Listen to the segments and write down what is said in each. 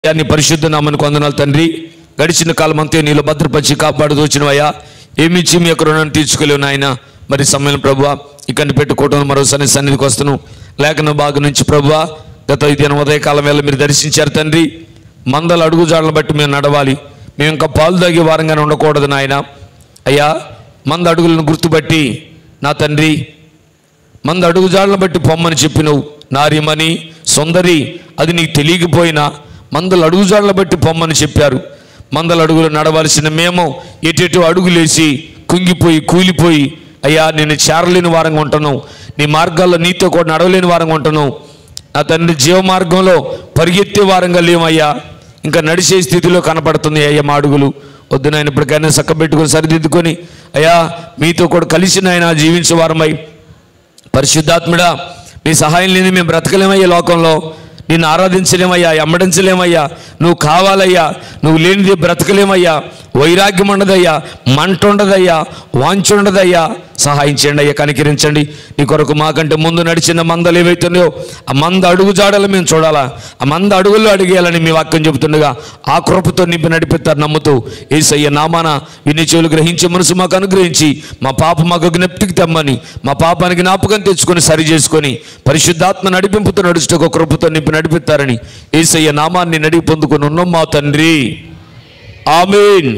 అయ్యా, నీ పరిశుద్ధ నామని కొందనాలు తండ్రి గడిచిన కాలం అంతే నీలో భద్రపరిచి కాపాడు దోచినవయ్యా ఏమిచ్చి మీ యొక్క రుణాన్ని తీర్చుకోలేవు నాయన మరి సమయం ప్రభువ ఇక్కడ పెట్టుకోవటం మరోసారి సన్నిధికి వస్తాను లేఖన భాగం నుంచి ప్రభువ గత ఈ దినం ఉదయకాలం వేళ మీరు దర్శించారు తండ్రి మందల అడుగుజాడలను బట్టి మేము నడవాలి మేము ఇంకా పాలు తాగే వారంగానే ఉండకూడదు నాయన అయ్యా మంద అడుగులను గుర్తుపట్టి నా తండ్రి మంద అడుగుజాడలను బట్టి పొమ్మని చెప్పినవు నార్యమని సుందరి అది నీకు తెలియకపోయినా మందల అడుగుజాడలను బట్టి పొమ్మని చెప్పారు మందల అడుగులు నడవలసిన మేము ఎటెటు అడుగులేసి కుంగిపోయి కూలిపోయి అయ్యా నేను చేరలేని వారంగా ఉంటున్నావు నీ మార్గాల్లో నీతో కూడా నడవలేని వారంగా ఉంటున్నావు నా తండ్రి జీవ మార్గంలో పరిగెత్తే వారంగా లేమయ్యా ఇంకా నడిచే స్థితిలో కనపడుతుంది అయ్యా మా అడుగులు వద్దు నాయన ఇప్పటికైనా చక్కబెట్టుకొని సరిదిద్దుకొని అయ్యా మీతో కూడా కలిసి నాయన జీవించే వారమై పరిశుద్ధాత్ముడా మీ సహాయం లేని మేము బ్రతకలేమయ్యా లోకంలో నిన్ను ఆరాధించలేమయ్యా ఎమ్మడించలేమయ్యా నువ్వు కావాలయ్యా నువ్వు లేనిది బ్రతకలేమయ్యా వైరాగ్యం ఉండదయ్యా మంట ఉండదయ్యా వాంఛ ఉండదయ్యా సహాయం చేయండి అయ్యా కనికరించండి నీ కొరకు మాకంటే ముందు నడిచిన మందలు ఏవైతున్నాయో ఆ మంద అడుగు జాడలు మేము చూడాలా ఆ మంద అడుగుల్లో అడిగేయాలని మీ వాక్యం చెబుతుండగా ఆ కృపతో నింపి నడిపిస్తారు నమ్ముతూ ఏసయ్య నామాన విని చెవులు గ్రహించే మనసు మాకు అనుగ్రహించి మా పాప మాకు జ్ఞప్తికి తెమ్మని మా పాపానికి జ్ఞాపకం తెచ్చుకొని సరి చేసుకొని పరిశుద్ధాత్మ నడిపింపుతో నడుచుటకు కృపతో నింపి నడిపిస్తారని ఏసయ్య నామాన్ని నడిపి పొందుకొని ఉన్నాం మా తండ్రి ఆమెన్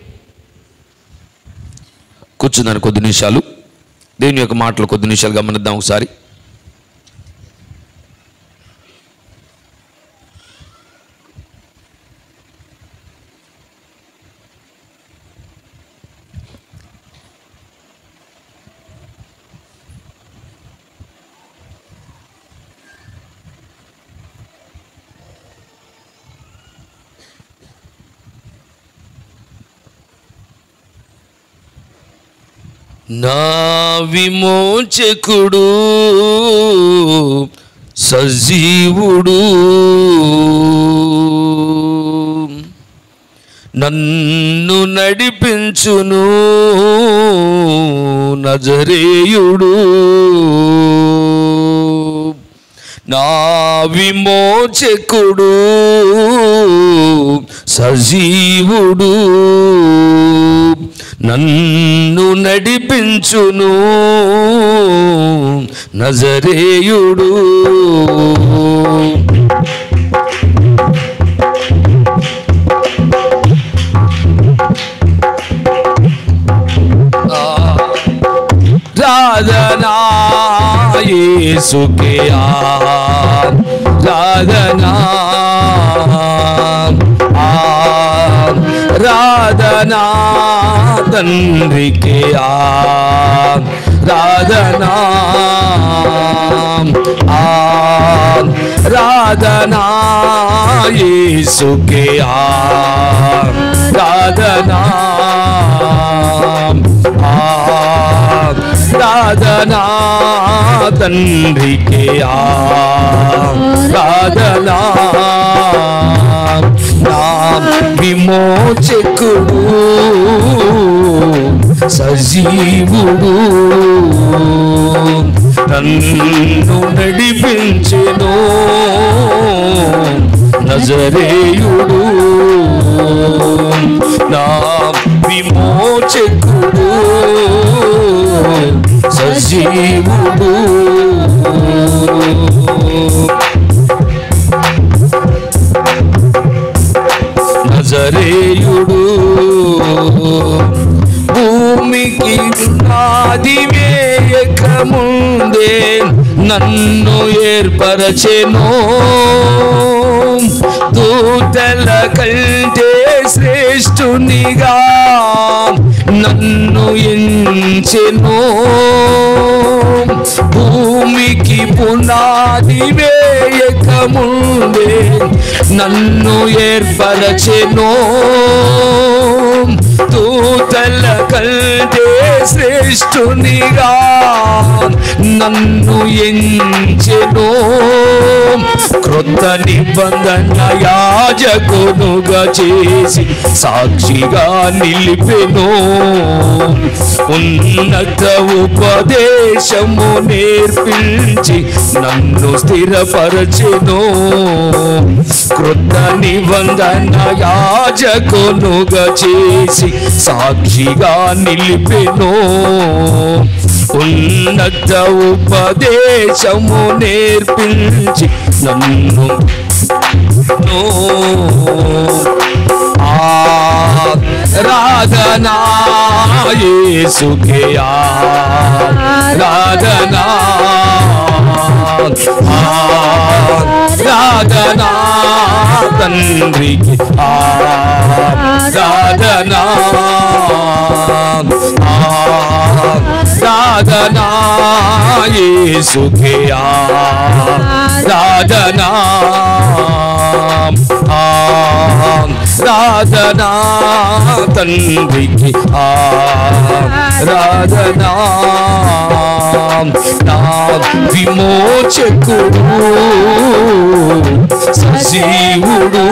కూర్చుందని కొద్ది నిమిషాలు దేవుని యొక్క మాటలు కొద్ది నిమిషాలు గమనిద్దాం ఒకసారి నా విమోచకుడు సజీవుడు నన్ను నడిపించును నజరేయుడు నా విమోచకుడు సజీవుడు నన్ను నడిపించును నజరేయుడు రాధనా యేసుకే రాధనా రాధనా తండ్రికి రాధనా రాధనా యేసుకే రాధనా రాధనా తండ్రికి రాధనా నా విమోచకుడు సజీవుడు నన్ను నడిపించెను నజరేయుడు నా విమోచకుడు సజీవుడు నజరేయుడు భూమికి నాది వేయక ముందే నన్ను ఏర్పరచెను దూతల కంటే శ్రేష్ఠునిగా నన్ను ఎంచెను భూమికి పునాది వేయక ముందే నన్ను ఏర్పరచెను దూతల కంటే శ్రేష్ఠునిగా నన్ను ఎంచెను క్రొత్త నిబంధన యాజకునుగా చేసి సాక్షిగా నిలిపెను ఉన్నత ఉపదేశము నేర్పించి నన్ను స్థిరపరచెను క్రొత్త నిబంధన యాజకునుగా చేసి సాక్షిగా నిలిపెను ఉన్నత ఉపదేశము నేర్పించి నన్ను రాధనా యేసుకే రాధనా రాధనా తండ్రికి రాధనా రాధనా యేసుకే రాధనా రాధనా తండ్రికి రాధనా నా విమోచకుడు సజీవుడు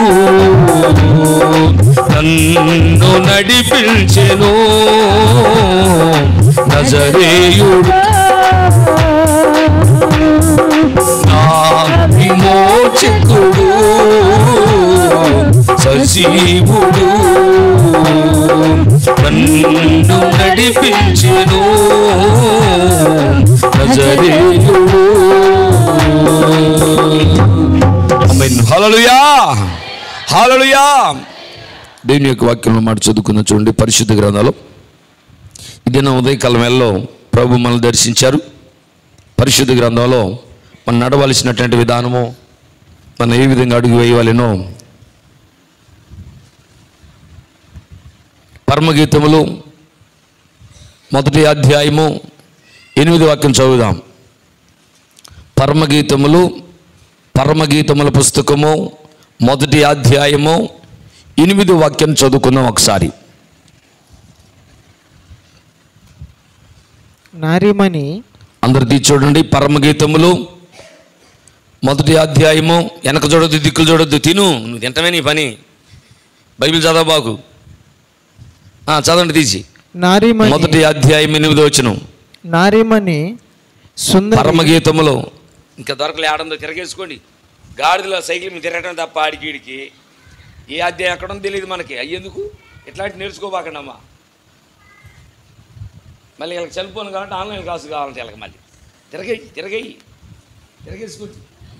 నన్ను నడిపించెను నజరేయుడు నా విమోచకుడు సజీవుడు నన్ను నడిపించెను నజరేయుడు ఆమేన్. హల్లెలూయా హల్లెలూయా దేవుని యొక్క వాక్యంలో మాట చదువుకున్న చూడండి పరిశుద్ధ గ్రంథాలు ఇది నా ఉదయకాలం వేళలో ప్రభు మనల్ని దర్శించారు పరిశుద్ధ గ్రంథంలో మనం నడవలసినటువంటి విధానము మనం ఏ విధంగా అడుగు వేయవలెనో పరమగీతములు మొదటి అధ్యాయము ఎనిమిది వాక్యం చదువుదాం పరమగీతములు పరమగీతముల పుస్తకము మొదటి అధ్యాయము ఎనిమిది వాక్యం చదువుకుందాం ఒకసారి నారిమణి అందరు తీసి చూడండి పరమగీతములు మొదటి అధ్యాయము వెనక చూడొద్దు దిక్కులు చూడొద్దు తిను నువ్వు తింటమే నీ పని బైబిల్ చదవబాకు ఆ, చదవండి తీసి నారిమణి మొదటి అధ్యాయం ఎనిమిది వచ్చిన నారిమణి సుందరి పరమగీతములో ఇంకా దొరకలే ఆడందో తిరగేసుకోండి గాడిదలో సైకిల్ మీద తిరగటం తప్ప ఆడికి ఏ అధ్యాయం ఎక్కడ ఉందో తెలియదు మనకి అయ్యేందుకు ఇట్లాంటి నేర్చుకోబాకండి అమ్మా మళ్ళీ వీళ్ళకి సెల్ ఫోన్ కావాలంటే ఆన్లైన్ క్లాస్ కావాలంటే వీళ్ళకి మళ్ళీ తిరగేయి తిరగేయి తిరగేసుకోవచ్చు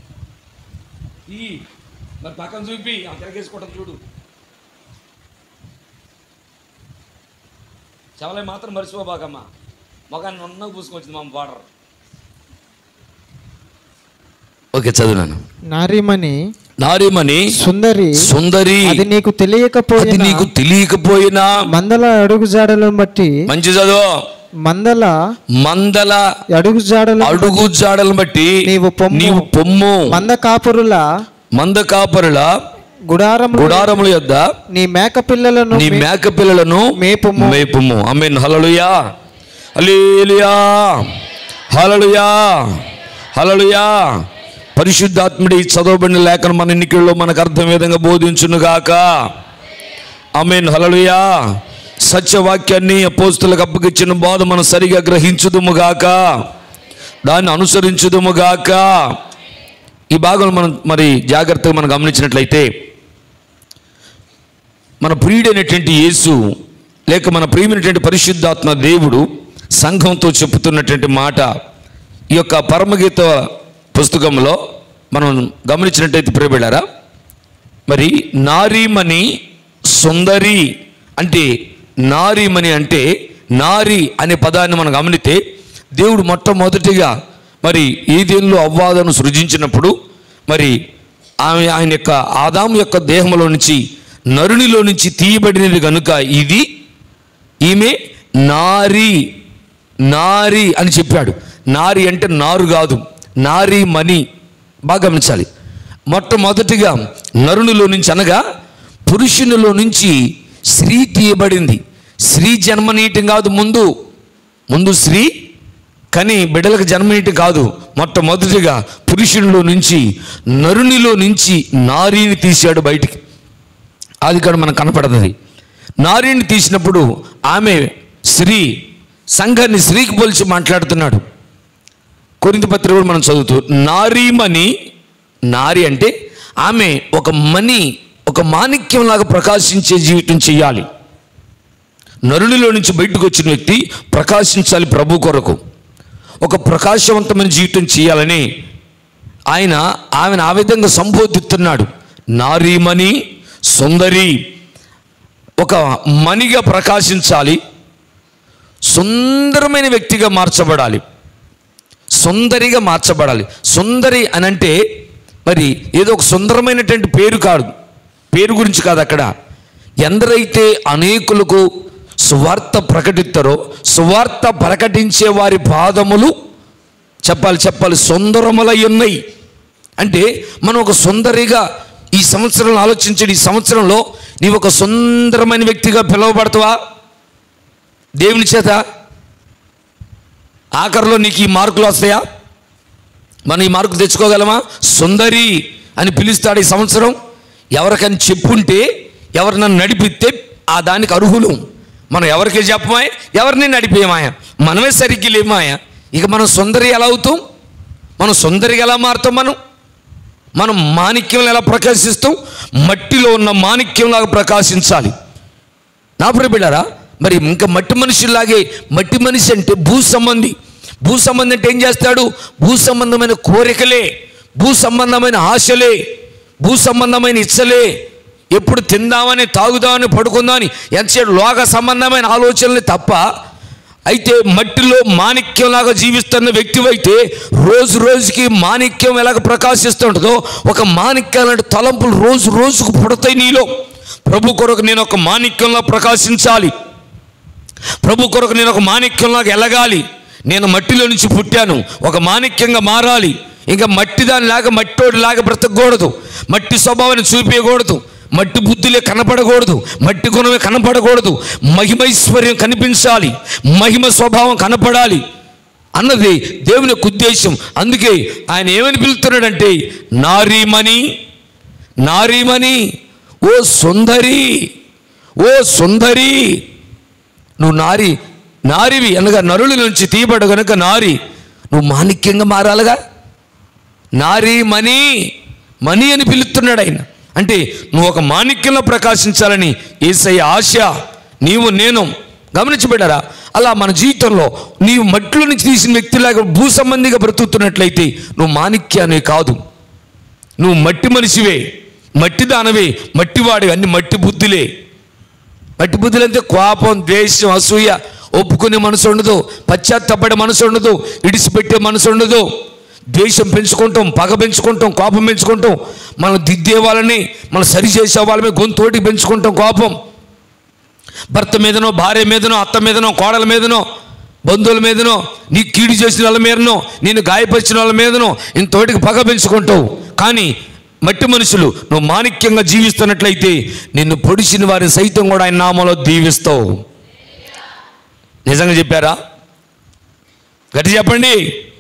ఈ మరి పక్కన చూపి ఆ తిరగేసుకోవటం చూడు చవలే మాత్రం మర్చిపోబాకమ్మా మొగాన్ని ఉన్నగా పూసుకొచ్చింది మా బార్డర్ ఓకే చదువునాను నారిమణి నారిమణి సుందరి సుందరి అది నీకు అది తెలియకపోయినా నీకు తెలియకపోయినా మందల అడుగు జాడలను బట్టి మంచి చదువు మందల మందల అడుగు జాడలు అడుగు జాడలను బట్టి నీవు పొమ్ము. నీవు పొమ్ము మంద కాపురుల మంద కాపరుల గుడారం గుడారముల యొద్ద నీ మేక పిల్లలను నీ మే- మేక పిల్లలను మేపుము. మేపుము ఆమేన్ హల్లెలూయా హల్లెలూయా హల్లెలూయా హల్లెలూయా పరిశుద్ధాత్ముడి చదవబడిన లేఖను మన ఎన్నికల్లో మనకు అర్థం విధంగా బోధించును గాక ఆమేన్ హల్లెలూయా సత్యవాక్యాన్ని అపోస్తులకు అప్పగిచ్చిన బోధ మనం సరిగా గ్రహించుదుము గాక దాన్ని అనుసరించుదుము గాక ఈ భాగం మనం మరి జాగ్రత్తగా మనం గమనించినట్లయితే మన ప్రియుడైనటువంటి యేసు లేక మన ప్రియమైనటువంటి పరిశుద్ధాత్మ దేవుడు సంఘంతో చెప్పుతున్నటువంటి మాట ఈ యొక్క పరమగీత పుస్తకంలో మనం గమనించినట్టయితే ప్రియబడారా మరి నారీమణి సుందరి అంటే నారీమణి అంటే నారి అనే పదాన్ని మనం గమనితే దేవుడు మొట్టమొదటిగా మరి ఈ దేనిలో అవ్వాదను సృజించినప్పుడు మరి ఆమె ఆయన యొక్క ఆదాము యొక్క దేహంలో నుంచి నరునిలో నుంచి తీయబడినది కనుక ఇది ఈమె నారి నారి అని చెప్పాడు నారి అంటే నారు కాదు నారి మణి బాగా గమనించాలి మొట్టమొదటిగా నరునిలో నుంచి అనగా పురుషునిలో నుంచి స్త్రీ తీయబడింది స్త్రీ జన్మనీయటం కాదు ముందు ముందు స్త్రీ కానీ బిడ్డలకు జన్మేటి కాదు మొట్టమొదటిగా పురుషునిలో నుంచి నరునిలో నుంచి నారీని తీశాడు బయటికి అది కూడా మనకు కనపడుతుంది నారీని తీసినప్పుడు ఆమె స్త్రీ సంఘాన్ని స్త్రీకి పోల్చి మాట్లాడుతున్నాడు కొరింత పత్రిక కూడా మనం చదువుతూ నారీమణి నారి అంటే ఆమె ఒక మణి ఒక మాణిక్యంలాగా ప్రకాశించే జీవితం చేయాలి నరునిలో నుంచి బయటకు వచ్చిన వ్యక్తి ప్రకాశించాలి ప్రభు కొరకు ఒక ప్రకాశవంతమైన జీవితం చేయాలని ఆయన ఆమెను ఆ విధంగా సంబోధిస్తున్నాడు నారీమణి సుందరి ఒక మణిగా ప్రకాశించాలి సుందరమైన వ్యక్తిగా మార్చబడాలి సుందరిగా మార్చబడాలి సుందరి అని అంటే మరి ఏదో ఒక సుందరమైనటువంటి పేరు కాదు పేరు గురించి కాదు అక్కడ ఎందరైతే అనేకులకు సువార్త ప్రకటిస్తారో సువార్త ప్రకటించే వారి పాదములు చెప్పాలి చెప్పాలి సుందరములై ఉన్నాయి అంటే మనం ఒక సుందరిగా ఈ సంవత్సరంలో ఆలోచించండి ఈ సంవత్సరంలో నీవు ఒక సుందరమైన వ్యక్తిగా పిలువబడతావా దేవుని చేత ఆఖరిలో నీకు ఈ మార్కులు వస్తాయా మనం ఈ మార్కులు తెచ్చుకోగలమా సుందరి అని పిలుస్తాడు ఈ సంవత్సరం ఎవరికని చెప్పుంటే ఎవరు నన్ను నడిపిస్తే ఆ దానికి అర్హులు మనం ఎవరికి చెప్పమాయ ఎవరిని నడిపేమాయ మనమే సరిగ్గా లేమాయ ఇక మనం సుందరి ఎలా అవుతాం మనం సుందరిగా ఎలా మారుతాం మనం మనం మాణిక్యం ఎలా ప్రకాశిస్తాం మట్టిలో ఉన్న మాణిక్యంలాగా ప్రకాశించాలి నా ప్రియబిడ్డారా మరి ఇంకా మట్టి మనుషుల్లాగే మట్టి మనిషి అంటే భూ సంబంధి భూ సంబంధం అంటే ఏం చేస్తాడు భూ సంబంధమైన కోరికలే భూ సంబంధమైన ఆశలే భూ సంబంధమైన ఇచ్చలే ఎప్పుడు తిందామని తాగుదామని పడుకుందామని ఎంతసేపు లోక సంబంధమైన ఆలోచనలు తప్ప అయితే మట్టిలో మాణిక్యంలాగా జీవిస్తున్న వ్యక్తివైతే రోజు రోజుకి మాణిక్యం ఎలాగ ప్రకాశిస్తుంటుందో ఒక మాణిక్యం లాంటి తలంపులు రోజు రోజుకు పుడతాయి నీలో ప్రభు కొరకు నేను ఒక మాణిక్యంలా ప్రకాశించాలి ప్రభు కొరకు నేను ఒక మాణిక్యంలాగా ఎలగాలి నేను మట్టిలో నుంచి పుట్టాను ఒక మాణిక్యంగా మారాలి ఇంకా మట్టి దానిలాగా మట్టోడి లాగా బ్రతకూడదు మట్టి స్వభావాన్ని చూపించకూడదు మట్టి బుద్ధిలే కనపడకూడదు మట్టి గుణమే కనపడకూడదు మహిమైశ్వర్యం కనిపించాలి మహిమ స్వభావం కనపడాలి అన్నది దేవుని యొక్క ఉద్దేశం అందుకే ఆయన ఏమని పిలుస్తున్నాడంటే నారీమణి నారీమణి ఓ సుందరి ఓ సుందరి నువ్వు నారి నారివి అనగా నరుల నుంచి తీయబడు గనుక నారి నువ్వు మాణిక్యంగా మారాలిగా నారి మణి మణి అని పిలుస్తున్నాడు ఆయన అంటే నువ్వు ఒక మాణిక్యంలో ప్రకాశించాలని ఏసయ్య ఆశ నీవు నేను గమనించబడ్డారా అలా మన జీవితంలో నీవు మట్టిలో నుంచి తీసిన వ్యక్తిలాగా భూ సంబంధిగా బ్రతుకుతున్నట్లయితే నువ్వు మాణిక్యాన్ని కాదు నువ్వు మట్టి మనిషివే మట్టి దానవే మట్టివాడి అన్ని మట్టి బుద్ధులే మట్టి బుద్ధులు అంటే కోపం ద్వేషం అసూయ ఒప్పుకునే మనసు ఉండదు పశ్చాత్తపడే మనసు ఉండదు ఇడిసిపెట్టే మనసు ఉండదు ద్వేషం పెంచుకుంటాం పగ పెంచుకుంటాం కోపం పెంచుకుంటాం మనం దిద్దే వాళ్ళని మనం సరి చేసే వాళ్ళమే గొంతోటి పెంచుకుంటాం కోపం భర్త మీదనో భార్య మీదనో అత్త మీదనో కోడల మీదనో బంధువుల మీదనో నీ కీడు చేసిన వాళ్ళ మీదనో నేను గాయపరిచిన వాళ్ళ మీదనో ఇంతోటికి పగ పెంచుకుంటావు కానీ మట్టి మనుషులు నువ్వు మాణిక్యంగా జీవిస్తున్నట్లయితే నిన్ను పొడిచిన వారిని సైతం కూడా ఆయన నామంలో దీవిస్తావు నిజంగా చెప్పారా గట్టి చెప్పండి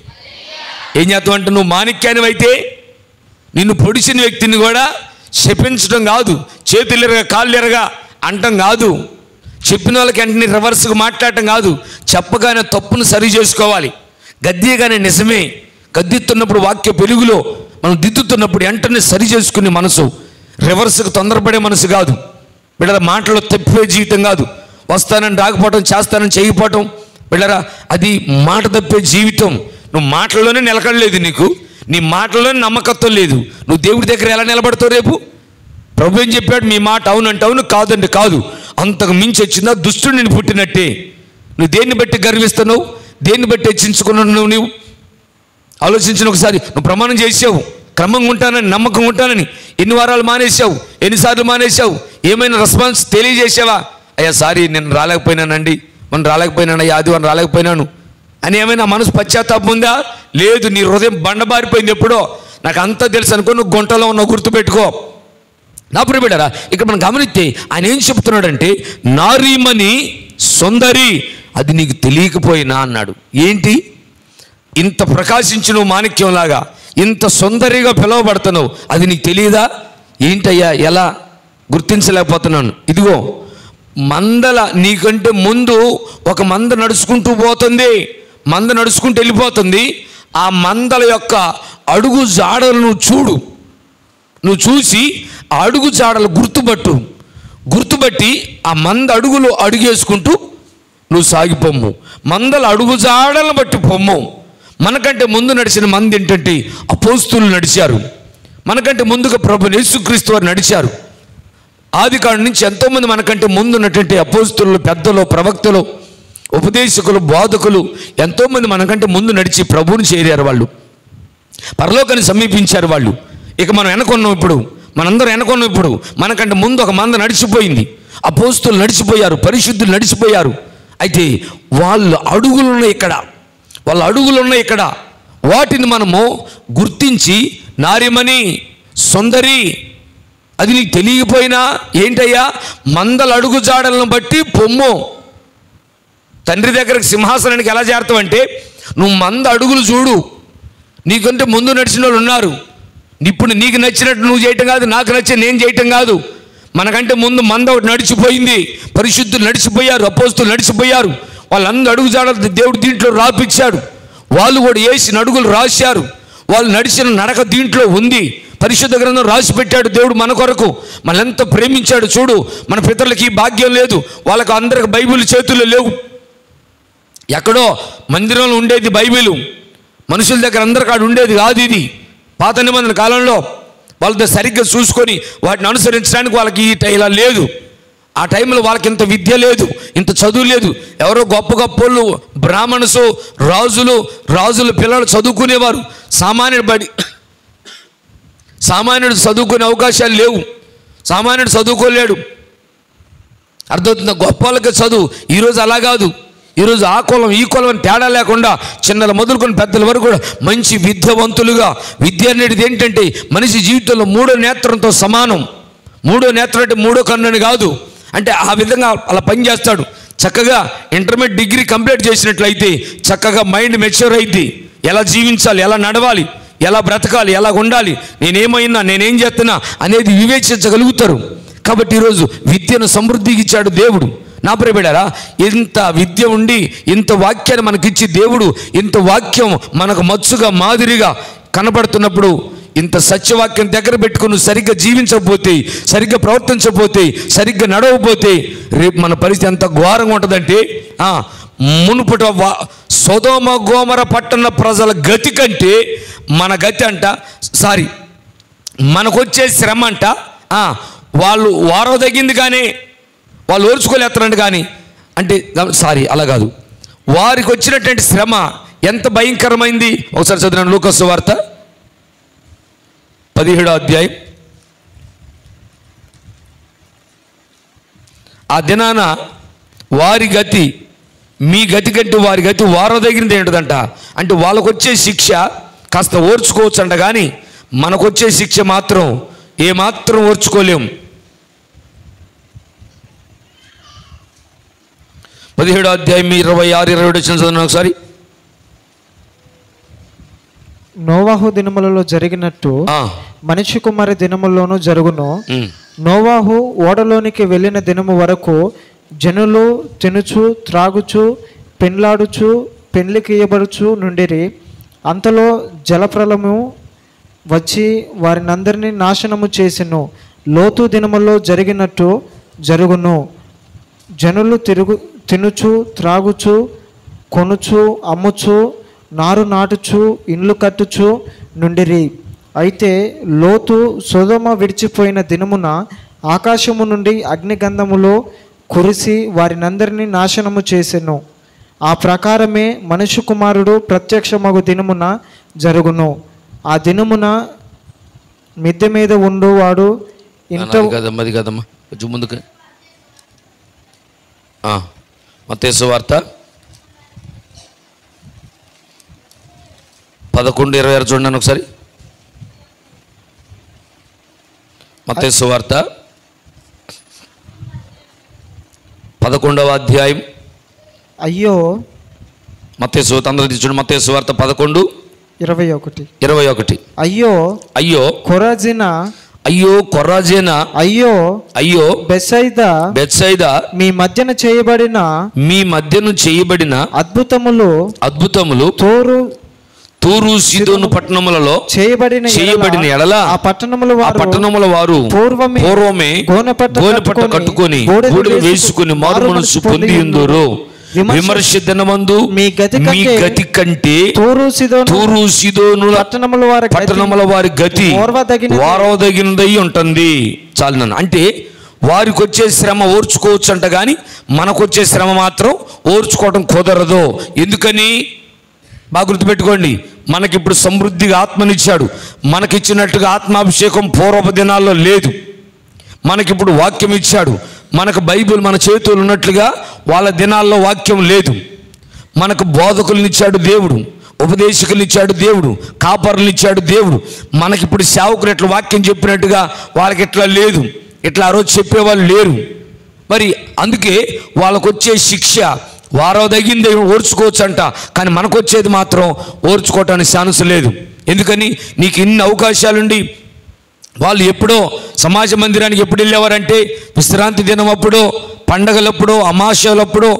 ఏం చేస్తావు అంటే నువ్వు మాణిక్యాన్ని అయితే నిన్ను పొడిచిన వ్యక్తిని కూడా శపించడం కాదు చేతులు ఎరగా కాళ్ళు ఎరగా అంటం కాదు చెప్పిన వాళ్ళకి వెంటనే రివర్స్గా మాట్లాడటం కాదు చెప్పగానే తప్పును సరి చేసుకోవాలి గద్దెగానే నిజమే గద్దెత్తున్నప్పుడు వాక్య పెరుగులో మనం దిద్దుతున్నప్పుడు వెంటనే సరి చేసుకునే మనసు రివర్స్కి తొందరపడే మనసు కాదు బిడ్డల మాటలో తప్పే జీవితం కాదు వస్తానని రాకపోవటం చేస్తానని చేయకపోవటం బిడ్డరా అది మాట తప్పే జీవితం నువ్వు మాటల్లోనే నిలకడలేదు నీకు నీ మాటల్లోనే నమ్మకత్వం లేదు నువ్వు దేవుడి దగ్గర ఎలా నిలబడతావు రేపు ప్రభు ఏం చెప్పాడు మీ మాట అవునంటే అవును కాదండి కాదు అంతకు మించి వచ్చిందా దుష్టుడు నేను పుట్టినట్టే నువ్వు దేన్ని బట్టి గర్విస్తున్నావు దేన్ని బట్టి హెచ్చించుకున్నావు నువ్వు ఆలోచించిన ఒకసారి నువ్వు ప్రమాణం చేసావు క్రమంగా ఉంటానని నమ్మకం ఉంటానని ఎన్ని వారాలు మానేశావు ఎన్నిసార్లు మానేశావు ఏమైనా రెస్పాన్స్ తెలియజేసావా అయ్యా సారీ నేను రాలేకపోయినానండి మనం రాలేకపోయినాను అయ్యా ఆదివారం రాలేకపోయినాను అని ఏమైనా మనసు పశ్చాత్తాపం ఉందా లేదు నీ హృదయం బండబారిపోయింది ఎప్పుడో నాకు అంతా తెలుసు అనుకో నువ్వు గుంటలో ఉన్న గుర్తుపెట్టుకో నా ప్రియబిడ్డరా ఇక్కడ మనం గమనిస్తే ఆయన ఏం చెప్తున్నాడంటే నారీమణి సుందరి అది నీకు తెలియకపోయినా అన్నాడు ఏంటి ఇంత ప్రకాశించిన మాణిక్యంలాగా ఇంత సుందరిగా పిలువబడుతున్నావు అది నీకు తెలియదా ఏంటయ్యా ఎలా గుర్తించలేకపోతున్నాను ఇదిగో మందల నీకంటే ముందు ఒక మంద నడుచుకుంటూ పోతుంది మంద నడుచుకుంటూ వెళ్ళిపోతుంది ఆ మందల యొక్క అడుగు జాడలు నువ్వు చూడు నువ్వు చూసి ఆ అడుగు జాడలు గుర్తుపట్టు గుర్తుపట్టి ఆ మంద అడుగులు అడుగేసుకుంటూ నువ్వు సాగిపోమ్ము మందల అడుగు జాడలను బట్టి పొమ్ము మనకంటే ముందు నడిచిన మంది ఏంటంటే అపోస్తులు నడిచారు మనకంటే ముందుగా ప్రభు యేసుక్రీస్తు వారు నడిచారు ఆది కాడి నుంచి ఎంతోమంది మనకంటే ముందు ఉన్నటువంటి అపోస్తులు పెద్దలు ప్రవక్తలు ఉపదేశకులు బోధకులు ఎంతోమంది మనకంటే ముందు నడిచి ప్రభువుని చేరారు వాళ్ళు పరలోకాన్ని సమీపించారు వాళ్ళు ఇక మనం వెనకొన్నాం ఇప్పుడు మనందరం వెనకొన్నాం ఇప్పుడు మనకంటే ముందు ఒక మంద నడిచిపోయింది అపోస్తులు నడిచిపోయారు పరిశుద్ధులు నడిచిపోయారు అయితే వాళ్ళ అడుగులున్నాయి ఇక్కడ వాళ్ళ అడుగులున్నాయి ఇక్కడ వాటిని మనము గుర్తించి నారిమని సుందరి అది నీకు తెలియకపోయినా ఏంటయ్యా మందల అడుగు జాడలను బట్టి పొమ్ము తండ్రి దగ్గరకు సింహాసనానికి ఎలా చేరతావంటే నువ్వు మంద అడుగులు చూడు నీకంటే ముందు నడిచిన వాళ్ళు ఉన్నారు ఇప్పుడు నీకు నచ్చినట్టు నువ్వు చేయటం కాదు నాకు నచ్చి నేను చేయటం కాదు మనకంటే ముందు మంద ఒకటి నడిచిపోయింది పరిశుద్ధులు నడిచిపోయారు అపోస్తులు నడిచిపోయారు వాళ్ళందరూ అడుగు జాడలు దేవుడు దీంట్లో రాపిచ్చాడు వాళ్ళు కూడా వేసిన అడుగులు రాశారు వాళ్ళు నడిచిన నడక దీంట్లో ఉంది పరిశుద్ధ గ్రంథం రాసి పెట్టాడు దేవుడు మన కొరకు మనెంత ప్రేమించాడు చూడు మన పితరులకి ఈ భాగ్యం లేదు వాళ్ళకి అందరికి బైబిల్ చేతుల్లో లేవు ఎక్కడో మందిరంలో ఉండేది బైబిలు మనుషుల దగ్గర అందరి కాడ ఉండేది కాదు ఇది పాత నిబంధన కాలంలో వాళ్ళతో సరిగ్గా చూసుకొని వాటిని అనుసరించడానికి వాళ్ళకి ఈ టై- ఇలా లేదు ఆ టైంలో వాళ్ళకి ఇంత విద్య లేదు ఇంత చదువు లేదు ఎవరో గొప్ప గొప్పోళ్ళు బ్రాహ్మణసు రాజులు రాజుల పిల్లలు చదువుకునేవారు సామాన్యుడు బడి సామాన్యుడు చదువుకునే అవకాశాలు లేవు సామాన్యుడు చదువుకోలేడు అర్థమవుతుందా గొప్ప వాళ్ళకి చదువు ఈరోజు అలా కాదు ఈరోజు ఆ కులం ఈ కులం అని తేడా లేకుండా చిన్నల మొదలుకొని పెద్దల వరకు కూడా మంచి విద్యావంతులుగా విద్య అనేది ఏంటంటే మనిషి జీవితంలో మూడో నేత్రంతో సమానం మూడో నేత్రం అంటే మూడో కన్ను అని కాదు అంటే ఆ విధంగా అలా పనిచేస్తాడు చక్కగా ఇంటర్మీడియట్ డిగ్రీ కంప్లీట్ చేసినట్లయితే చక్కగా మైండ్ మెచ్యూర్ అయింది ఎలా జీవించాలి ఎలా నడవాలి ఎలా బ్రతకాలి ఎలా ఉండాలి నేనేమైనా నేనేం చేస్తున్నా అనేది వివేచించగలుగుతారు కాబట్టి ఈరోజు విద్యను సమృద్ధికి ఇచ్చాడు దేవుడు నా ప్రియబడారా ఇంత విద్య ఉండి ఇంత వాక్యాన్ని మనకిచ్చి దేవుడు ఇంత వాక్యం మనకు మచ్చుగా మాదిరిగా కనబడుతున్నప్పుడు ఇంత సత్యవాక్యం దగ్గర పెట్టుకుని నువ్వు సరిగ్గా జీవించకపోతే సరిగ్గా ప్రవర్తించకపోతే సరిగ్గా నడవకపోతే రేపు మన పరిస్థితి ఎంత ఘోరంగా ఉంటుందంటే ఆ, మునుపట వా సొదోమ గోమర పట్టణ ప్రజల గతి కంటే మన గతి అంట సారీ మనకొచ్చే శ్రమ అంట ఆ, వాళ్ళు వారవ తగ్గింది కానీ వాళ్ళు ఓర్చుకోలేస్తారంట కానీ అంటే గమ- సారీ అలా కాదు వారికి వచ్చినటువంటి శ్రమ ఎంత భయంకరమైంది ఒకసారి చదివిన లూకస్ వార్త పదిహేడో అధ్యాయం ఆ దినాన వారి గతి మీ గతి కంటే వారి గతి వారో తగినది ఏంటంట అంటే వాళ్ళకు వచ్చే శిక్ష కాస్త ఓర్చుకోవచ్చు అంట కానీ మనకొచ్చే శిక్ష మాత్రం ఏమాత్రం ఓర్చుకోలేం పదిహేడో అధ్యాయం ఇరవై ఆరు ఇరవై ఏడు వచ్చిన చదువు ఒకసారి నోవాహు దినములలో జరిగినట్టు ఆ, మనిషి కుమారి దినముల్లోనూ జరుగును ఉమ్, నోవాహు ఓడలోనికి వెళ్ళిన దినము వరకు జనులు తినుచు త్రాగుచు పెండ్లాడుచు పెండ్లికి ఇయ్యబడుచు నుండిరి అంతలో జలప్రలము వచ్చి వారినందరినీ నాశనము చేసెను లోతు దినములో జరిగినట్టు జరుగును జనులు తిరుగు తినుచు త్రాగుచు కొనుచు అమ్ముచు నారు నాటుచు ఇండ్లు కట్టుచు నుండిరి అయితే లోతు సొదమ విడిచిపోయిన దినమున ఆకాశము నుండి అగ్నిగంధములో కురిసి వారినందరినీ నాశనము చేసెను ఆ ప్రకారమే మనుష్య కుమారుడు ప్రత్యక్షమగు దినమున జరుగును ఆ దినమున మిద్దె మీద ఉండువాడు ఇంట అది కదమ్మా అది కదమ్మా కొంచెం ముందుకు మతేసు వార్త పదకొండు ఇరవై ఆరు చూడండి ఒకసారి మతేసు వార్త పదకొండవ అధ్యాయం అయ్యో మత్తేసు అందరూ తెచ్చుడు మత్తేసు వార్త పదకొండు ఇరవై ఒకటి ఇరవై ఒకటి అయ్యో అయ్యో కొరాజిన అయ్యో కొర్రాజేనా అయ్యో అయ్యో బెసైద బెత్సైదా మీ మధ్యన చేయబడిన మీ మధ్యను చేయబడిన అద్భుతములు అద్భుతములు తోరు తూరు సిదోను పట్టణములలో చేయబడిన ఎడల చేయబడిన ఎడల ఆ పట్టణముల ఆ వారు పట్టణముల వారు పూర్వమే పూర్వమే గోనెపట్ట గోనెపట్ట కట్టుకొని, కట్టుకొని బూడిద బూడిద వేసుకుని, వేసుకుని మారు మారు మనసు మనసు పొంది ఉందరు విమర్శ- విమర్శ దినమందు మీ గతి మీ కంటే గతి కంటే తూరు సిదోను తూరు సిదోనుల పట్టణముల వారి గతి పట్టణముల వారి గతి ఓర్వదగినది. వారవదగినదై ఉంటుంది చాలు నన్ను అంటే వారికి వచ్చే శ్రమ ఓర్చుకోవచ్చు అంట కానీ మనకొచ్చే శ్రమ మాత్రం ఓర్చుకోవడం కుదరదు ఎందుకని బాగా గుర్తుపెట్టుకోండి మనకిప్పుడు సమృద్ధిగా ఆత్మనిచ్చాడు మనకిచ్చినట్టుగా ఆత్మాభిషేకం పూర్వపు దినాల్లో లేదు మనకిప్పుడు వాక్యం ఇచ్చాడు మనకు బైబిల్ మన చేతులు ఉన్నట్లుగా వాళ్ళ దినాల్లో వాక్యం లేదు మనకు బోధకులనిచ్చాడు దేవుడు ఉపదేశకులనిచ్చాడు దేవుడు కాపరులనిచ్చాడు దేవుడు మనకిప్పుడు సేవకులు ఇట్లా వాక్యం చెప్పినట్టుగా వాళ్ళకి ఇట్లా లేదు ఇట్లా ఆ రోజు చెప్పేవాళ్ళు లేరు మరి అందుకే వాళ్ళకు వచ్చే శిక్ష వారో తగింది ఓర్చుకోవచ్చు అంట కానీ మనకు వచ్చేది మాత్రం ఓర్చుకోవటానికి ఛాన్స్ లేదు ఎందుకని నీకు ఇన్ని అవకాశాలుండి వాళ్ళు ఎప్పుడో సమాజ మందిరానికి ఎప్పుడు వెళ్ళేవారంటే విశ్రాంతి దినం అప్పుడో పండగలప్పుడో అమావాస్యలప్పుడో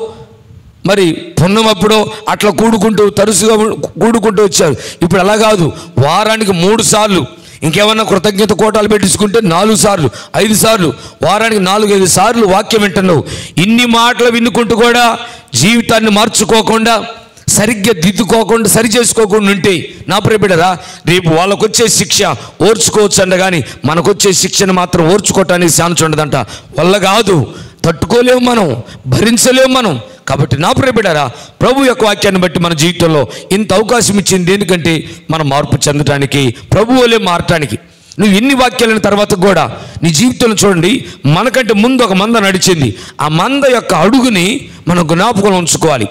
మరి పున్నమప్పుడో అట్లా కూడుకుంటూ తరచుగా కూడుకుంటూ వచ్చారు ఇప్పుడు అలా కాదు వారానికి మూడు సార్లు ఇంకేమన్నా కృతజ్ఞత కోటాలు పెట్టించుకుంటే నాలుగు సార్లు ఐదు సార్లు వారానికి నాలుగు ఐదు సార్లు వాక్యం వింటున్నావు ఇన్ని మాటలు వినుకుంటూ కూడా జీవితాన్ని మార్చుకోకుండా సరిగ్గా దిద్దుకోకుండా సరి చేసుకోకుండా ఉంటే నా ప్రియబిడరా రేపు వాళ్ళకు వచ్చే శిక్ష ఓర్చుకోవచ్చు అంట కానీ మనకొచ్చే శిక్షను మాత్రం ఓర్చుకోవటానికి ఛాన్స్ ఉండదంట వల్ల కాదు తట్టుకోలేము మనం భరించలేము మనం కాబట్టి నా ప్రియబిడరా ప్రభు యొక్క వాక్యాన్ని బట్టి మన జీవితంలో ఇంత అవకాశం ఇచ్చింది ఎందుకంటే మనం మార్పు చెందటానికి ప్రభు వలే మారటానికి నువ్వు ఎన్ని వాక్యాలైన తర్వాత కూడా నీ జీవితంలో చూడండి మనకంటే ముందు ఒక మంద నడిచింది ఆ మంద యొక్క అడుగుని మనం జ్ఞాపకం ఉంచుకోవాలి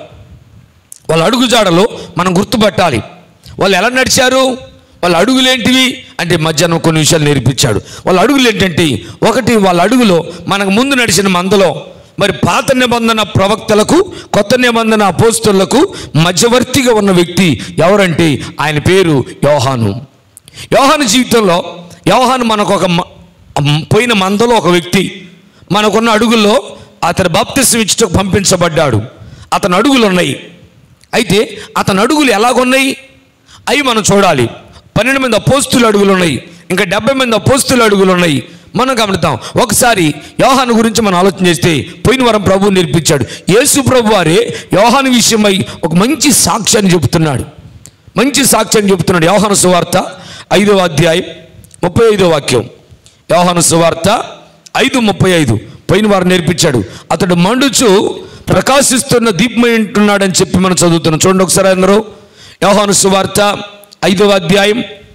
వాళ్ళ అడుగు జాడలో మనం గుర్తుపట్టాలి వాళ్ళు ఎలా నడిచారు వాళ్ళ అడుగులేంటివి అంటే మధ్యాహ్నం కొన్ని విషయాలు నేర్పించాడు వాళ్ళ అడుగులు ఏంటంటే ఒకటి వాళ్ళ అడుగులో మనకు ముందు నడిచిన మందలో మరి పాత నిబంధన ప్రవక్తలకు కొత్త నిబంధన అపోస్తులకు మధ్యవర్తిగా ఉన్న వ్యక్తి ఎవరంటే ఆయన పేరు యోహాను యోహాను జీవితంలో యోహాను మనకు ఒక మ- పోయిన మందలో ఒక వ్యక్తి మనకున్న అడుగుల్లో అతని బాప్తిసం ఇచ్చుటకు పంపించబడ్డాడు అతని అడుగులు ఉన్నాయి అయితే అతని అడుగులు ఎలాగున్నాయి అవి మనం చూడాలి పన్నెండు మంది అపోస్తుల అడుగులు ఉన్నాయి ఇంకా డెబ్బై మంది అపోస్తుల అడుగులు ఉన్నాయి మనం గమనిద్దాం ఒకసారి యోహాను గురించి మనం ఆలోచన చేస్తే పోయిన వారం ప్రభు నేర్పించాడు యేసు ప్రభు వారే యోహాను విషయమై ఒక మంచి సాక్ష్యాన్ని చెబుతున్నాడు మంచి సాక్ష్యాన్ని చెబుతున్నాడు యోహాను సువార్త ఐదవ అధ్యాయం ముప్పై ఐదో వాక్యం యోహాను సువార్త ఐదు ముప్పై ఐదు పోయిన వారు నేర్పించాడు అతడు మండుచు ప్రకాశిస్తున్న దీపమై ఉంటున్నాడని చెప్పి మనం చదువుతున్నాం చూడండి ఒకసారి అందరూ యోహాను సువార్త ఐదవ అధ్యాయం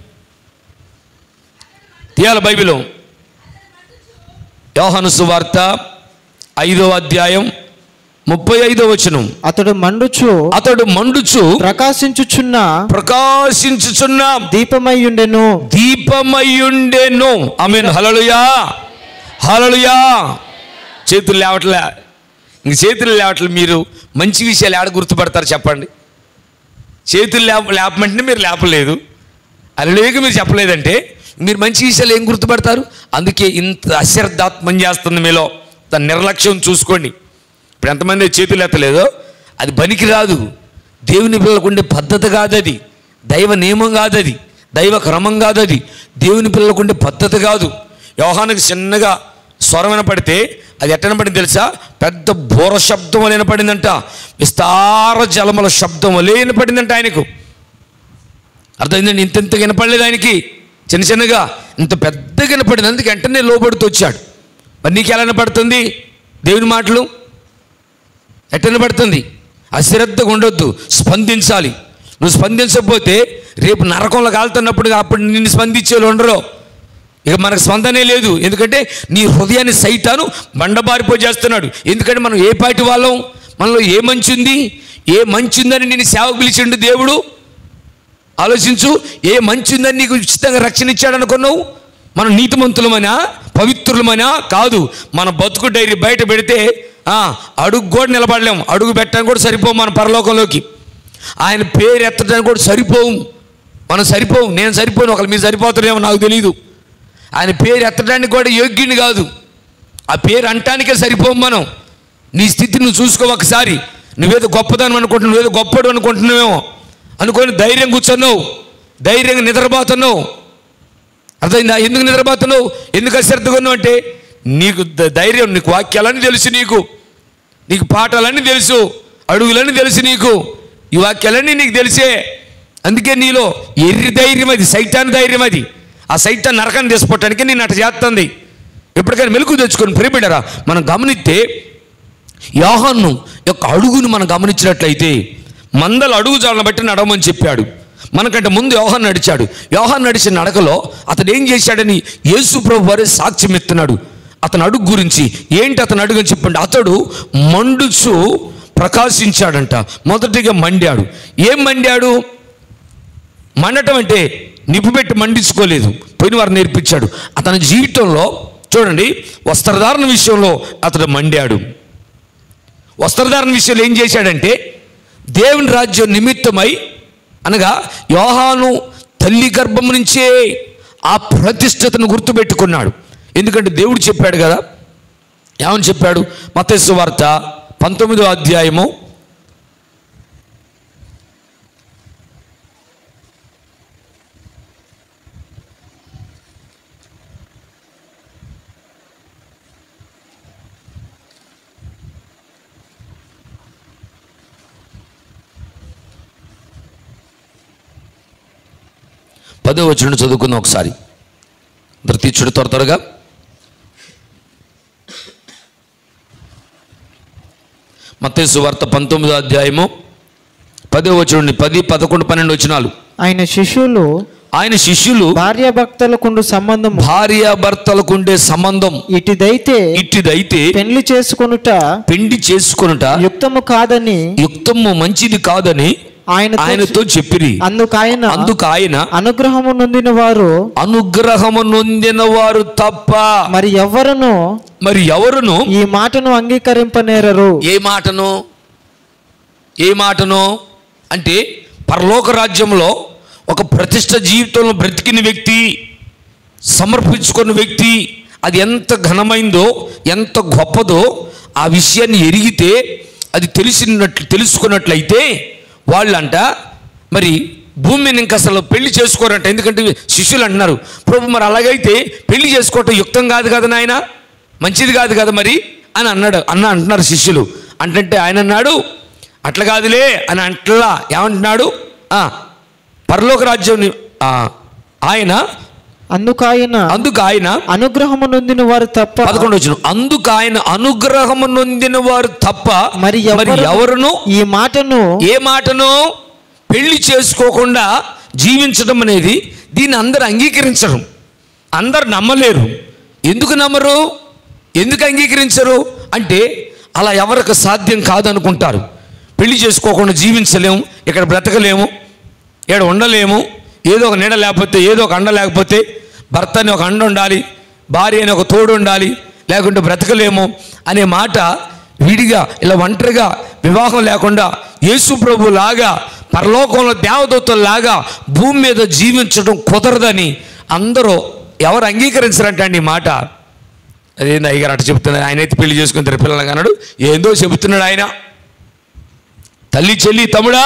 తీయాల బైబిల్ యోహాను సువార్త ఐదవ అధ్యాయం ముప్పై ఐదో వచనం అతడు మండుచు అతడు మండుచు ప్రకాశించుచున్న ప్రకాశించుచున్న దీపమై ఉండెను దీపమయ్యుండెను ఆమెన్ హలలుయా హలలుయా చేతులు లేవట్లే ఇంక చేతులు లేవట్లే మీరు మంచి విషయాలు ఆడ గుర్తుపడతారు చెప్పండి చేతులు లేప లేపమంటే మీరు లేపలేదు అలలేక మీరు చెప్పలేదంటే మీరు మంచి విషయాలు ఏం గుర్తుపడతారు అందుకే ఇంత అశ్రద్ధాత్మం చేస్తుంది మీలో తన నిర్లక్ష్యం చూసుకోండి ఇప్పుడు ఎంతమంది చేతులు ఎత్తలేదో అది పనికి రాదు దేవుని పిల్లలకు ఉండే పద్ధతి కాదు అది దైవ నియమం కాదు అది దైవ క్రమం కాదు అది దేవుని పిల్లలకు ఉండే పద్ధతి కాదు వ్యవహానికి చిన్నగా స్వరం వినపడితే అది ఎట్ట వినపడింది తెలుసా పెద్ద బోర శబ్దం వలె వినపడిందంట విస్తార జలముల శబ్దం వలె వినపడిందంట ఆయనకు అర్థమైందండి ఇంత ఇంత వినపడలేదు ఆయనకి చిన్న చిన్నగా ఇంత పెద్దగా వినపడింది అందుకే వెంటనే లోబడుతూ వచ్చాడు మరి నీకు ఎలా వినపడుతుంది దేవుని మాటలు ఎట్ట వినపడుతుంది అశ్రద్ధగా ఉండొద్దు స్పందించాలి నువ్వు స్పందించకపోతే రేపు నరకంలో కాలుతున్నప్పుడు అప్పుడు నిన్ను స్పందించేలు ఉండరు ఇక మనకు స్పందనే లేదు ఎందుకంటే నీ హృదయాన్ని సైతాను బండబారిపో చేస్తున్నాడు ఎందుకంటే మనం ఏ పాటి వాళ్ళం మనలో ఏ మంచి ఉంది ఏ మంచి ఉందని నేను సేవకు పిలిచిండు దేవుడు ఆలోచించు ఏ మంచి ఉందని నీకు ఉచితంగా రక్షణ ఇచ్చాడు అనుకున్నావు మనం నీతిమంతులమనా పవిత్రులమనా కాదు మన బతుకు డైరీ బయట పెడితే ఆ, అడుగు కూడా నిలబడలేము అడుగు పెట్టడానికి కూడా సరిపోము మన పరలోకంలోకి ఆయన పేరు ఎత్తడానికి కూడా సరిపోవు మనం సరిపోవు నేను సరిపోను ఒకళ్ళు మీరు సరిపోతారేమో నాకు తెలియదు ఆయన పేరు ఎత్తడానికి కూడా యోగ్యుని కాదు ఆ పేరు అంటానికే సరిపోము మనం నీ స్థితి నువ్వు చూసుకో ఒకసారి నువ్వేదో గొప్పదానం అనుకుంటున్నావు నువ్వేదో గొప్పడు అనుకుంటున్నావేమో అనుకొని ధైర్యం కూర్చున్నావు ధైర్యంగా నిద్రపోతున్నావు అర్థమైందా ఎందుకు నిద్రపోతున్నావు ఎందుకు అశ్రద్ధగా ఉన్నావు అంటే నీకు ద- ధైర్యం నీకు వాక్యాలన్నీ తెలుసు నీకు నీకు పాఠాలన్నీ తెలుసు అడుగులన్నీ తెలుసు నీకు ఈ వాక్యాలన్నీ నీకు తెలిసే అందుకే నీలో ఎర్రి ధైర్యం అది సైతాన్ ధైర్యం అది ఆ సైతాన్ నరకాన్ని తీసుకోవటానికి నేను అట్లా చేస్తుంది ఎప్పటికైనా మెలకు తెచ్చుకొని ప్రేమిడరా మనం గమనిస్తే యోహాను యొక్క అడుగును మనం గమనించినట్లయితే మందల అడుగు జాలను బట్టి నడవమని చెప్పాడు మనకంటే ముందు యోహాన్ నడిచాడు యోహాన్ నడిచిన నడకలో అతను ఏం చేశాడని యేసు ప్రభు వారే సాక్ష్యం ఎత్తున్నాడు అతని అడుగు గురించి ఏంటి అతని అడుగు అని చెప్పండి అతడు మండుచు ప్రకాశించాడంట మొదటిగా మండాడు ఏం మండాడు మండటం అంటే నిప్పు పెట్టి మండించుకోలేదు పోయిన వారు నేర్పించాడు అతని జీవితంలో చూడండి వస్త్రధారణ విషయంలో అతడు మండాడు వస్త్రధారణ విషయంలో ఏం చేశాడంటే దేవుని రాజ్యం నిమిత్తమై అనగా యోహాను తల్లి గర్భం నుంచే ఆ ప్రతిష్టతను గుర్తుపెట్టుకున్నాడు ఎందుకంటే దేవుడు చెప్పాడు కదా ఏమని చెప్పాడు మతస్సు వార్త పంతొమ్మిదో అధ్యాయము పదో వచ్చిన చదువుకుందాం ఒకసారి అందరు తీర్చుడు త్వర త్వరగా మత్తయి వార్త పంతొమ్మిదో అధ్యాయము పదో వచ్చిన పది పదకొండు పన్నెండు వచ్చినాలు ఆయన శిష్యులు ఆయన శిష్యులు భార్యాభక్తులకుండు సంబంధము భార్యాభర్తలకు ఉండే సంబంధం ఇటిదైతే ఇట్టిదైతే పెళ్లి చేసుకొనుట పెండి చేసుకొనుట యుక్తము కాదని యుక్తము మంచిది కాదని ఆయనతో ఆయనతో చెప్పిరి అందుకు ఆయన అందుకు ఆయన అనుగ్రహము నొందిన వారు అనుగ్రహము నొందిన వారు తప్ప మరి ఎవరును మరి ఎవరును ఈ మాటను అంగీకరింపనేరరు ఏ మాటను ఏ మాటను అంటే పరలోక రాజ్యంలో ఒక ప్రతిష్ట జీవితంలో బ్రతికిన వ్యక్తి సమర్పించుకున్న వ్యక్తి అది ఎంత ఘనమైందో ఎంత గొప్పదో ఆ విషయాన్ని ఎరిగితే అది తెలిసినట్లు తెలుసుకున్నట్లయితే వాళ్ళంట మరి భూమిని ఇంక అసలు పెళ్లి చేసుకోరంట ఎందుకంటే శిష్యులు అంటున్నారు ప్రభు మరి అలాగైతే పెళ్లి చేసుకోవటం యుక్తం కాదు కదా నాయన మంచిది కాదు కదా మరి అని అన్నాడు అన్న అంటున్నారు శిష్యులు అంటే ఆయన అన్నాడు అట్లా కాదులే అని అంటలా ఏమంటున్నాడు ఆ, పరలోక రాజ్యం ఆయన అందుకు ఆయన అందుకు ఆయన అనుగ్రహము నొందిన వారు తప్ప పదకొండు వచ్చిన అందుకు ఆయన అనుగ్రహము నొందిన వారు తప్ప మరి మరి ఎవరు- ఎవరును ఈ మాటను ఏ మాటను పెళ్లి చేసుకోకుండా జీవించడం అనేది దీన్ని అందరు అంగీకరించరు అందరు నమ్మలేరు ఎందుకు నమ్మరు ఎందుకు అంగీకరించరు అంటే అలా ఎవరికి సాధ్యం కాదనుకుంటారు పెళ్లి చేసుకోకుండా జీవించలేము ఇక్కడ బ్రతకలేము ఇక్కడ ఉండలేము ఏదో ఒక నీడ లేకపోతే ఏదో ఒక అండ లేకపోతే భర్త అని ఒక అండ ఉండాలి భార్య అని ఒక తోడు ఉండాలి లేకుంటే బ్రతకలేము అనే మాట విడిగా ఇలా ఒంటరిగా వివాహం లేకుండా యేసు ప్రభు లాగా పరలోకంలో దేవదూతల్లాగా భూమి మీద జీవించడం కుదరదని అందరూ ఎవరు అంగీకరించరంటండి ఈ మాట అదేంది అయ్యగారు అట్ట చెప్తున్నారు ఆయన అయితే పెళ్లి చేసుకుని పిల్లలు అన్నాడు ఏందో చెబుతున్నాడు ఆయన తల్లి చెల్లి తమ్ముడా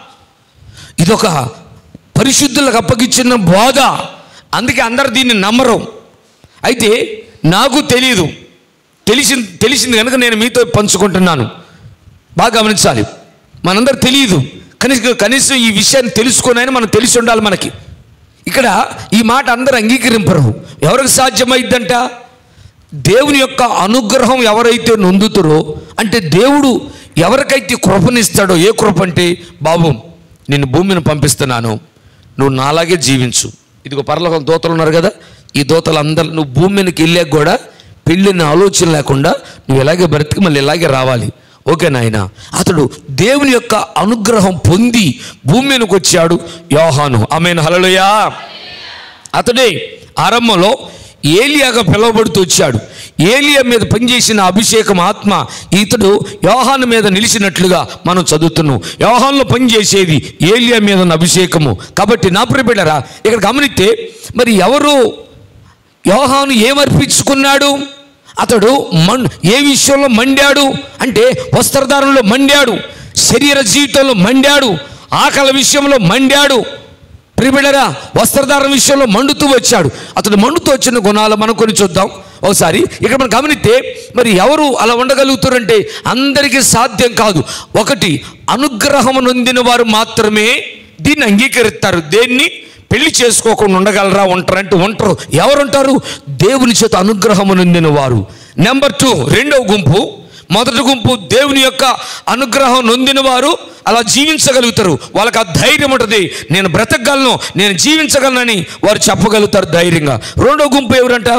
ఇదొక పరిశుద్ధులకు అప్పగించిన బోధ అందుకే అందరు దీన్ని నమ్మరు అయితే నాకు తెలియదు తెలిసి తెలిసింది కనుక నేను మీతో పంచుకుంటున్నాను బాగా గమనించాలి మనందరు తెలియదు కనీసం కనీసం ఈ విషయాన్ని తెలుసుకుని మనం తెలిసి ఉండాలి మనకి ఇక్కడ ఈ మాట అందరూ అంగీకరింపరు ఎవరికి సాధ్యమైద్దంట దేవుని యొక్క అనుగ్రహం ఎవరైతే నొందుతారో అంటే దేవుడు ఎవరికైతే కృపనిస్తాడో ఏ కృప అంటే బాబు నిన్ను భూమిని పంపిస్తున్నాను నువ్వు నాలాగే జీవించు ఇదిగో పరలోకం దోతలు ఉన్నారు కదా ఈ దోతలు అందరు నువ్వు భూమి మీదకి వెళ్ళాక కూడా పెళ్ళిన ఆలోచన లేకుండా నువ్వు ఇలాగే బ్రతికి మళ్ళీ ఇలాగే రావాలి ఓకే నాయన అతడు దేవుని యొక్క అనుగ్రహం పొంది భూమి మీదకి వచ్చాడు యోహాను ఆమెను హలలుయా అతడే ఆరంభంలో ఏలియాగా పిలువబడుతూ వచ్చాడు ఏలియా మీద పనిచేసిన అభిషేకం ఆత్మ ఇతడు యోహాను మీద నిలిచినట్లుగా మనం చదువుతున్నాం యోహాన్లో పనిచేసేది ఏలియా మీద ఉన్న అభిషేకము కాబట్టి నా ప్రిపెడరా ఇక్కడ గమనిస్తే మరి ఎవరు యోహాను ఏమర్పించుకున్నాడు అతడు మన్ ఏ విషయంలో మండాడు అంటే వస్త్రధారణలో మండాడు శరీర జీవితంలో మండాడు ఆకలి విషయంలో మండాడు ప్రిబిడరా వస్త్రధారణ విషయంలో మండుతూ వచ్చాడు అతడు మండుతూ వచ్చిన గుణాలు మనం కొన్ని చూద్దాం ఒకసారి ఇక్కడ మనం గమనిస్తే మరి ఎవరు అలా ఉండగలుగుతారంటే అందరికీ సాధ్యం కాదు ఒకటి అనుగ్రహం నొందిన వారు మాత్రమే దీన్ని అంగీకరిస్తారు దేన్ని పెళ్లి చేసుకోకుండా ఉండగలరా ఉంటారంటే ఉంటారు ఎవరుంటారు దేవుని చేత అనుగ్రహము నొందిన వారు నెంబర్ టూ రెండవ గుంపు మొదటి గుంపు దేవుని యొక్క అనుగ్రహం నొందిన వారు అలా జీవించగలుగుతారు వాళ్ళకి ఆ ధైర్యం ఉంటుంది నేను బ్రతకగలను నేను జీవించగలనని వారు చెప్పగలుగుతారు ధైర్యంగా రెండో గుంపు ఎవరంట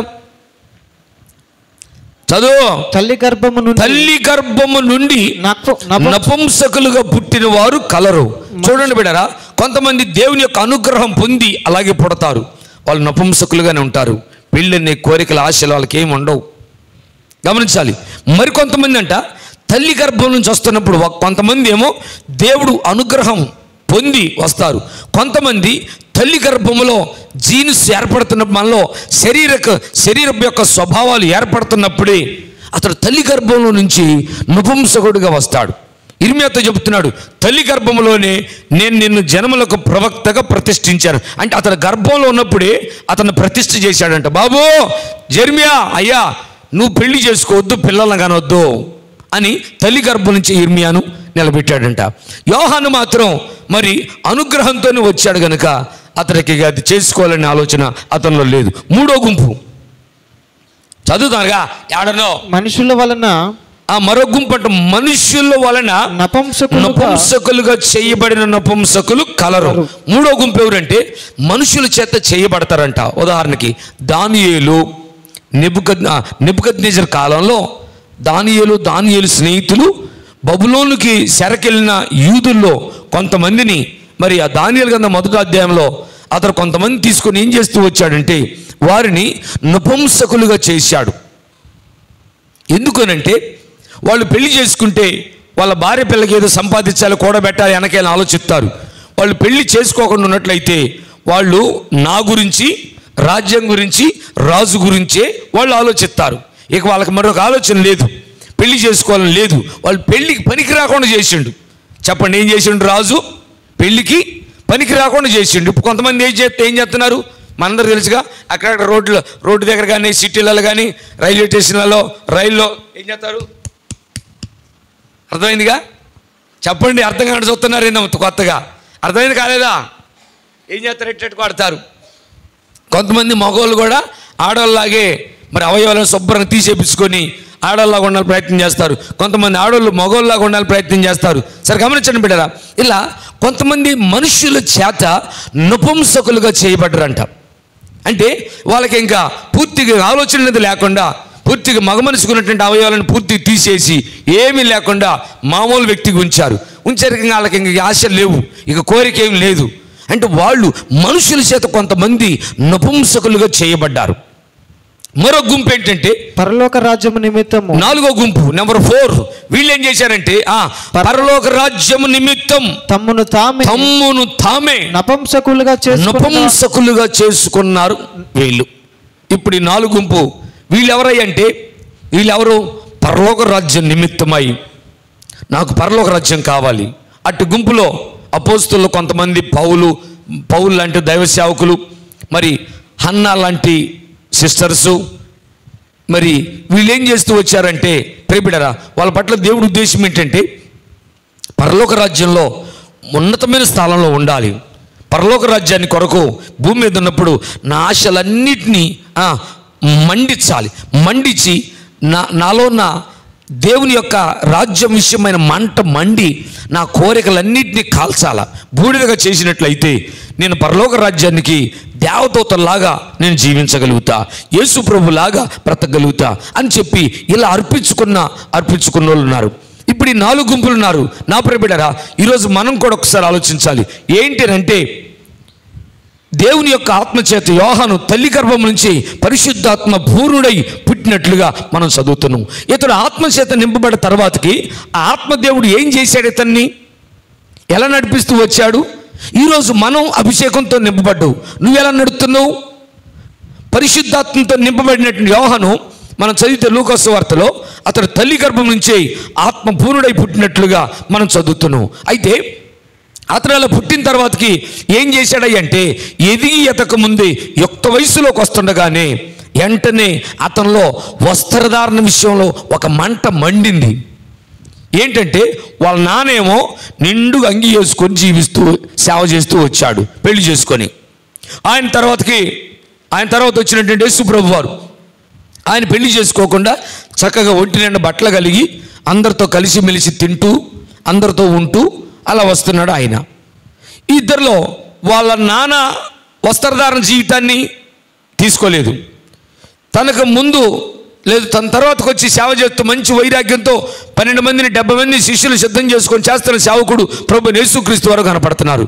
చదువు తల్లి గర్భము నుండి తల్లి గర్భము నుండి నప- నప- నపుంసకులుగా పుట్టిన వారు కలరు చూడండి బిడరా కొంతమంది దేవుని యొక్క అనుగ్రహం పొంది అలాగే పుడతారు వాళ్ళు నపుంసకులుగానే ఉంటారు పెళ్ళని కోరికల ఆశలు వాళ్ళకి ఏమి ఉండవు గమనించాలి మరికొంతమంది అంట తల్లి గర్భం నుంచి వస్తున్నప్పుడు ఒక- కొంతమంది ఏమో దేవుడు అనుగ్రహం పొంది వస్తారు కొంతమంది తల్లి గర్భములో జీన్స్ ఏర్పడుతున్న మనలో శరీరక శరీరం యొక్క స్వభావాలు ఏర్పడుతున్నప్పుడే అతడు తల్లి గర్భంలో నుంచి నపుంసకుడిగా వస్తాడు ఇర్మియాతో చెబుతున్నాడు తల్లి గర్భంలోనే నేను నిన్ను జనములకు ప్రవక్తగా ప్రతిష్ఠించాను అంటే అతని గర్భంలో ఉన్నప్పుడే అతను ప్రతిష్ఠ చేశాడంట బాబు జర్మియా అయ్యా నువ్వు పెళ్లి చేసుకోవద్దు పిల్లలను కనవద్దు అని తల్లి గర్భం నుంచి ఇర్మియాను నిలబెట్టాడంట యోహాను మాత్రం మరి అనుగ్రహంతోనే వచ్చాడు గనుక అతనికి ఇక అది చేసుకోవాలనే ఆలోచన అతనిలో లేదు మూడో గుంపు చదువుతానుగా ఏడనో మనుషుల వలన ఆ మరో గుంపు అంటే మనుష్యుల వలన నపంసకులుగా నపుంసకులుగా చేయబడిన నపుంసకులు కలరు మూడో గుంపు ఎవరంటే మనుషుల చేత చేయబడతారంట ఉదాహరణకి దానియేలు నిబుకద్ నిబుకద్నేజర్ కాలంలో దానియేలు దానియేలు స్నేహితులు బబులోనికి సెరకెళ్ళిన యూదుల్లో కొంతమందిని మరి ఆ దానియేలు కన్నా మొదటి అధ్యాయంలో అతను కొంతమంది తీసుకొని ఏం చేస్తూ వచ్చాడంటే వారిని నపుంసకులుగా చేశాడు ఎందుకనంటే వాళ్ళు పెళ్లి చేసుకుంటే వాళ్ళ భార్య పిల్లకి ఏదో సంపాదించాలి కూడబెట్టాలి వెనకేలా ఆలోచిస్తారు వాళ్ళు పెళ్లి చేసుకోకుండా ఉన్నట్లయితే వాళ్ళు నా గురించి రాజ్యం గురించి రాజు గురించే వాళ్ళు ఆలోచిస్తారు ఇక వాళ్ళకి మరొక ఆలోచన లేదు పెళ్లి చేసుకోవాలని లేదు వాళ్ళు పెళ్లికి పనికి రాకుండా చేసిండు చెప్పండి ఏం చేసిండు రాజు పెళ్లికి పనికి రాకుండా చేసిండు ఇప్పుడు కొంతమంది ఏం చేస్తే ఏం చేస్తున్నారు మనందరూ తెలుసుగా అక్కడక్కడ రోడ్లు రోడ్డు దగ్గర కానీ సిటీలలో కానీ రైల్వే స్టేషన్లలో రైల్లో ఏం చేస్తారు అర్థమైందిగా చెప్పండి అర్థం కాని చూస్తున్నారు ఏందో కొత్తగా అర్థమైంది కాలేదా ఏం చేస్తారు ఎట్టెట్టు కొడతారు కొంతమంది మగవాళ్ళు కూడా ఆడవాళ్ళలాగే మరి అవయవాలను శుభ్రంగా తీసేపించుకొని ఆడవాళ్ళలాగా ఉండాలని ప్రయత్నం చేస్తారు కొంతమంది ఆడవాళ్ళు మగవాళ్ళలాగా ఉండాలని ప్రయత్నం చేస్తారు సరే గమనించండి బిడ్డరా ఇలా కొంతమంది మనుషుల చేత నపుంసకులుగా చేయబడ్డరంట అంటే వాళ్ళకి ఇంకా పూర్తిగా ఆలోచన అనేది లేకుండా పూర్తిగా మగ మనసుకున్నటువంటి అవయవాలను పూర్తిగా తీసేసి ఏమీ లేకుండా మామూలు వ్యక్తికి ఉంచారు ఉంచారు ఇంకా వాళ్ళకి ఇంక ఆశ లేవు ఇక కోరిక ఏం లేదు అంటే వాళ్ళు మనుషుల చేత కొంతమంది నపుంసకులుగా చేయబడ్డారు మరో గుంపు ఏంటంటే పరలోక రాజ్యము నిమిత్తము నాలుగో గుంపు నెంబర్ ఫోర్ వీళ్ళు ఏం చేశారంటే ఆ పరలోక రాజ్యము నిమిత్తం తమ్మును తామే తమ్మును తామే నపంసకులుగా చేసుకున్న నపుంసకులుగా చేసుకున్నారు వీళ్ళు ఇప్పుడు ఈ నాలుగు గుంపు వీళ్ళు ఎవరై అంటే వీళ్ళెవరు పరలోక రాజ్యం నిమిత్తమై నాకు పరలోక రాజ్యం కావాలి అటు గుంపులో అపోస్తులు కొంతమంది పౌలు పౌలు లాంటి దైవ సేవకులు మరి హన్నా లాంటి సిస్టర్సు మరి వీళ్ళు ఏం చేస్తూ వచ్చారంటే ప్రేమిడరా వాళ్ళ పట్ల దేవుడి ఉద్దేశం ఏంటంటే పరలోక రాజ్యంలో ఉన్నతమైన స్థానంలో ఉండాలి పరలోక రాజ్యాన్ని కొరకు భూమి మీద ఉన్నప్పుడు నా ఆశలన్నిటినీ ఆ, మండించాలి మండించి నా నాలో నా దేవుని యొక్క రాజ్యం విషయమైన మంట మండి నా కోరికలన్నింటినీ కాల్చాల బూడిదగా చేసినట్లయితే నేను పరలోక రాజ్యానికి దేవదూతలాగా నేను జీవించగలుగుతా యేసు ప్రభులాగా బ్రతకగలుగుతా అని చెప్పి ఇలా అర్పించుకున్న అర్పించుకున్న వాళ్ళు ఉన్నారు ఇప్పుడు ఈ నాలుగు గుంపులు ఉన్నారు నా ప్రియబిడ్డరా ఈరోజు మనం కూడా ఒకసారి ఆలోచించాలి ఏంటి అంటే దేవుని యొక్క ఆత్మచేత యోహాను తల్లి గర్భం నుంచి పరిశుద్ధాత్మ పూర్ణుడై పుట్టినట్లుగా మనం చదువుతున్నాం ఇతడు ఆత్మచేత నింపబడిన తర్వాతకి ఆ ఆత్మదేవుడు ఏం చేశాడు ఇతన్ని ఎలా నడిపిస్తూ వచ్చాడు ఈరోజు మనం అభిషేకంతో నింపబడ్డావు నువ్వు ఎలా నడుస్తున్నావు పరిశుద్ధాత్మతో నింపబడినటువంటి యోహను మనం చదివితే లూకస్ వార్తలో అతడు తల్లి గర్భం నుంచే ఆత్మ పూర్ణుడై పుట్టినట్లుగా మనం చదువుతున్నాం అయితే అతను అలా పుట్టిన తర్వాతకి ఏం చేశాడంటే ఎదిగి ఎతక ముందే యుక్త వయసులోకి వస్తుండగానే వెంటనే అతనిలో వస్త్రధారణ విషయంలో ఒక మంట మండింది ఏంటంటే వాళ్ళ నానేమో నిండుగా అంగి వేసుకొని జీవిస్తూ సేవ చేస్తూ వచ్చాడు పెళ్లి చేసుకొని ఆయన తర్వాతకి ఆయన తర్వాత వచ్చినటువంటి యేసుప్రభు వారు ఆయన పెళ్లి చేసుకోకుండా చక్కగా ఒంటి నిండా బట్టలు కలిగి అందరితో కలిసిమెలిసి తింటూ అందరితో ఉంటూ అలా వస్తున్నాడు ఆయన ఈ ఇద్దరిలో వాళ్ళ నాన్న వస్త్రధారణ జీవితాన్ని తీసుకోలేదు తనకు ముందు లేదు తన తర్వాతకు వచ్చి సేవ చేస్తూ మంచి వైరాగ్యంతో పన్నెండు మందిని డెబ్బై మంది శిష్యులు సిద్ధం చేసుకొని చేస్తున్న సేవకుడు ప్రభు యేసుక్రీస్తు వారు కనపడుతున్నారు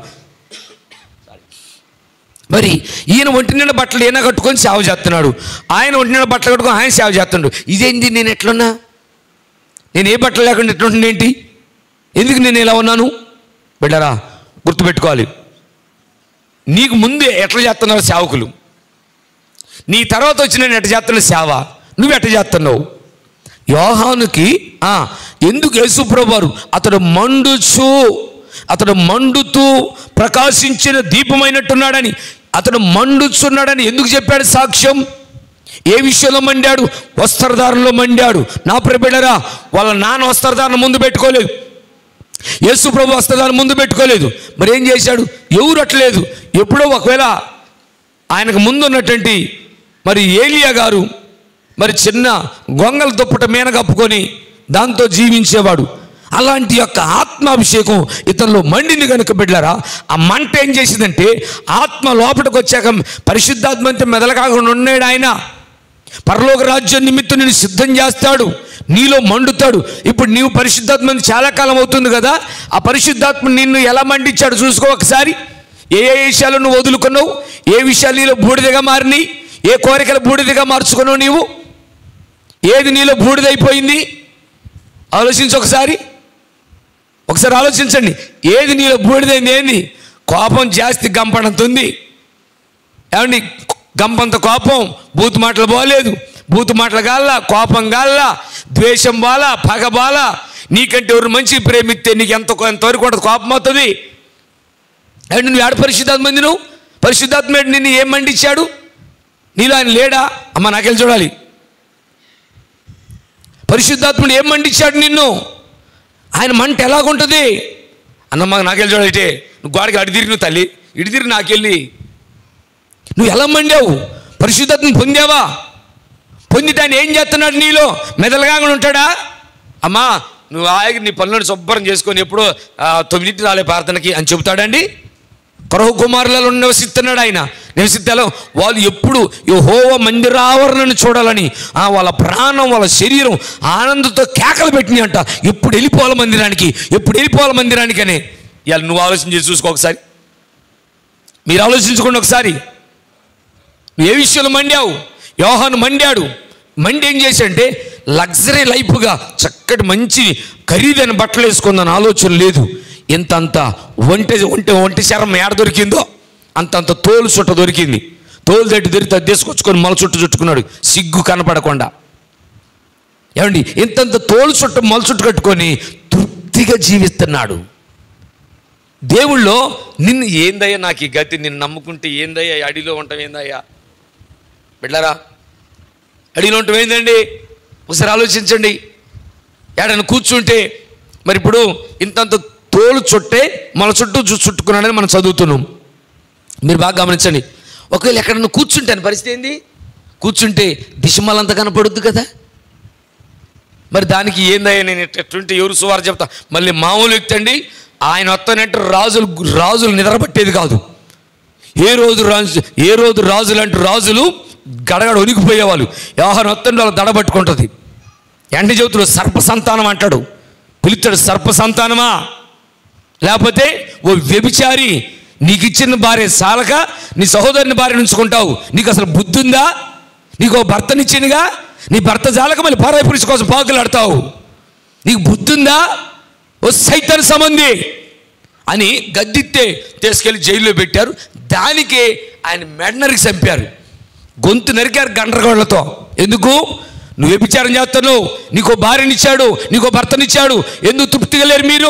మరి ఈయన ఒంటి నిండా బట్టలు ఈయన కట్టుకొని సేవ చేస్తున్నాడు ఆయన ఒంటి నిండా బట్టలు కట్టుకొని ఆయన సేవ చేస్తున్నాడు ఇదేంటి నేను ఎట్లున్నా నేను ఏ బట్టలు లేకుండా ఎట్లుంటుంది ఏంటి ఎందుకు నేను ఇలా ఉన్నాను బిడ్డరా గుర్తుపెట్టుకోవాలి నీకు ముందే ఎట్లా చేస్తున్నారు సేవకులు నీ తర్వాత వచ్చిన ఎట్ట చేస్తున్న సేవ నువ్వు ఎట్ట చేస్తున్నావు యోహానుకి ఆ, ఎందుకు యేసుప్రభు వారు అతడు మండుచు అతడు మండుతూ ప్రకాశించిన దీపమైనట్టున్నాడని అతడు మండుచున్నాడని ఎందుకు చెప్పాడు సాక్ష్యం ఏ విషయంలో మండాడు వస్త్రధారణలో మండాడు నా ప్రబిడరా వాళ్ళ నాన్న వస్త్రధారణ ముందు పెట్టుకోలేదు యేసు ప్రభు వస్త్రధారణ ముందు పెట్టుకోలేదు మరి ఏం చేశాడు ఎవరు అట్లేదు ఎప్పుడో ఒకవేళ ఆయనకు ముందు ఉన్నటువంటి మరి ఏలియా గారు మరి చిన్న గొంగల దుప్పట మీన కప్పుకొని దాంతో జీవించేవాడు అలాంటి యొక్క ఆత్మాభిషేకం ఇతనిలో మండిని కనుక బిడ్డారా ఆ మంట ఏం చేసిందంటే ఆత్మ లోపలికి వచ్చాక పరిశుద్ధాత్మ అంటే మెదలకాకుండా ఉన్నాడు ఆయన పరలోక రాజ్యం నిమిత్తం నేను సిద్ధం చేస్తాడు నీలో మండుతాడు ఇప్పుడు నీవు పరిశుద్ధాత్మ చాలా కాలం అవుతుంది కదా ఆ పరిశుద్ధాత్మ నిన్ను ఎలా మండించాడు చూసుకో ఒకసారి ఏ ఏ విషయాలు నువ్వు వదులుకున్నావు ఏ విషయాలు నీలో బూడిదగా మారినాయి ఏ కోరికలు బూడిదగా మార్చుకున్నావు నీవు ఏది నీలో బూడిదైపోయింది ఆలోచించు ఒకసారి ఒకసారి ఆలోచించండి ఏది నీలో బూడిదైంది ఏంది కోపం జాస్తి గంపడంతుంది ఏమండి గంపంత కోపం బూతు మాటలు పోలేదు బూతు మాటలు గాల్లా కోపం గాల్లా ద్వేషం బాల పగ బాల నీకంటే ఎవరు మంచి ప్రేమిస్తే నీకు ఎంత ఎంతవరకు ఉంటుంది కోపం అవుతుంది అండ్ నువ్వు ఆడ పరిశుద్ధాత్మ మంది నువ్వు పరిశుద్ధాత్మ ఏంటి నిన్ను ఏం మండిచ్చాడు నీలో ఆయన లేడా అమ్మ నాకెళ్ళి చూడాలి పరిశుద్ధాత్ముడు ఏం మండిచ్చాడు నిన్ను ఆయన మంట ఎలాగుంటుంది అన్నమ్మ నాకెళ్ళి చూడాలి నువ్వు గోడకి అడి తిరిగి నువ్వు తల్లి ఇడి తిరిగి నాకెళ్ళి నువ్వు ఎలా మండావు పరిశుద్ధతను పొందావా పొందిటాన్ని ఏం చేస్తున్నాడు నీలో మెదలుగా ఉంటాడా అమ్మా నువ్వు ఆగి నీ పనులను శుభ్రం చేసుకొని ఎప్పుడో ఆ, తొమ్మిదింటి రాలే ప్రార్థనకి అని చెబుతాడండి కొరహు కుమారులలో నివసిస్తున్నాడు ఆయన నివసిస్తాలో వాళ్ళు ఎప్పుడు హోవ మందిరావరణను చూడాలని ఆ వాళ్ళ ప్రాణం వాళ్ళ శరీరం ఆనందంతో కేకలు పెట్టినాయి అంట ఎప్పుడు వెళ్ళిపోవాలి మందిరానికి ఎప్పుడు వెళ్ళిపోవాలి మందిరానికి అని ఇవాళ నువ్వు ఆలోచన చేసి చూసుకో ఒకసారి మీరు ఆలోచించుకోండి ఒకసారి నువ్వు ఏ విషయంలో మండావు యోహాను మండాడు మండి ఏం చేశాడంటే లగ్జరీ లైఫ్గా చక్కటి మంచి ఖరీదైన బట్టలు వేసుకుందని ఆలోచన లేదు ఇంతంత ఒంటె ఒంటె ఒంటి శరం ఏడ దొరికిందో అంతంత తోలు చుట్ట దొరికింది తోలు తట్టి దొరికి అది తీసుకొచ్చుకొని మొల చుట్టు చుట్టుకున్నాడు సిగ్గు కనపడకుండా ఏమండి ఇంతంత తోలు చుట్ట మొల చుట్టు కట్టుకొని తృప్తిగా జీవిస్తున్నాడు దేవుళ్ళో నిన్ను ఏందయ్యా నాకు ఈ గతి నిన్ను నమ్ముకుంటే ఏందయ్యా ఈ అడిలో ఉంటాం ఏందయ్యా బిడ్డారా అడిలో ఉంటాం ఏందండి ఒకసారి ఆలోచించండి ఏడైనా కూర్చుంటే మరి ఇప్పుడు ఇంతంత తోలు చుట్టే మన చుట్టూ చు- చుట్టుకున్నాడని మనం చదువుతున్నాం మీరు బాగా గమనించండి ఒకవేళ ఎక్కడన్నా కూర్చుంటాను పరిస్థితి ఏంది కూర్చుంటే దిశమలంతా కనపడుద్ది కదా మరి దానికి ఏందయ్యా నేను ఎట్ట- ఎట్టుంటే ఎవరు సువారు చెప్తా మళ్ళీ మామూలు వ్యక్తి అండి ఆయన వస్తానంటే రాజులు రాజులు నిద్రపట్టేది కాదు ఏ రోజు రాజు ఏ రోజు రాజులు అంటే రాజులు గడగడ ఉనికిపోయేవాళ్ళు వ్యవహారం వస్తుంటే వాళ్ళు దడబట్టుకుంటుంది ఎండ చెబుతుడు సర్ప సంతానం అంటాడు పిలుస్తాడు సర్ప సంతానమా లేకపోతే ఓ వ్యభిచారి నీకు ఇచ్చిన భార్య సాలక నీ సహోదరుని భార్య ఉంచుకుంటావు నీకు అసలు బుద్ధి ఉందా నీకు ఓ భర్తనిచ్చిందిగా నీ భర్త జాలక మళ్ళీ పారాయి పురుషు కోసం పాకులాడతావు నీకు బుద్ధి ఉందా ఓ సైతాన్ సంబంధి అని గద్దిత్తే తీసుకెళ్లి జైల్లో పెట్టారు దానికే ఆయన మెడనరికి చంపారు గొంతు నరికారు గండ్రగోళ్లతో ఎందుకు నువ్వు వ్యభిచారం చేస్తున్నావు నీకో భార్యనిచ్చాడు నీకో భర్తనిచ్చాడు ఎందుకు తృప్తిగా లేరు మీరు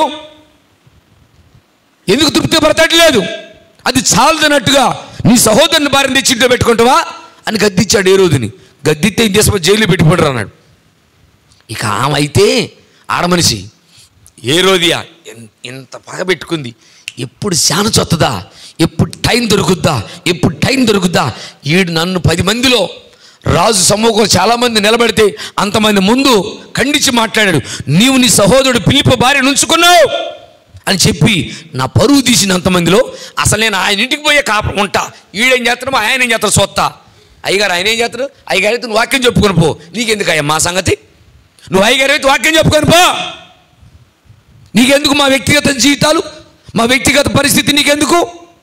ఎందుకు తృప్తి పడతట్లేదు అది చాలదన్నట్టుగా నీ సహోదరుని భార్యను తెచ్చి ఇంట్లో పెట్టుకుంటావా అని గద్దిచ్చాడు ఏ రోజుని గద్దిస్తే ఏం చేసిన జైలు పెట్టిపోడరు అన్నాడు ఇక ఆమె అయితే ఆడమనిషి ఏ రోజుయా ఎన్- ఇంత పగ పెట్టుకుంది ఎప్పుడు శాన చొత్తదా ఎప్పుడు టైం దొరుకుద్దా ఎప్పుడు టైం దొరుకుద్దా ఈడు నన్ను పది మందిలో రాజు సమూహం చాలామంది నిలబడితే అంతమంది ముందు ఖండించి మాట్లాడాడు నీవు నీ సహోదరుడు పిలిప భార్యను ఉంచుకున్నావు అని చెప్పి నా పరువు తీసిన అంతమందిలో అసలు నేను ఆయన ఇంటికి పోయే కాపం ఉంటా ఈడేం చేస్తాడో ఆయన ఏం చేస్తాడు సొత్తా అయ్యగారు ఆయన ఏం చేస్తాడు అయ్యగారు అయితే నువ్వు వాక్యం చెప్పుకొని పో నీకెందుకు అయ్యా మా సంగతి నువ్వు అయ్యగారు అయితే వాక్యం చెప్పుకొని పో నీకెందుకు మా వ్యక్తిగత జీవితాలు మా వ్యక్తిగత పరిస్థితి నీకెందుకు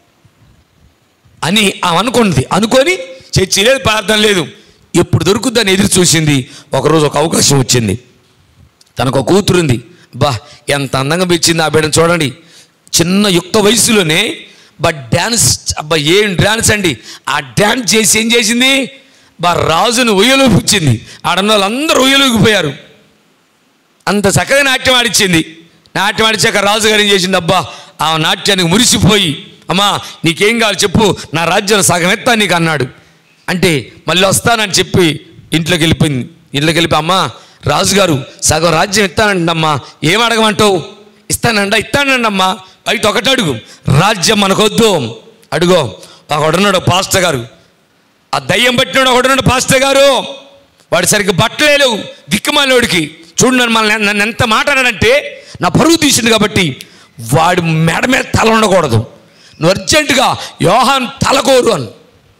అని ఆమె అనుకుంది అనుకొని చర్చి లేదు ప్రార్థన లేదు ఎప్పుడు దొరుకుద్దని ఎదురు చూసింది ఒకరోజు ఒక అవకాశం వచ్చింది తనకు ఒక కూతురుంది బా ఎంత అందంగా పెంచింది ఆ బిడ్డను చూడండి చిన్న యుక్త వయసులోనే బా డ్యాన్స్ అబ్బా ఏం డ్యాన్స్ అండి ఆ డ్యాన్స్ చేసి ఏం చేసింది బా రాజును ఉయ్యలోపించింది ఆడన్న వాళ్ళందరూ ఉయ్యలోకిపోయారు అంత చక్కగా నాట్యం ఆడిచ్చింది నాట్యం ఆడిచాక రాజుగారు ఏం చేసింది అబ్బా ఆ నాట్యానికి మురిసిపోయి అమ్మా నీకేం కావాలి చెప్పు నా రాజ్యం సగం ఎత్తా నీకు అన్నాడు అంటే మళ్ళీ వస్తానని చెప్పి ఇంట్లోకి వెళ్ళిపోయింది ఇంట్లోకి వెళ్ళిపోయి అమ్మా రాజుగారు సగం రాజ్యం ఇస్తానండి అమ్మా ఏం అడగమంటావు ఇస్తానండ ఇస్తానండి అమ్మా అయితే ఒకటి అడుగు రాజ్యం మనకొద్దు అడుగో ఒకడున్నాడు పాస్టర్ గారు ఆ దయ్యం పట్టినాడు ఒకడున్నాడు పాస్టర్ గారు వాడు సరిగ్గా బట్టలేవు దిక్కుమాలోడికి చూడు నన్ను మన నన్ను ఎంత మాట్లాడాడంటే నా పరువు తీసింది కాబట్టి వాడు మెడ మీద తల ఉండకూడదు నువ్వు అర్జెంటుగా యోహాన్ తల కోరు అని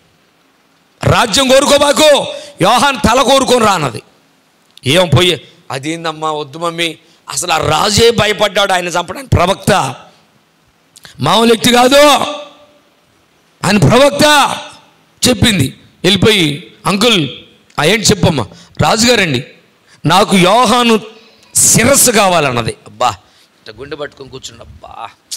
రాజ్యం కోరుకోబాకు యోహాన్ తల కోరుకొని రానది ఏం పోయే అదేందమ్మా వద్దు మమ్మీ అసలు ఆ రాజే భయపడ్డాడు ఆయన చంపడానికి ప్రవక్త మామూలు వ్యక్తి కాదు ఆయన ప్రవక్త చెప్పింది వెళ్ళిపోయి అంకుల్ ఆ ఏంటి చెప్పమ్మా రాజుగారండి నాకు యోహాను శిరస్సు కావాలన్నది అబ్బా ఇట్లా గుండె పట్టుకొని కూర్చుండు అబ్బా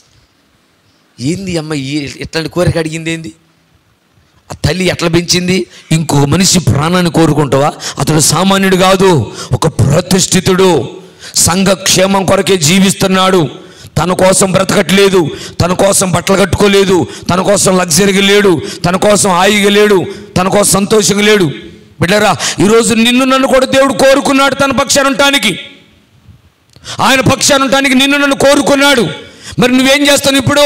ఏంది అమ్మ ఈ ఇట్లాంటి కోరిక అడిగింది ఏంది ఆ తల్లి ఎట్లా పెంచింది ఇంకో మనిషి ప్రాణాన్ని కోరుకుంటావా అతడు సామాన్యుడు కాదు ఒక ప్రతిష్ఠితుడు సంఘ క్షేమం కొరకే జీవిస్తున్నాడు తన కోసం బ్రతకట్లేదు తన కోసం బట్టలు కట్టుకోలేదు తన కోసం లగ్జరీగా లేడు తన కోసం హాయిగా లేడు తన కోసం సంతోషంగా లేడు బిడ్డరా ఈరోజు నిన్ను నన్ను కూడా దేవుడు కోరుకున్నాడు తన పక్షాన ఉండటానికి ఆయన పక్షాన ఉండటానికి నిన్ను నన్ను కోరుకున్నాడు మరి నువ్వేం చేస్తావు ఇప్పుడు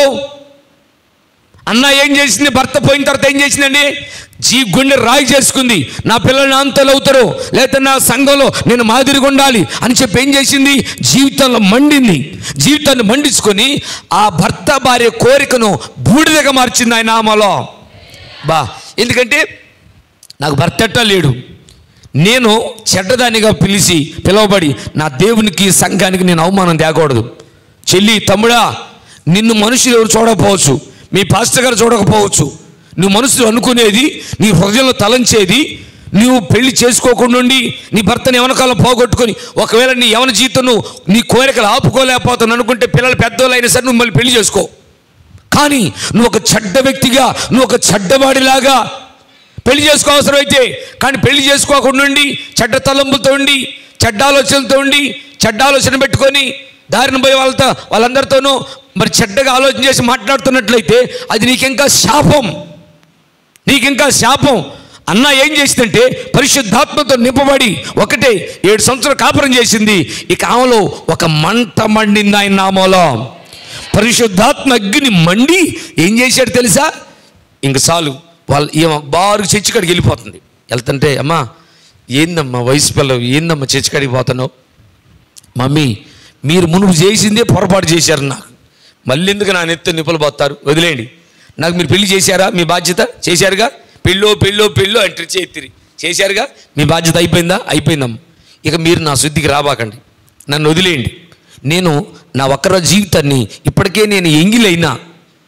అన్న ఏం చేసింది భర్త పోయిన తర్వాత ఏం చేసిందండి జీ గుండె రాయి చేసుకుంది నా పిల్లలు నా అంతలు అవుతారు లేకపోతే నా సంఘంలో నేను మాదిరిగా ఉండాలి అని చెప్పి ఏం చేసింది జీవితంలో మండింది జీవితాన్ని మండించుకొని ఆ భర్త భార్య కోరికను బూడిదగా మార్చింది ఆయన నామలో బా ఎందుకంటే నాకు భర్త ఎట్టా లేడు నేను చెడ్డదానిగా పిలిచి పిలువబడి నా దేవునికి సంఘానికి నేను అవమానం తేకూడదు చెల్లి తమ్ముడా నిన్ను మనుషులు ఎవరు చూడకపోవచ్చు మీ పాస్టర్ గారు చూడకపోవచ్చు నువ్వు మనసులో అనుకునేది నీ హృదయంలో తలంచేది నువ్వు పెళ్లి చేసుకోకుండా ఉండి నీ భర్తని యవనకాలం పోగొట్టుకొని ఒకవేళ నీ యవన జీవితం నువ్వు నీ కోరికలు ఆపుకోలేకపోతాను అనుకుంటే పిల్లలు పెద్దోళ్ళు అయినా సరే నువ్వు మళ్ళీ పెళ్లి చేసుకో కానీ నువ్వు ఒక చెడ్డ వ్యక్తిగా నువ్వు ఒక చెడ్డవాడిలాగా పెళ్లి చేసుకో అవసరం అయితే కానీ పెళ్లి చేసుకోకుండా ఉండి చెడ్డ తలంపులతో ఉండి చెడ్డ ఆలోచనలతో ఉండి చెడ్డ ఆలోచన పెట్టుకొని దారిన పోయే వాళ్ళతో వాళ్ళందరితోనూ మరి చెడ్డగా ఆలోచన చేసి మాట్లాడుతున్నట్లయితే అది నీకింకా శాపం నీకింకా శాపం అన్న ఏం చేసిందంటే పరిశుద్ధాత్మతో నింపబడి ఒకటే ఏడు సంవత్సరాలు కాపురం చేసింది ఇక ఆమెలో ఒక మంట మండింది ఆయన నామలో పరిశుద్ధాత్మ అగ్ని మండి ఏం చేశాడు తెలుసా ఇంక చాలు వాళ్ళు ఏమో బారు చర్చికాడికి వెళ్ళిపోతుంది వెళ్తుంటే అమ్మా ఏందమ్మా వయసు పిల్లలు ఏందమ్మా చర్చికాడికి పోతున్నావు మమ్మీ మీరు మునుపు చేసిందే పొరపాటు చేశారు నాకు మళ్ళీ ఎందుకు నా నెత్తి నిప్పులు పోతారు వదిలేయండి నాకు మీరు పెళ్లి చేశారా మీ బాధ్యత చేశారుగా పెళ్ళో పెళ్ళో పెళ్ళో అంటే చేతిరి చేశారుగా మీ బాధ్యత అయిపోయిందా అయిపోయిందమ్మా ఇక మీరు నా శుద్ధికి రాబాకండి నన్ను వదిలేయండి నేను నా ఒక్కరో జీవితాన్ని ఇప్పటికే నేను ఎంగిలైనా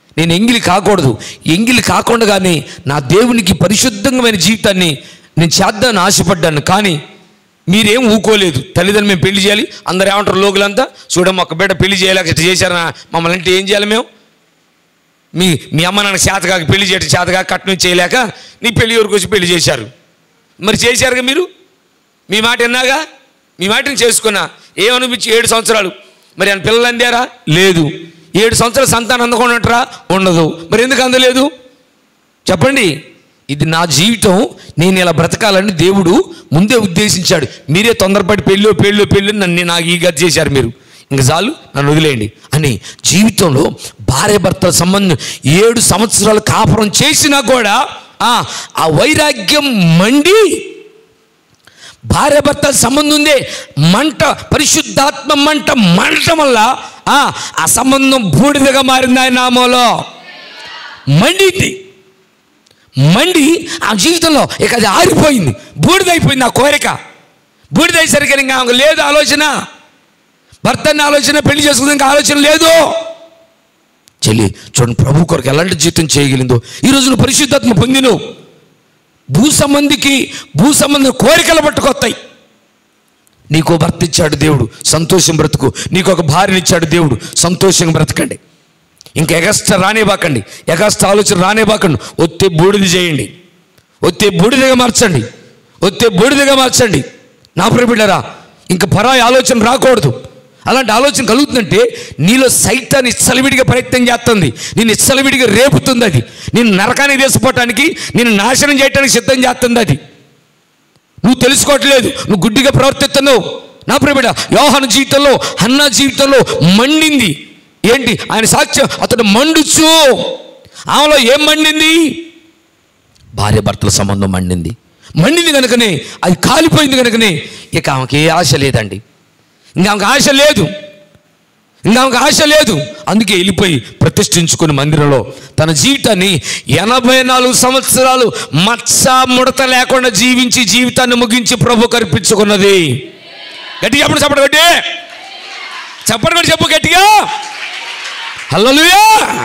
నేను ఎంగిలి కాకూడదు ఎంగిలి కాకుండానే నా దేవునికి పరిశుద్ధమైన జీవితాన్ని నేను చేద్దాన్ని ఆశపడ్డాను కానీ మీరేం ఊకోలేదు తల్లిదండ్రులు మేము పెళ్లి చేయాలి అందరు ఏమంటారు లోకులంతా చూడమ్మ ఒక బిడ్డ పెళ్లి చేయలేక ఇట్లా చేశారా మమ్మల్ని అంటే ఏం చేయాలి మేము మీ మీ అమ్మ నాన్న చేతగాక పెళ్లి చేయడం చేతగా కట్నం చేయలేక నీ పెళ్లి వరకు వచ్చి పెళ్లి చేశారు మరి చేశారుగా మీరు మీ మాట విన్నాగా మీ మాటని చేసుకున్నా ఏమనిపించి ఏడు సంవత్సరాలు మరి ఆయన పిల్లలు అందారా లేదు ఏడు సంవత్సరాలు సంతానం అందకుండా ఉంటారా ఉండదు మరి ఎందుకు అందలేదు చెప్పండి ఇది నా జీవితం నేను ఇలా బ్రతకాలని దేవుడు ముందే ఉద్దేశించాడు మీరే తొందరపడి పెళ్ళో పెళ్ళో పెళ్ళి నన్ను నాకు ఈ గతి చేశారు మీరు ఇంక చాలు నన్ను వదిలేయండి అని జీవితంలో భార్య భర్తల సంబంధం ఏడు సంవత్సరాలు కాపురం చేసినా కూడా ఆ ఆ వైరాగ్యం మండి భార్య భర్తల సంబంధం ఉందే మంట పరిశుద్ధాత్మ మంట మండటం వల్ల ఆ ఆ సంబంధం బూడిదగా మారింది ఆయన నామంలో మండింది మండి ఆ జీవితంలో ఇక అది ఆరిపోయింది బూడిదైపోయింది ఆ కోరిక బూడిదయ్యేసరికి ఇంకా ఆమెకు లేదు ఆలోచన భర్తని ఆలోచన పెళ్లి చేసుకుంది ఇంకా ఆలోచన లేదు చెల్లి చూడండి ప్రభు కొరకు ఎలాంటి జీవితం చేయగలిందో ఈ రోజు నువ్వు పరిశుద్ధాత్మ పొందిను భూ సంబంధికి భూ సంబంధ కోరికలు పట్టుకొస్తాయి నీకు భర్త ఇచ్చాడు దేవుడు సంతోషం బ్రతుకు నీకు ఒక భార్యనిచ్చాడు దేవుడు సంతోషంగా బ్రతకండి ఇంకా ఎగస్ట రానేబాకండి ఎగస్ట ఆలోచన రానేబాకండి ఒత్తే బూడిద చేయండి ఒత్తే బూడిదగా మార్చండి ఒత్తే బూడిదగా మార్చండి నా ప్రియబిడ్డరా ఇంకా పరాయి ఆలోచన రాకూడదు అలాంటి ఆలోచన కలుగుతుందంటే నీలో సైతాన్ని ఇచ్చలవిడిగా ప్రయత్నం చేస్తుంది నేను ఇచ్చలవిడిగా రేపుతుంది అది నేను నరకానికి తీసుకుపోవటానికి నేను నాశనం చేయడానికి సిద్ధం చేస్తుంది అది నువ్వు తెలుసుకోవట్లేదు నువ్వు గుడ్డిగా ప్రవర్తిస్తున్నావు నా ప్రియబిడ యోహాను జీవితంలో హన్నా జీవితంలో మండింది ఏంటి ఆయన సాక్ష్యం అతడు మండుచు ఆమెలో ఏం మండింది భార్య భర్తల సంబంధం మండింది మండింది కనుకనే అది కాలిపోయింది కనుకనే ఇక ఆమెకి ఏ ఆశ లేదండి ఇంకా ఆమెకు ఆశ లేదు ఇంకా ఆమెకు ఆశ లేదు అందుకే వెళ్ళిపోయి ప్రతిష్ఠించుకుని మందిరంలో తన జీవితాన్ని ఎనభై నాలుగు సంవత్సరాలు మచ్చ ముడత లేకుండా జీవించి జీవితాన్ని ముగించి ప్రభు కల్పించుకున్నది గట్టిగా చెప్పండి చెప్పండి గట్టి చెప్పండి గట్టి చెప్పు గట్టిగా హల్లెలూయా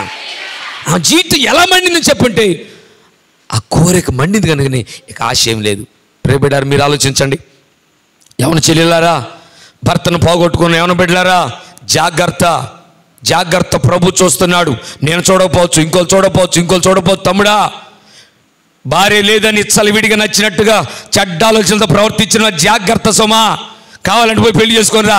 ఆ జీవితం ఎలా మండిందని చెప్పంటే ఆ కోరిక మండింది కనుకనే ఇక ఆశ ఏం లేదు రేపడారు మీరు ఆలోచించండి ఎవరిని చెల్లెలారా భర్తను పోగొట్టుకున్న ఎవరిని బిడ్డలారా జాగ్రత్త జాగ్రత్త ప్రభు చూస్తున్నాడు నేను చూడకపోవచ్చు ఇంకోళ్ళు చూడకపోవచ్చు ఇంకోళ్ళు చూడకపోవచ్చు తమ్ముడా భార్య లేదని చలివిడిగా నచ్చినట్టుగా చెడ్డ ఆలోచనతో ప్రవర్తించిన జాగ్రత్త సోమా కావాలంటే పోయి పెళ్లి చేసుకోనరా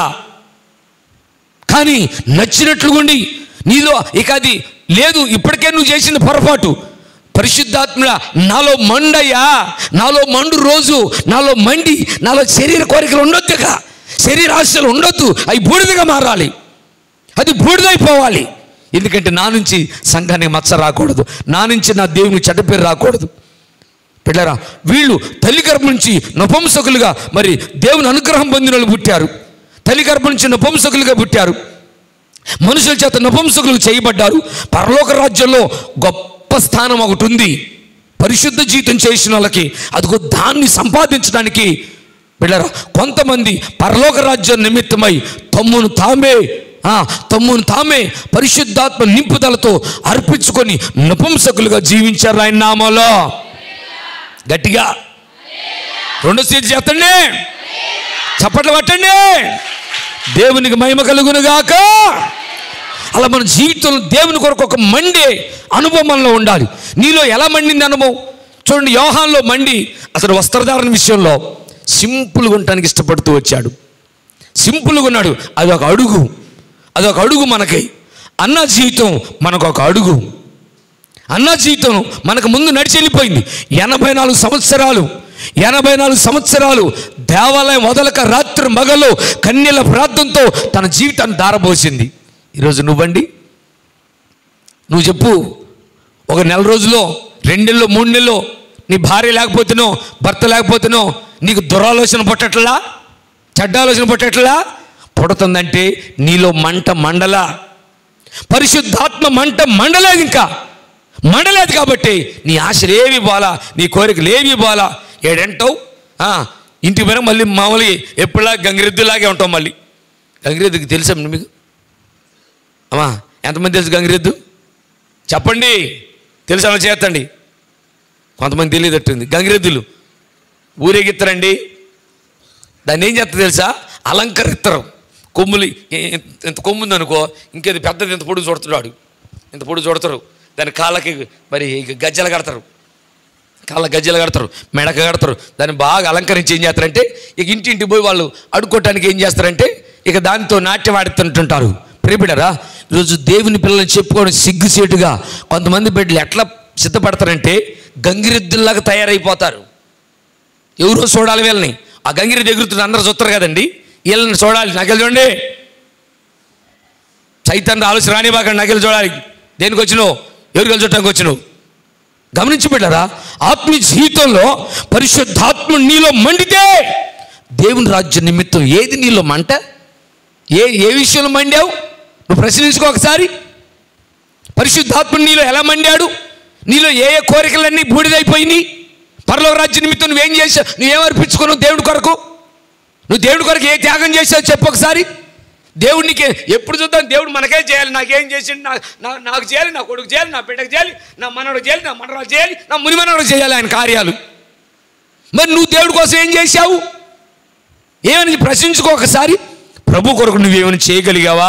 కానీ నచ్చినట్లుగా ఉండి నీలో ఇక అది లేదు ఇప్పటికే నువ్వు చేసిన పొరపాటు పరిశుద్ధాత్మ నాలో మండయ్యా నాలో మండు రోజు నాలో మండి నాలో శరీర కోరికలు ఉండొద్దుగా శరీర ఆశలు ఉండొద్దు అవి బూడిదగా మారాలి అది బూడిదైపోవాలి ఎందుకంటే నా నుంచి సంఘానికి మచ్చ రాకూడదు నా నుంచి నా దేవునికి చెడ్డ పేరు రాకూడదు పిల్లరా వీళ్ళు తల్లి గర్భం నుంచి నపుంసకులుగా మరి దేవుని అనుగ్రహం పొందిన వాళ్ళు పుట్టారు తల్లి గర్భం నుంచి నపుంసకులుగా పుట్టారు మనుషుల చేత నపుంసకులు చేయబడ్డారు పరలోక రాజ్యంలో గొప్ప స్థానం ఒకటి ఉంది పరిశుద్ధ జీవితం చేసిన వాళ్ళకి అదిగో దాన్ని సంపాదించడానికి బిళ్ళరా కొంతమంది పరలోక రాజ్యం నిమిత్తమై తమ్మును తామే ఆ, తమ్మును తామే పరిశుద్ధాత్మ నింపుదలతో అర్పించుకొని నపుంసకులుగా జీవించారు ఆయన నామాలో గట్టిగా రెండో స్టేజ్ చేస్తండి చప్పట్లు పట్టండి దేవునికి మహిమ కలుగునుగాక అలా మన జీవితంలో దేవుని కొరకు ఒక మండే అనుభవం మనలో ఉండాలి నీలో ఎలా మండింది అనుభవం చూడండి యోహాన్లో మండి అతడు వస్త్రధారణ విషయంలో సింపుల్గా ఉండటానికి ఇష్టపడుతూ వచ్చాడు సింపుల్గా ఉన్నాడు అది ఒక అడుగు అది ఒక అడుగు మనకి అన్న జీవితం మనకు ఒక అడుగు అన్న జీవితం మనకు ముందు నడిచి వెళ్ళిపోయింది ఎనభై నాలుగు సంవత్సరాలు ఎనభై నాలుగు సంవత్సరాలు దేవాలయం వదలక రాత్రి మగలు కన్యల ప్రార్థనతో తన జీవితాన్ని దారబోసింది ఈరోజు నువ్వండి నువ్వు చెప్పు ఒక నెల రోజులో రెండు నెలలో మూడు నెలలో నీ భార్య లేకపోతేనో భర్త లేకపోతేనో నీకు దురాలోచన పుట్టట్లా చెడ్డ ఆలోచన పుట్టట్లా పుడుతుందంటే నీలో మంట మండలా పరిశుద్ధాత్మ మంట మండలేదు ఇంకా మండలేదు కాబట్టి నీ ఆశలు ఏవి పోలా నీ కోరికలు ఏవి పోలా ఏడంటావు ఆ, ఇంటికి పోయినా మళ్ళీ మామూలు ఎప్పుడులా గంగిరెద్దులాగే ఉంటావు మళ్ళీ గంగిరెద్దుకి తెలుసా మీకు అమ్మా ఎంతమంది తెలుసు గంగిరెద్దు చెప్పండి తెలుసా చేస్తండి కొంతమంది తెలియదట్టుంది గంగిరెద్దులు ఊరేగిస్తారండి దాన్ని ఏం చేస్తారు తెలుసా అలంకరిస్తారు కొమ్ములు ఏ- ఇంత కొమ్ము ఉందనుకో ఇంకేది పెద్దది ఇంత పొడుగు చూడుతున్నాడు ఇంత పొడుగు చూడతారు దాని కాళ్ళకి మరి గజ్జలు కడతారు కాళ్ళ గజ్జలు కడతారు మెడక కడతారు దాన్ని బాగా అలంకరించి ఏం చేస్తారంటే ఇక ఇంటింటి పోయి వాళ్ళు అడుక్కోవటానికి ఏం చేస్తారంటే ఇక దానితో నాట్యం ఆడుతుంటుంటారు ప్రియబిడరా ఈరోజు దేవుని పిల్లల్ని చెప్పుకోవడం సిగ్గుసేటుగా కొంతమంది బిడ్డలు ఎట్లా సిద్ధపడతారంటే గంగిరెద్దుల్లాగా తయారైపోతారు ఎవరో చూడాలి వీళ్ళని ఆ గంగిరెద్దు ఎగురుతుంది అందరూ చూస్తారు కదండి వీళ్ళని చూడాలి నగలు చూడండి చైతన్య ఆలోచన రానివ్వకండి నగలు చూడాలి దేనికి వచ్చినావు ఎవరికి చూడటానికి వచ్చినావు గమనించి పెట్టారా ఆత్మీయ జీవితంలో పరిశుద్ధాత్మ నీలో మండితే దేవుని రాజ్య నిమిత్తం ఏది నీలో మంట ఏ ఏ విషయంలో మండావు నువ్వు ప్రశ్నించుకో ఒకసారి పరిశుద్ధాత్మ నీలో ఎలా మండాడు నీలో ఏ ఏ కోరికలన్నీ బూడిదైపోయినాయి పరలోక రాజ్య నిమిత్తం నువ్వేం చేసావు నువ్వేం అర్పించుకున్నావు దేవుడి కొరకు నువ్వు దేవుడి కొరకు ఏ త్యాగం చేసావు చెప్పు ఒకసారి దేవుడికి ఎప్పుడు చూద్దాం దేవుడు మనకే చేయాలి నాకేం చేసిండు నా నా- నాకు చేయాలి నా కొడుకు చేయాలి నా బిడ్డకు చేయాలి నా మనవడు చేయాలి నా మనవడు చేయాలి నా ముని మనవడు చేయాలి ఆయన కార్యాలు మరి నువ్వు దేవుడి కోసం ఏం చేశావు ఏమని ప్రశ్నించుకో ఒకసారి ప్రభు కొరకు నువ్వేమైనా చేయగలిగావా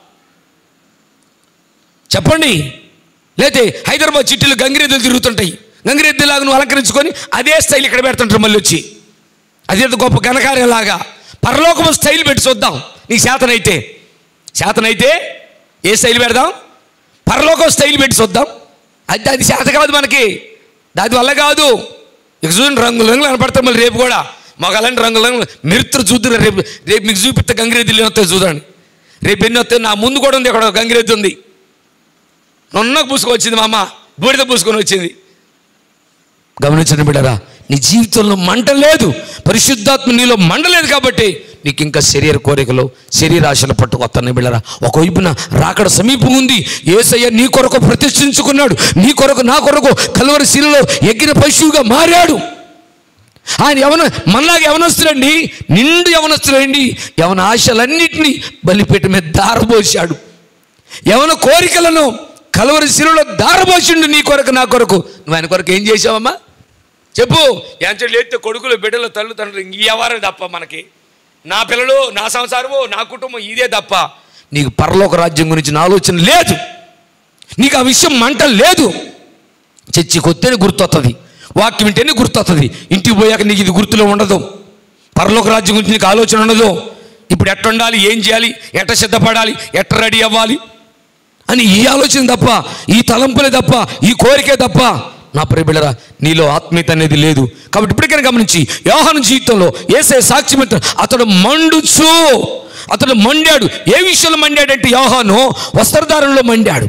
చెప్పండి లేతే హైదరాబాద్ చిట్టీలు గంగిరెద్దులు తిరుగుతుంటాయి గంగిరెద్దులాగా నువ్వు అలంకరించుకొని అదే స్టైల్ ఇక్కడ పెడుతుంటారు మళ్ళీ వచ్చి అదే గొప్ప ఘనకార్యంలాగా పరలోకము స్టైల్ పెట్టి చూద్దాం నీకు శాతనైతే శాతనైతే ఏ స్టైల్ పెడదాం పరలోకం స్టైల్ పెట్టి చూద్దాం అది అది శాత కాదు మనకి దాని వల్ల కాదు ఇక చూడండి రంగులు రంగులు కనపడతాం మళ్ళీ రేపు కూడా మగలాంటి రంగులు రంగులు మిరుతురు చూద్దరు రేపు రేపు మీకు చూపిస్తే గంగిరెద్దులు వస్తాయి చూడండి రేపు ఎన్ని వస్తాయి నా ముందు కూడా ఉంది అక్కడ ఒక గంగిరెద్దు ఉంది నొన్నకు పూసుకొని వచ్చింది మా అమ్మ బూడిద పూసుకొని వచ్చింది గమనించండి బిడ్డరా నీ జీవితంలో మంట లేదు పరిశుద్ధాత్మ నీలో మంట లేదు కాబట్టి నీకు ఇంకా శరీర కోరికలు శరీరాశలు పట్టుకొస్తున్నాయి బిళ్ళరా ఒకవైపున రాకడ సమీపం ఉంది ఏసయ్య నీ కొరకు ప్రతిష్ఠించుకున్నాడు నీ కొరకు నా కొరకు కలువరి శిలలో ఎగ్గిన పశువుగా మారాడు ఆయన యవన మనలాగా యవనస్తులండి నిండు యవనస్తులండి యవన ఆశలన్నింటినీ బలిపేట మీద దారబోసాడు యవన కోరికలను కలవరి శిలలో దారబోసిండు నీ కొరకు నా కొరకు నువ్వు ఆయన కొరకు ఏం చేసావమ్మా చెప్పు ఏంటంటే లేతే కొడుకులు బిడ్డలు తల్లు తండ్రులు ఇంక ఎవరు తప్ప మనకి నా పిల్లలు నా సంసారము నా కుటుంబం ఇదే తప్ప నీకు పరలోక రాజ్యం గురించి నా ఆలోచన లేదు నీకు ఆ విషయం మంట లేదు చర్చి కొత్తేనే గుర్తొస్తుంది వాక్యం వింటేనే గుర్తొస్తుంది ఇంటికి పోయాక నీకు ఇది గుర్తులో ఉండదు పరలోక రాజ్యం గురించి నీకు ఆలోచన ఉండదు ఇప్పుడు ఎట్ట ఉండాలి ఏం చేయాలి ఎట్ట సిద్ధపడాలి ఎట్ట రెడీ అవ్వాలి అని ఈ ఆలోచన తప్ప ఈ తలంపులే తప్ప ఈ కోరికే తప్ప నా ప్రియబిళ్ళరా నీలో ఆత్మీయత అనేది లేదు కాబట్టి ఇప్పటికైనా గమనించి యోహాను జీవితంలో ఏసే సాక్ష్యం ఎంత అతడు మండుచు అతడు మండాడు ఏ విషయంలో మండాడంటే యోహాను వస్త్రధారంలో మండాడు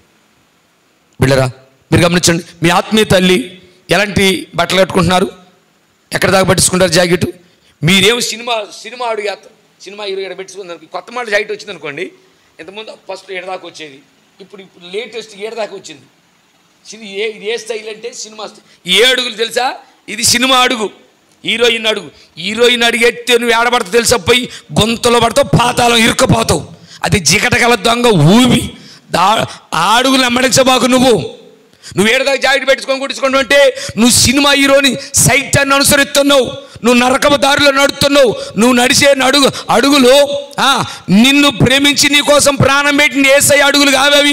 బిళ్ళరా మీరు గమనించండి మీ ఆత్మీయ తల్లి ఎలాంటి బట్టలు కట్టుకుంటున్నారు ఎక్కడ దాకా పట్టించుకుంటారు జాకెట్ మీరేం సినిమా సినిమా అడుగు సినిమా హీరో ఇక్కడ పెట్టుకుంది కొత్త మాట జాకెట్ వచ్చింది అనుకోండి ఇంతకుముందు ఫస్ట్ ఏడదాకా వచ్చేది ఇప్పుడు ఇప్పుడు లేటెస్ట్ ఏడదాకా వచ్చింది ఇది ఏ ఇది ఏ స్టైల్ అంటే సినిమా స్టైల్ ఈ ఏ అడుగులు తెలుసా ఇది సినిమా అడుగు హీరోయిన్ అడుగు హీరోయిన్ అడిగెత్తే నువ్వు ఏడబడతావు తెలుసా పోయి గొంతులో పడతావు పాతాళం ఇరుక్కపోతావు అది జికట గల దొంగ ఊవి దా ఆ అడుగులు అమ్మడించబాకు నువ్వు నువ్వు ఏడదాకా జాకెట్ పెట్టుకొని కుట్టించుకుంటూ అంటే నువ్వు సినిమా హీరోని సైతాన్ని అనుసరిస్తున్నావు నువ్వు నరకపు దారిలో నడుస్తున్నావు నువ్వు నడిచే అడుగు అడుగులు ఆ, నిన్ను ప్రేమించి నీ కోసం ప్రాణం పెట్టిన ఏసై అడుగులు కావవి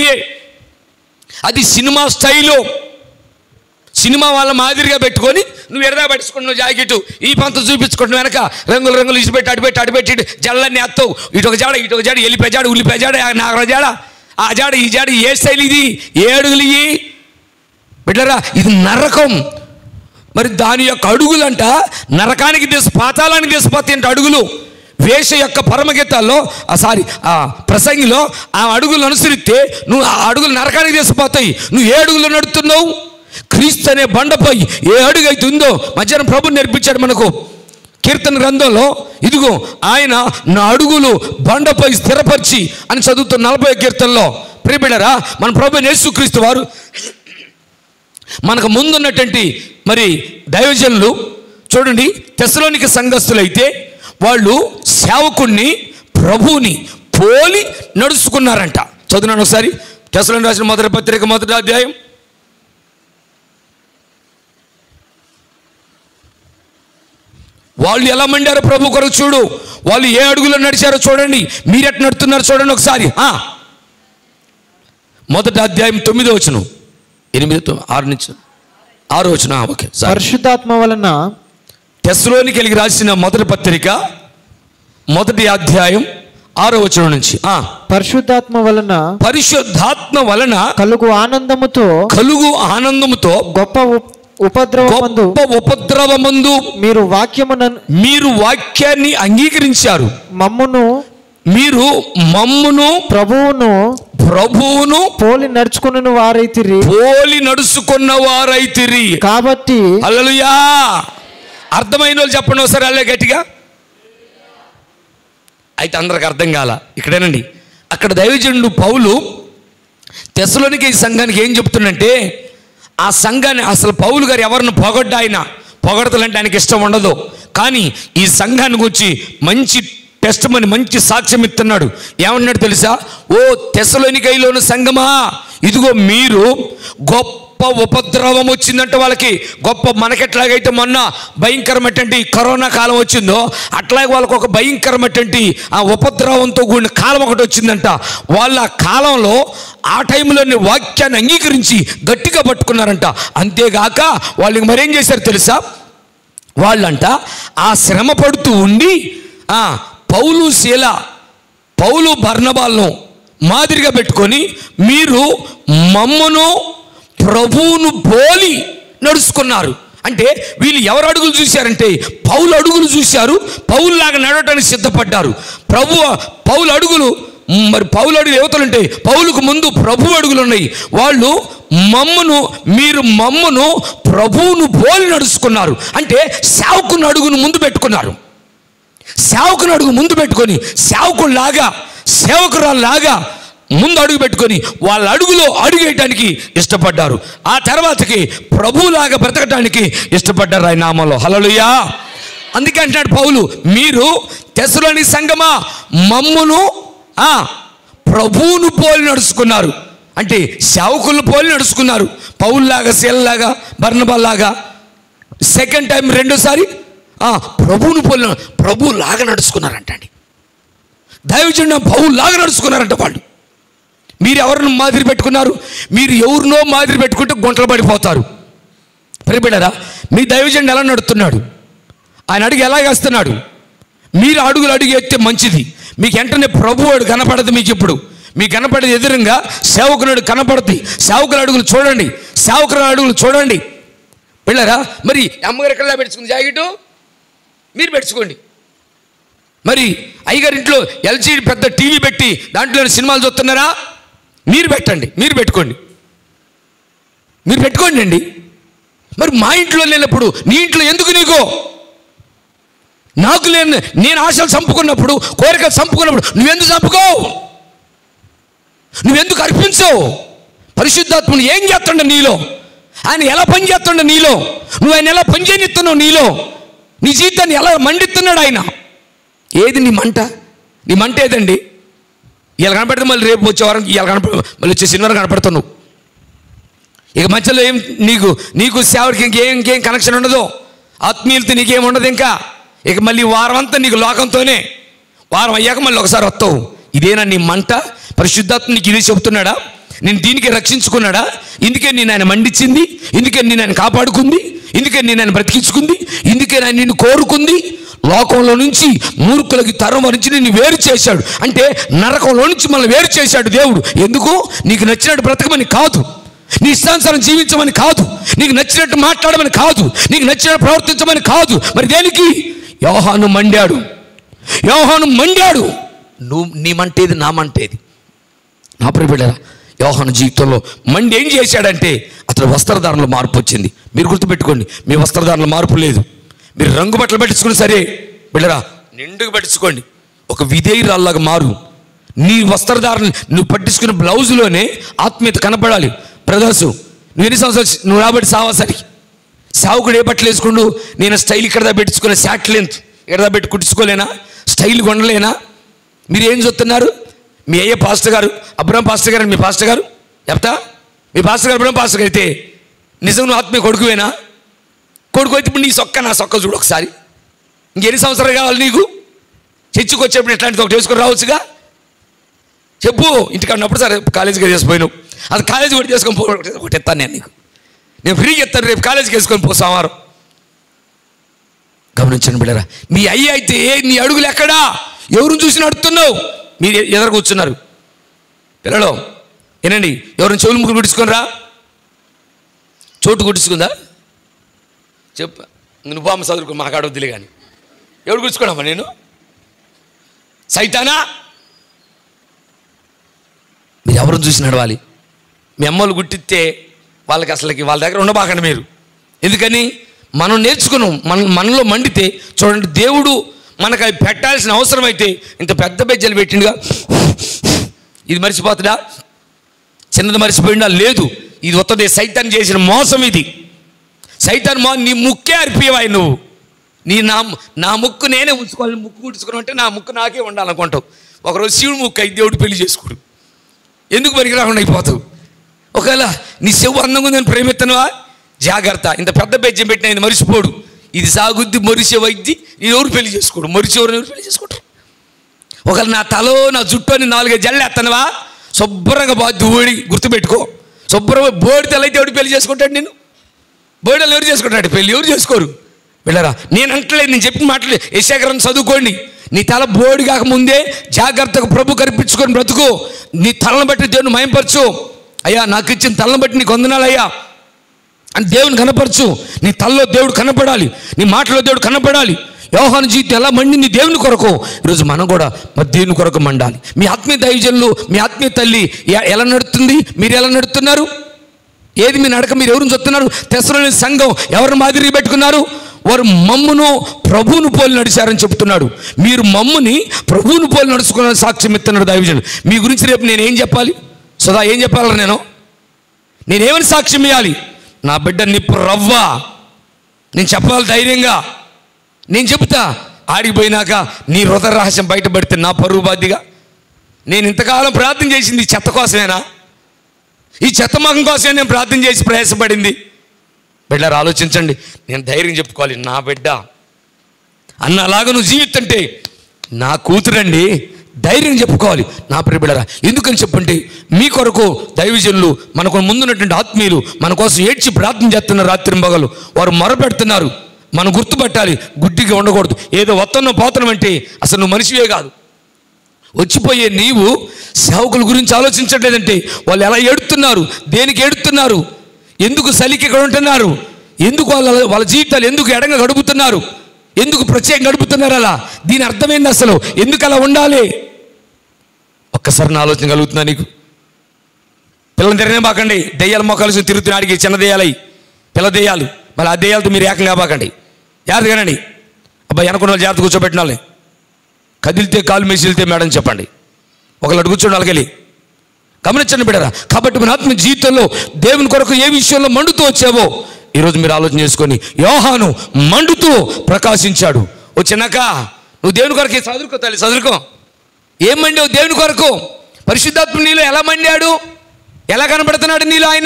అది సినిమా స్టైలు సినిమా వాళ్ళ మాదిరిగా పెట్టుకొని నువ్వు ఎడదా పట్టుకుంటున్నావు జాకెట్ ఈ పంత చూపించుకుంటున్నావు వెనక రంగులు రంగులు ఇటు పెట్టి అటు పెట్టి అటు పెట్టి ఇటు జల్లన్నీ ఎత్తావు ఇటు ఒక జాడ ఇటు ఒక జాడ ఎల్లిపే జాడ ఉల్లిపే జాడ నాగర జాడ ఆ జాడ ఈ జాడ ఏ స్టైల్ ఇది ఏ అడుగులు ఇవి బిడ్డరా ఇది నరకం మరి దాని యొక్క అడుగులంట నరకానికి దిశ పాతాళానికి దిశపోతాయి అంటే అడుగులు వేష యొక్క పరమగీతాల్లో ఆ సారీ ఆ ప్రసంగిలో ఆ అడుగులు అనుసరిస్తే నువ్వు ఆ అడుగులు నరకానికి దిశపోతాయి నువ్వు ఏ అడుగులు నడుతున్నావు క్రీస్తు అనే బండపై ఏ అడుగు అయితే ఉందో మధ్యాహ్నం ప్రభు నేర్పించాడు మనకు కీర్తన గ్రంథంలో ఇదిగో ఆయన నా అడుగులు బండపై స్థిరపరిచి అని చదువుతున్న నలభై కీర్తనలో ప్రియబిడరా మన ప్రభు యేసుక్రీస్తు వారు మనకు ముందున్నటువంటి మరి దైవజనులు చూడండి తెసలోనికి సంఘస్థులైతే వాళ్ళు సేవకుణ్ణి ప్రభువుని పోలి నడుచుకున్నారంట చదువునాను ఒకసారి తెసలోని రాసిన మొదటి పత్రిక మొదటి అధ్యాయం వాళ్ళు ఎలా మండారో ప్రభు కొరకు చూడు వాళ్ళు ఏ అడుగులో నడిచారో చూడండి మీరెట్ నడుతున్నారు చూడండి ఒకసారి ఆ. మొదటి అధ్యాయం తొమ్మిదో వచ్చును ఎనిమిది తొమ్మిది, ఆరు నుంచి ఆరు వచ్చిన ఓకే సార్ పరిశుద్ధాత్మ వలన టెస్లోనికి వెళ్ళి రాసిన మొదటి పత్రిక మొదటి అధ్యాయం ఆరో వచనం నుంచి ఆ పరిశుద్ధాత్మ వలన పరిశుద్ధాత్మ వలన కలుగు ఆనందముతో కలుగు ఆనందముతో గొప్ప ఉప్- ఉపద్రవమందు గొప్ప ఉపద్రవమందు మీరు వాక్యమున మీరు వాక్యాన్ని అంగీకరించారు మమ్మును మీరు మమ్మును ప్రభువును ప్రభువును పోలి నడుచుకుని వారైతిరి పోలి నడుచుకున్న వారైతిరి కాబట్టి అల్లలుయా అర్థమైన వాళ్ళు చెప్పండి ఒకసారి అల్లే గట్టిగా అయితే అందరికి అర్థం కాల ఇక్కడేనండి అక్కడ దైవజనుడు పౌలు తెసలోనికి ఈ సంఘానికి ఏం చెప్తుందంటే ఆ సంఘాన్ని అసలు పౌలు గారు ఎవరిని పొగడ్డా ఆయన పొగడతలంటే ఆయనకి ఇష్టం ఉండదు కానీ ఈ సంఘాన్ని గురించి మంచి టెస్ట్ మని మంచి సాక్ష్యం ఇస్తున్నాడు ఏమన్నాడు తెలుసా ఓ తెసలోనికైలోని సంఘమా ఇదిగో మీరు గొప్ప ఉపద్రవం వచ్చిందంటే వాళ్ళకి గొప్ప మనకెట్లాగైతే మొన్న భయంకరమైనటువంటి కరోనా కాలం వచ్చిందో అట్లాగే వాళ్ళకి ఒక భయంకరమైనటువంటి ఆ ఉపద్రవంతో కూడిన కాలం ఒకటి వచ్చిందంట వాళ్ళ ఆ కాలంలో ఆ టైంలోని వాక్యాన్ని అంగీకరించి గట్టిగా పట్టుకున్నారంట అంతేగాక వాళ్ళకి మరేం చేశారు తెలుసా వాళ్ళంట ఆ శ్రమ పడుతూ ఉండి ఆ పౌలు శీల పౌలు బర్ణబాలను మాదిరిగా పెట్టుకొని మీరు మమ్మను ప్రభువును పోలి నడుచుకున్నారు అంటే వీళ్ళు ఎవరు అడుగులు చూశారంటే పౌలు అడుగులు చూశారు పౌలులాగా నడవటానికి సిద్ధపడ్డారు ప్రభు పౌలు అడుగులు మరి పౌలు అడుగులు యువతలుంటే పౌలుకు ముందు ప్రభు అడుగులు ఉన్నాయి వాళ్ళు మమ్మను మీరు మమ్మను ప్రభువును పోలి నడుచుకున్నారు అంటే సేవకుని అడుగును ముందు పెట్టుకున్నారు సేవకుని అడుగు ముందు పెట్టుకొని సేవకుల్లాగా సేవకురాల్లాగా ముందు అడుగు పెట్టుకొని వాళ్ళ అడుగులో అడుగేయటానికి ఇష్టపడ్డారు ఆ తర్వాతకి ప్రభువులాగా బ్రతకటానికి ఇష్టపడ్డారు ఆయన నామంలో హలలుయా అందుకే అంటున్నాడు పౌలు మీరు తెసలోని సంగమా మమ్మును ఆ, ప్రభువును పోలి నడుచుకున్నారు అంటే సేవకులను పోలి నడుచుకున్నారు పౌల్లాగా శీలలాగా బర్ణబల్లాగా సెకండ్ టైం రెండోసారి ఆ, ప్రభువును పోలిన ప్రభు లాగా నడుచుకున్నారంటండి దైవజన పౌలు లాగా నడుచుకున్నారంట వాళ్ళు మీరు ఎవరిని మాదిరి పెట్టుకున్నారు మీరు ఎవరినో మాదిరి పెట్టుకుంటే గుంటలు పడిపోతారు పరిపెడారా మీ దైవజనుడు ఎలా నడుస్తున్నాడు ఆయన అడుగు ఎలా వేస్తున్నాడు మీరు అడుగులు అడుగు ఎత్తే మంచిది మీకు వెంటనే ప్రభువాడు కనపడదు మీకు ఇప్పుడు మీకు కనపడేది ఎదురుగా సేవకునాడు కనపడుతుంది సేవకుల అడుగులు చూడండి సేవకుల అడుగులు చూడండి వెళ్ళారా మరి అమ్మగారు ఎక్కడ పెట్టుకుంది జాకెట్ మీరు పెట్టుకోండి మరి అయ్యగారి ఇంట్లో ఎల్జీ పెద్ద టీవీ పెట్టి దాంట్లో సినిమాలు చూస్తున్నారా మీరు పెట్టండి మీరు పెట్టుకోండి మీరు పెట్టుకోండి అండి మరి మా ఇంట్లో లేనప్పుడు నీ ఇంట్లో ఎందుకు నీకు నాకు లేని నేను ఆశలు చంపుకున్నప్పుడు కోరికలు చంపుకున్నప్పుడు నువ్వెందుకు చంపుకోవు నువ్వెందుకు అర్పించవు పరిశుద్ధాత్మను ఏం చేస్తుండ నీలో ఆయన ఎలా పని చేస్తుండ నీలో నువ్వు ఆయన ఎలా పని చేయనిస్తున్నావు నీలో నీ జీవితాన్ని ఎలా మండిస్తున్నాడు ఆయన ఏది నీ మంట నీ మంట ఏదండి ఇలా కనపడితే మళ్ళీ రేపు వచ్చే వారం ఇలా కనపడ మళ్ళీ వచ్చే శనివారం కనపడతావు నువ్వు ఇక మధ్యలో ఏం నీకు నీకు సేవడికి ఇంకేం ఇంకేం కనెక్షన్ ఉండదు ఆత్మీయులతో నీకేం ఉండదు ఇంకా ఇక మళ్ళీ వారం అంతా నీకు లోకంతోనే వారం అయ్యాక మళ్ళీ ఒకసారి వస్తావు ఇదేనా నీ మంట పరిశుద్ధాత్మ నీకు ఇదే చెబుతున్నాడా నేను దీనికి రక్షించుకున్నాడా ఇందుకే నేను ఆయన మండించింది ఇందుకే నేను ఆయన కాపాడుకుంది ఇందుకే నేను ఆయన బ్రతికించుకుంది ఇందుకే ఆయన నిన్ను కోరుకుంది లోకంలో నుంచి మూర్ఖులకి తరం వరించి నిన్ను వేరు చేశాడు అంటే నరకంలో నుంచి మనల్ని వేరు చేశాడు దేవుడు ఎందుకు నీకు నచ్చినట్టు బ్రతకమని కాదు నీ ఇష్టానుసారం జీవించమని కాదు నీకు నచ్చినట్టు మాట్లాడమని కాదు నీకు నచ్చినట్టు ప్రవర్తించమని కాదు మరి దేనికి యోహాను మండాడు యోహాను మండాడు నువ్వు నీ మంటేది నా మంటేది నా ప్రియబిడ్డరా యోహాను జీవితంలో మండి ఏం చేశాడంటే అతను వస్త్రధారణలో మార్పు వచ్చింది మీరు గుర్తుపెట్టుకోండి మీ వస్త్రధారణలో మార్పు లేదు మీరు రంగు బట్టలు పెట్టించుకుని సరే బిడ్డరా నిండుగా పెట్టించుకోండి ఒక విధేయురాల్లాగా మారు నీ వస్త్రధారణ నువ్వు పట్టించుకున్న బ్లౌజులోనే ఆత్మీయత కనపడాలి బ్రదర్సు నువ్వు ఎన్ని సంవత్సరాలు నువ్వు రాబట్టి సావాసరి సావుకుడు ఏ బట్టలు వేసుకుండు నేను స్టైల్ ఇక్కడ పెట్టించుకునే శాట్ లెంత్ ఎక్కడ పెట్టి కుట్టించుకోలేనా స్టైల్ కొనలేనా మీరు ఏం చూస్తున్నారు మీ అయ్యే పాస్టర్ గారు అబ్రహం పాస్టర్ గారు మీ పాస్టర్ గారు చెప్తా మీ పాస్టర్ గారు కూడా పాస్టర్ అయితే నిజం నువ్వు ఆత్మీయ కొడుకువేనా కొడుకు అయితే ఇప్పుడు నీ సొక్క నా సొక్క చూడు ఒకసారి ఇంకెన్ని సంవత్సరాలు కావాలి నీకు చర్చికి వచ్చేప్పుడు ఇట్లాంటిది ఒకటి వేసుకొని రావచ్చుగా చెప్పు ఇంటికి ఉన్నప్పుడు సరే కాలేజీకి చేసిపోయినావు అది కాలేజీ కూడా చేసుకొని పో ఒకటి ఎత్తాను నేను నీకు నేను ఫ్రీగా ఎత్తాను రేపు కాలేజీకి వేసుకొని పో సోమవారం గమనించండి బిడ్డరా మీ అయ్యి అయితే నీ అడుగులు ఎక్కడా ఎవరిని చూసి నడుతున్నావు మీరు ఎ- ఎదురు కూర్చున్నారు పిల్లలు ఏనండి ఎవరిని చెవులు ముగ్గురు కుట్టించుకొని రా చోటు కుట్టించుకుందా చెప్పు నువ్వు బామ్మ చదువుకో మాకు అడవద్దులే కానీ ఎవడు కుట్టించుకోడమ్మా నేను సైతానా మీరు ఎవరిని చూసి నడవాలి మీ అమ్మలు గుట్టిస్తే వాళ్ళకి అసలుకి వాళ్ళ దగ్గర ఉండబాకండి మీరు ఎందుకని మనం నేర్చుకున్నాం మన మనలో మండితే చూడండి దేవుడు మనకు అవి పెట్టాల్సిన అవసరం అయితే ఇంత పెద్ద బెజ్జలు పెట్టిండుగా ఇది మర్చిపోతుందా చిన్నది మర్చిపోయిందా లేదు ఇది వస్తుంది సైతాన్ చేసిన మోసం ఇది సైతాన్ మో నీ ముక్కే అర్పియవాయి నువ్వు నీ నా నా ముక్కు నేనే ఉంచుకోవాలి ముక్కు కుట్టుకుని అంటే నా ముక్కు నాకే ఉండాలనుకుంటావు ఒకరోజు శివుడు ముక్కు అయితే దేవుడు పెళ్లి చేసుకోడు ఎందుకు పనికి రాకుండా అయిపోతావు ఒకవేళ నీ చెవు అందంగా ఉందని ప్రేమెత్తనవా జాగ్రత్త ఇంత పెద్ద బెజ్జం పెట్టిన ఆయన మరిచిపోడు ఇది సాగుద్ది మొరిసే వైద్ది నేను ఎవరు పెళ్లి చేసుకోడు మొరిసే ఎవరు ఎవరు పెళ్లి చేసుకుంటారు ఒకవేళ నా తలో నా జుట్టు అని నాలుగైదు జల్లు ఎత్తనవా శుభ్రంగా బాధ్య ఓడి గుర్తుపెట్టుకో శుభ్రంగా బోడి తెల్లైతే ఎవడు పెళ్లి చేసుకుంటాడు నేను బోడలు ఎవరు చేసుకుంటాడు పెళ్ళి ఎవరు చేసుకోరు వెళ్ళరా నేను అంటలేదు నేను చెప్పిన మాటలు యశాగ్రం చదువుకోండి నీ తల బోడి కాకముందే జాగ్రత్తగా ప్రభు కనిపించుకొని బ్రతుకు నీ తలను బట్టి దేవుని మయంపరచు అయ్యా నాకు ఇచ్చిన తలను బట్టి నీకు వందనాలయ్యా అని దేవుని కనపరచు నీ తల్లో దేవుడు కనపడాలి నీ మాటలో దేవుడు కనపడాలి యోహాను జీవితం ఎలా మండింది దేవుని కొరకు ఈరోజు మనం కూడా మరి దేవుని కొరకు మండాలి మీ ఆత్మీయ దైవజనులు మీ ఆత్మీయ తల్లి ఎ- ఎలా నడుస్తుంది మీరు ఎలా నడుస్తున్నారు ఏది మీ నడక మీరు ఎవరిని చెప్తున్నారు తెసలోని సంఘం ఎవరిని మాదిరి పెట్టుకున్నారు వారు మమ్మును ప్రభువును పోలి నడిచారని చెప్తున్నాడు మీరు మమ్ముని ప్రభువును పోలి నడుచుకున్న సాక్ష్యం ఇస్తున్నాడు దైవజనులు మీ గురించి రేపు నేను ఏం చెప్పాలి సదా ఏం చెప్పాలి నేను నేనేమని సాక్ష్యం ఇవ్వాలి నా బిడ్డ నిప్పు రవ్వ నేను చెప్పాలి ధైర్యంగా నేను చెబుతా ఆడికి పోయినాక నీ హృదయ రహస్యం బయటపడితే నా పరువు బాధ్యగా నేను ఇంతకాలం ప్రార్థన చేసింది ఈ చెత్త కోసమేనా ఈ చెత్త మగం కోసమే నేను ప్రార్థన చేసి ప్రయాసపడింది బిడ్డలారు ఆలోచించండి నేను ధైర్యం చెప్పుకోవాలి నా బిడ్డ అన్న అలాగా నువ్వు జీవితంటే నా కూతురండి ధైర్యం చెప్పుకోవాలి నా ప్రియ బిడ్డరా ఎందుకని చెప్పంటే మీ కొరకు దైవజనులు మనకు ముందున్నటువంటి ఆత్మీయులు మన కోసం ఏడ్చి ప్రార్థన చేస్తున్నారు రాత్రి మగలు వారు మొరపెడుతున్నారు మనం గుర్తుపట్టాలి గుడ్డిగా ఉండకూడదు ఏదో వత్తన్న పోతనం అంటే అసలు నువ్వు మనిషివే కాదు వచ్చిపోయే నీవు సేవకుల గురించి ఆలోచించట్లేదంటే వాళ్ళు ఎలా ఏడుతున్నారు దేనికి ఏడుతున్నారు ఎందుకు సలికి ఇక్కడ ఉంటున్నారు ఎందుకు వాళ్ళ వాళ్ళ జీవితాలు ఎందుకు ఎడంగా గడుపుతున్నారు ఎందుకు ప్రత్యేకంగా గడుపుతున్నారు అలా దీని అర్థమైంది అసలు ఎందుకు అలా ఉండాలి ఒక్కసారి నా ఆలోచన కలుగుతుందా నీకు పిల్లలు తిరగనే బాకండి దెయ్యాల మొక్కలు తిరుగుతున్నాడికి చిన్న దెయ్యాలై పిల్ల దెయ్యాలు మళ్ళీ ఆ దెయ్యాలతో మీరు ఏకంగా బాకండి జాగ్రత్త కానండి అబ్బాయి అనుకున్న వాళ్ళు జాగ్రత్త కూర్చోబెట్టిన వాళ్ళని కదిలితే కాలు మెసిలితే మేడం చెప్పండి ఒకళ్ళు అటు కూర్చోండి వాళ్ళకెళ్ళి గమనించండి బిడ్డరా కాబట్టి మన ఆత్మ జీవితంలో దేవుని కొరకు ఏ విషయంలో మండుతూ వచ్చావో ఈరోజు మీరు ఆలోచన చేసుకొని యోహాను మండుతూ ప్రకాశించాడు ఓ చిన్నక నువ్వు దేవుని కొరకు చదువుకో తల్లి చదువుకో ఏం మండావు దేవుని కొరకు పరిశుద్ధాత్మ నీలో ఎలా మండాడు ఎలా కనబడుతున్నాడు నీలో ఆయన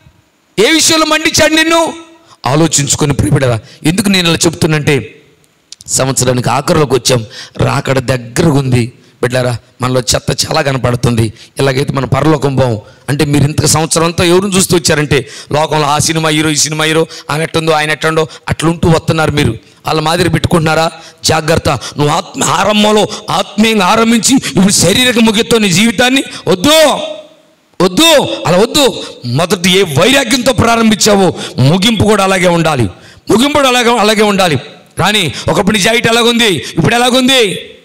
ఏ విషయంలో మండించాడు నిన్ను ఆలోచించుకొని ప్రిపిడరా ఎందుకు నేను ఇలా చెప్తున్నంటే సంవత్సరానికి ఆఖరిలోకి వచ్చాం రాకడ దగ్గరగా ఉంది బిడ్డారా మనలో చెత్త చాలా కనపడుతుంది ఇలాగైతే మన పరలోకం పోం అంటే మీరు ఇంత సంవత్సరం అంతా ఎవరిని చూస్తూ వచ్చారంటే లోకంలో ఆ సినిమా హీరో ఈ సినిమా హీరో ఆయన ఎట్టుందో ఆయన ఎట్టుండో అట్లుంటూ వస్తున్నారు మీరు వాళ్ళ మాదిరి పెట్టుకుంటున్నారా జాగ్రత్త నువ్వు ఆత్మ ఆరంభంలో ఆత్మీయంగా ఆరంభించి ఇప్పుడు శరీరక ముగితో నీ జీవితాన్ని వద్దు వద్దు అలా వద్దు మొదటి ఏ వైరాగ్యంతో ప్రారంభించావో ముగింపు కూడా అలాగే ఉండాలి ముగింపు కూడా అలాగే అలాగే ఉండాలి కానీ ఒకప్పుడు నీ జాయిట్ ఎలాగుంది ఇప్పుడు ఎలాగుంది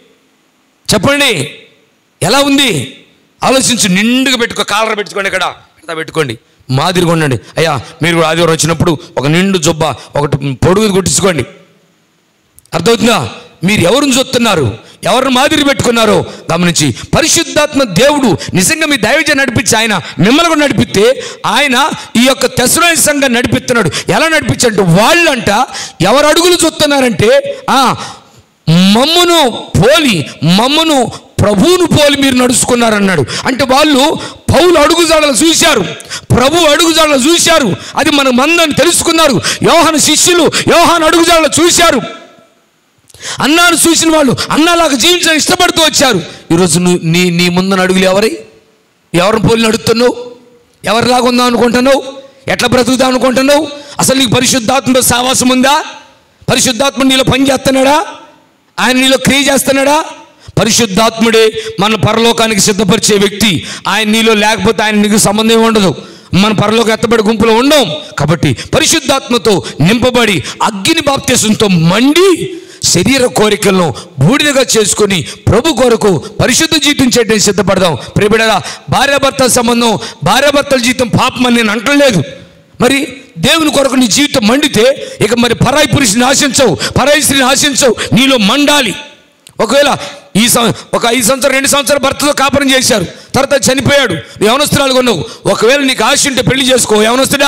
చెప్పండి ఎలా ఉంది ఆలోచించు నిండుగా పెట్టుకో కాలర్ పెట్టుకోండి ఇక్కడ పెడతా పెట్టుకోండి మాదిరిగా ఉండండి అయ్యా మీరు కూడా ఆదివారం వచ్చినప్పుడు ఒక నిండు జొబ్బ ఒకటి పొడుగు కొట్టించుకోండి అర్థమవుతుందా మీరు ఎవరిని చూస్తున్నారు ఎవరిని మాదిరి పెట్టుకున్నారో గమనించి పరిశుద్ధాత్మ దేవుడు నిజంగా మీ దైవజ నడిపించి ఆయన మిమ్మల్ని కూడా నడిపిస్తే ఆయన ఈ యొక్క తెసలోని సంఘం నడిపిస్తున్నాడు ఎలా నడిపించంటే వాళ్ళంట ఎవరు అడుగులు చూస్తున్నారంటే ఆ మమ్మును పోలి మమ్మును ప్రభువును పోలి మీరు నడుచుకున్నారన్నాడు అంటే వాళ్ళు పౌలు అడుగుజాడలు చూశారు ప్రభు అడుగుజాడలు చూశారు అది మన మందని తెలుసుకున్నారు యోహాను శిష్యులు యోహాను అడుగుజాడలు చూశారు అన్నాను చూసిన వాళ్ళు అన్నలాగా జీవించడానికి ఇష్టపడుతూ వచ్చారు ఈరోజు నువ్వు నీ నీ ముందున అడుగులు ఎవరై ఎవరిని పోలి నడుస్తున్నావు ఎవరిలాగా ఉందాం అనుకుంటున్నావు ఎట్లా బ్రతుకుదాం అనుకుంటున్నావు అసలు నీకు పరిశుద్ధాత్మతో సావాసం ఉందా పరిశుద్ధాత్మ నీలో పని చేస్తున్నాడా ఆయన నీలో క్రియ చేస్తున్నాడా పరిశుద్ధాత్ముడే మన పరలోకానికి సిద్ధపరిచే వ్యక్తి ఆయన నీలో లేకపోతే ఆయన నీకు సంబంధం ఉండదు మన పరలోక ఎత్తబడి గుంపులో ఉండం కాబట్టి పరిశుద్ధాత్మతో నింపబడి అగ్ని బాప్త్యసంతో మండి శరీర కోరికలను బూడిదగా చేసుకొని ప్రభు కొరకు పరిశుద్ధ జీవితం చేయడానికి సిద్ధపడదాం ప్రియబిడరా భార్యాభర్తల సంబంధం భార్యాభర్తల జీవితం పాపం అని నేను అంటలేదు మరి దేవుని కొరకు నీ జీవితం మండితే ఇక మరి పరాయి పురుషుని ఆశించవు పరాయి స్త్రీని ఆశించవు నీలో మండాలి ఒకవేళ ఈ సం ఒక ఐదు సంవత్సరం రెండు సంవత్సరాలు భర్తతో కాపురం చేశారు తర్వాత చనిపోయాడు నువ్వు యవనస్తురాలు కొన్నావు ఒకవేళ నీకు ఆశ ఉంటే పెళ్లి చేసుకో యవనస్తుడా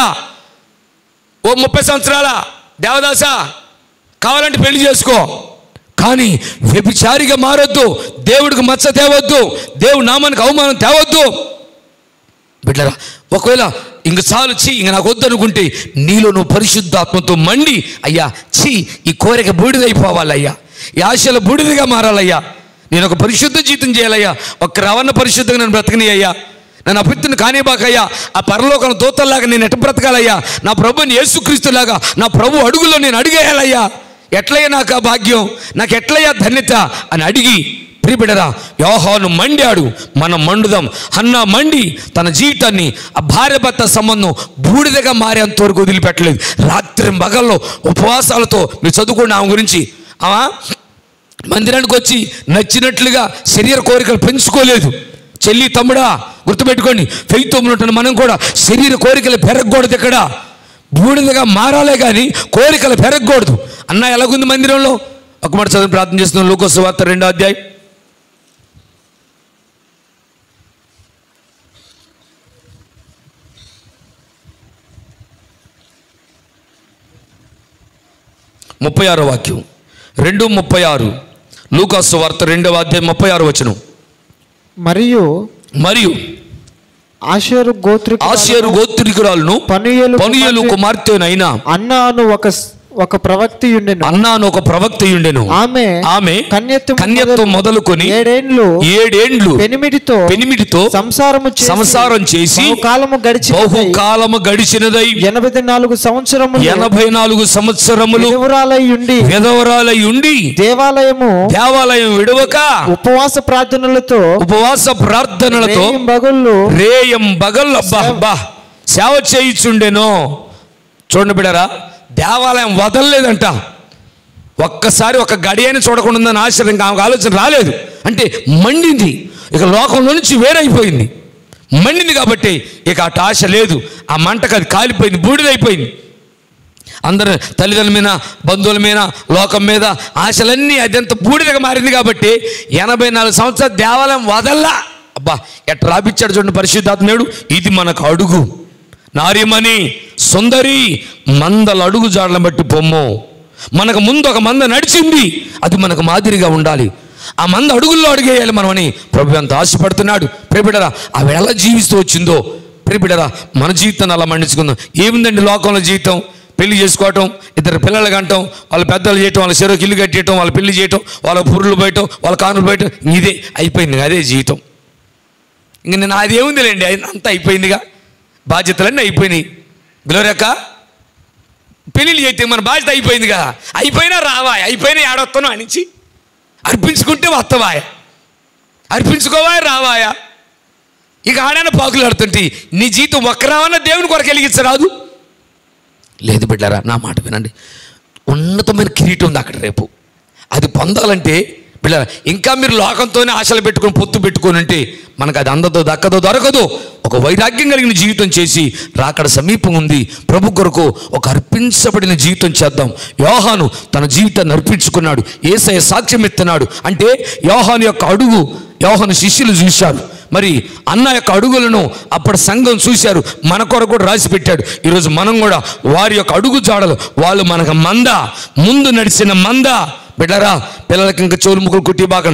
ఓ ముప్పై సంవత్సరాల దేవదాస కావాలంటే పెళ్లి చేసుకో కానీ వ్యభిచారిగా మారొద్దు దేవుడికి మచ్చ తేవద్దు దేవుడి నామానికి అవమానం తేవద్దు బిడ్డరా ఒకవేళ ఇంక చాలు చి ఇంక నాకు వద్దు అనుకుంటే నీలో నువ్వు పరిశుద్ధాత్మతో మండి అయ్యా చి ఈ కోరిక బూడిదైపోవాలయ్యా ఈ ఆశల బూడిదగా మారాలయ్యా నేను ఒక పరిశుద్ధ జీవితం చేయాలయ్యా ఒక రవణ పరిశుద్ధంగా నన్ను బ్రతకని అయ్యా నన్ను అభివృద్ధిని కానిబాకయ్యా ఆ పరలోకం దూతల్లాగా నేను ఎట్ట బ్రతకాలయ్యా నా ప్రభుని యేసుక్రీస్తులాగా నా ప్రభు అడుగులో నేను అడిగేయాలయ్యా ఎట్లయ్యా నాకు ఆ భాగ్యం నాకు ఎట్లయ్యా ధన్యత అని అడిగి ప్రియబిడరా యోహాను మండాడు మనం మండుదాం అన్న మండి తన జీవితాన్ని ఆ భార్య భర్త సంబంధం బూడిదగా మారేంత వరకు వదిలిపెట్టలేదు రాత్రి మగల్లో ఉపవాసాలతో మీరు చదువుకోండి ఆమె గురించి ఆమె మందిరానికి వచ్చి నచ్చినట్లుగా శరీర కోరికలు పెంచుకోలేదు చెల్లి తమ్ముడా గుర్తుపెట్టుకోండి ఫెయిత్తో ఉన్నట్టు మనం కూడా శరీర కోరికలు పెరగకూడదు ఇక్కడ బూడిదగా మారాలే కానీ కోరికలు పెరగకూడదు అన్న ఎలాగుంది మందిరంలో ఒక మాట చదివి ప్రార్థన చేస్తున్నాం లోకోసు వార్త రెండో అధ్యాయం ముప్పై ఆరో వాక్యం రెండు ముప్పై ఆరు లూకాసు వార్త రెండవ అధ్యాయం ముప్పై ఆరు వచనం మరియు మరియు ఆషేరు గోత్రిక ఆసియరు గోత్రికురాలను పనుయేలు పనుయలు కుమార్తెనైనా అన్న అను ఒక స్- ఒక ప్రవక్తి ఉండెను అన్నాను ఒక ప్రవక్త ఉండెను ఆమె ఆమె కన్యత్వం కన్యత్వం మొదలుకొని ఏడేండ్లు ఏడేండ్లు పెనిమిడితో పెనిమిటితో సంసారము చేసి సంసారం చేసి కాలము గడిచి బహుకాలము గడిచినదై ఎనభై నాలుగు సంవత్సరములు ఎనభై నాలుగు సంవత్సరములు విధవరాలై ఉండి విధవరాలై ఉండి దేవాలయము దేవాలయం విడవక ఉపవాస ప్రార్థనలతో ఉపవాస ప్రార్థనలతో బగుళ్ళు రేయం బగల్ అబ్బా అబ్బా సేవ చేయిచుండెను చూడండి బిడరా దేవాలయం వదలలేదంట ఒక్కసారి ఒక గడియని చూడకుండా ఉందని ఆశ ఇంకా ఆమెకు ఆలోచన రాలేదు అంటే మండింది ఇక లోకంలో నుంచి వేరైపోయింది మండింది కాబట్టి ఇక అటు ఆశ లేదు ఆ మంటకు అది కాలిపోయింది బూడిదైపోయింది అందరు తల్లిదండ్రుల మీద బంధువుల మీద లోకం మీద ఆశలన్నీ అదంత బూడిదగా మారింది కాబట్టి ఎనభై నాలుగు సంవత్సరాల దేవాలయం వదల్లా అబ్బా ఎట్ట రాపిచ్చాడు చూడండి పరిశుద్ధాత్మేడు ఇది మనకు అడుగు నారిమణి సుందరి మందల అడుగు జాడలను బట్టి పొమ్ము మనకు ముందు ఒక మంద నడిచింది అది మనకు మాదిరిగా ఉండాలి ఆ మంద అడుగుల్లో అడిగేయాలి మనమని ప్రభు ఎంత ఆశపడుతున్నాడు ప్రేపిడరా ఆవిడ ఎలా జీవిస్తూ వచ్చిందో ప్రేపిడరా మన జీవితాన్ని అలా మండించుకుందాం ఏముందండి లోకంలో జీవితం పెళ్లి చేసుకోవటం ఇద్దరు పిల్లలు కంటాం వాళ్ళ పెద్దలు చేయటం వాళ్ళ చెరువుకి ఇల్లు కట్టేయటం వాళ్ళ పెళ్లి చేయటం వాళ్ళ పురులు బయటం వాళ్ళ కానులు బయటం ఇదే అయిపోయింది అదే జీవితం ఇంక నేను అది ఏముందిలేండి అది అంతా అయిపోయిందిగా బాధ్యతలన్నీ అయిపోయినాయి గ్లోరక్క పెళ్ళిళ్ళు చేస్తే మన బాధ్యత అయిపోయింది కదా అయిపోయినా రావా అయిపోయినా ఏడొస్తాను అనిచి అర్పించుకుంటే వస్తవాయ అర్పించుకోవా రావాయా ఇక ఆడైనా పాకులాడుతుంటే నీ జీవితం ఒక్కరావన్నా దేవుని కొరకు వెలిగించరాదు లేదు బిడ్డారా నా మాట వినండి ఉన్నతమైన కిరీటం ఉంది అక్కడ రేపు అది పొందాలంటే బిడ్డ ఇంకా మీరు లోకంతోనే ఆశలు పెట్టుకొని పొత్తు పెట్టుకొని ఉంటే మనకు అది అందదో దక్కదో దొరకదు ఒక వైరాగ్యం కలిగిన జీవితం చేసి రాకడ సమీపం ఉంది ప్రభు కొరకు ఒక అర్పించబడిన జీవితం చేద్దాం యోహాను తన జీవితాన్ని అర్పించుకున్నాడు ఏసయ సాక్ష్యం ఎత్తున్నాడు అంటే యోహాను యొక్క అడుగు యోహాను శిష్యులు చూశారు మరి అన్న యొక్క అడుగులను అప్పటి సంఘం చూశారు మన కొరకు కూడా రాసి పెట్టాడు ఈరోజు మనం కూడా వారి యొక్క అడుగు జాడలు వాళ్ళు మనకు మంద ముందు నడిచిన మంద బిడ్డరా పిల్లలకి ఇంకా చెవులు ముక్కులు కుట్టి బాకండి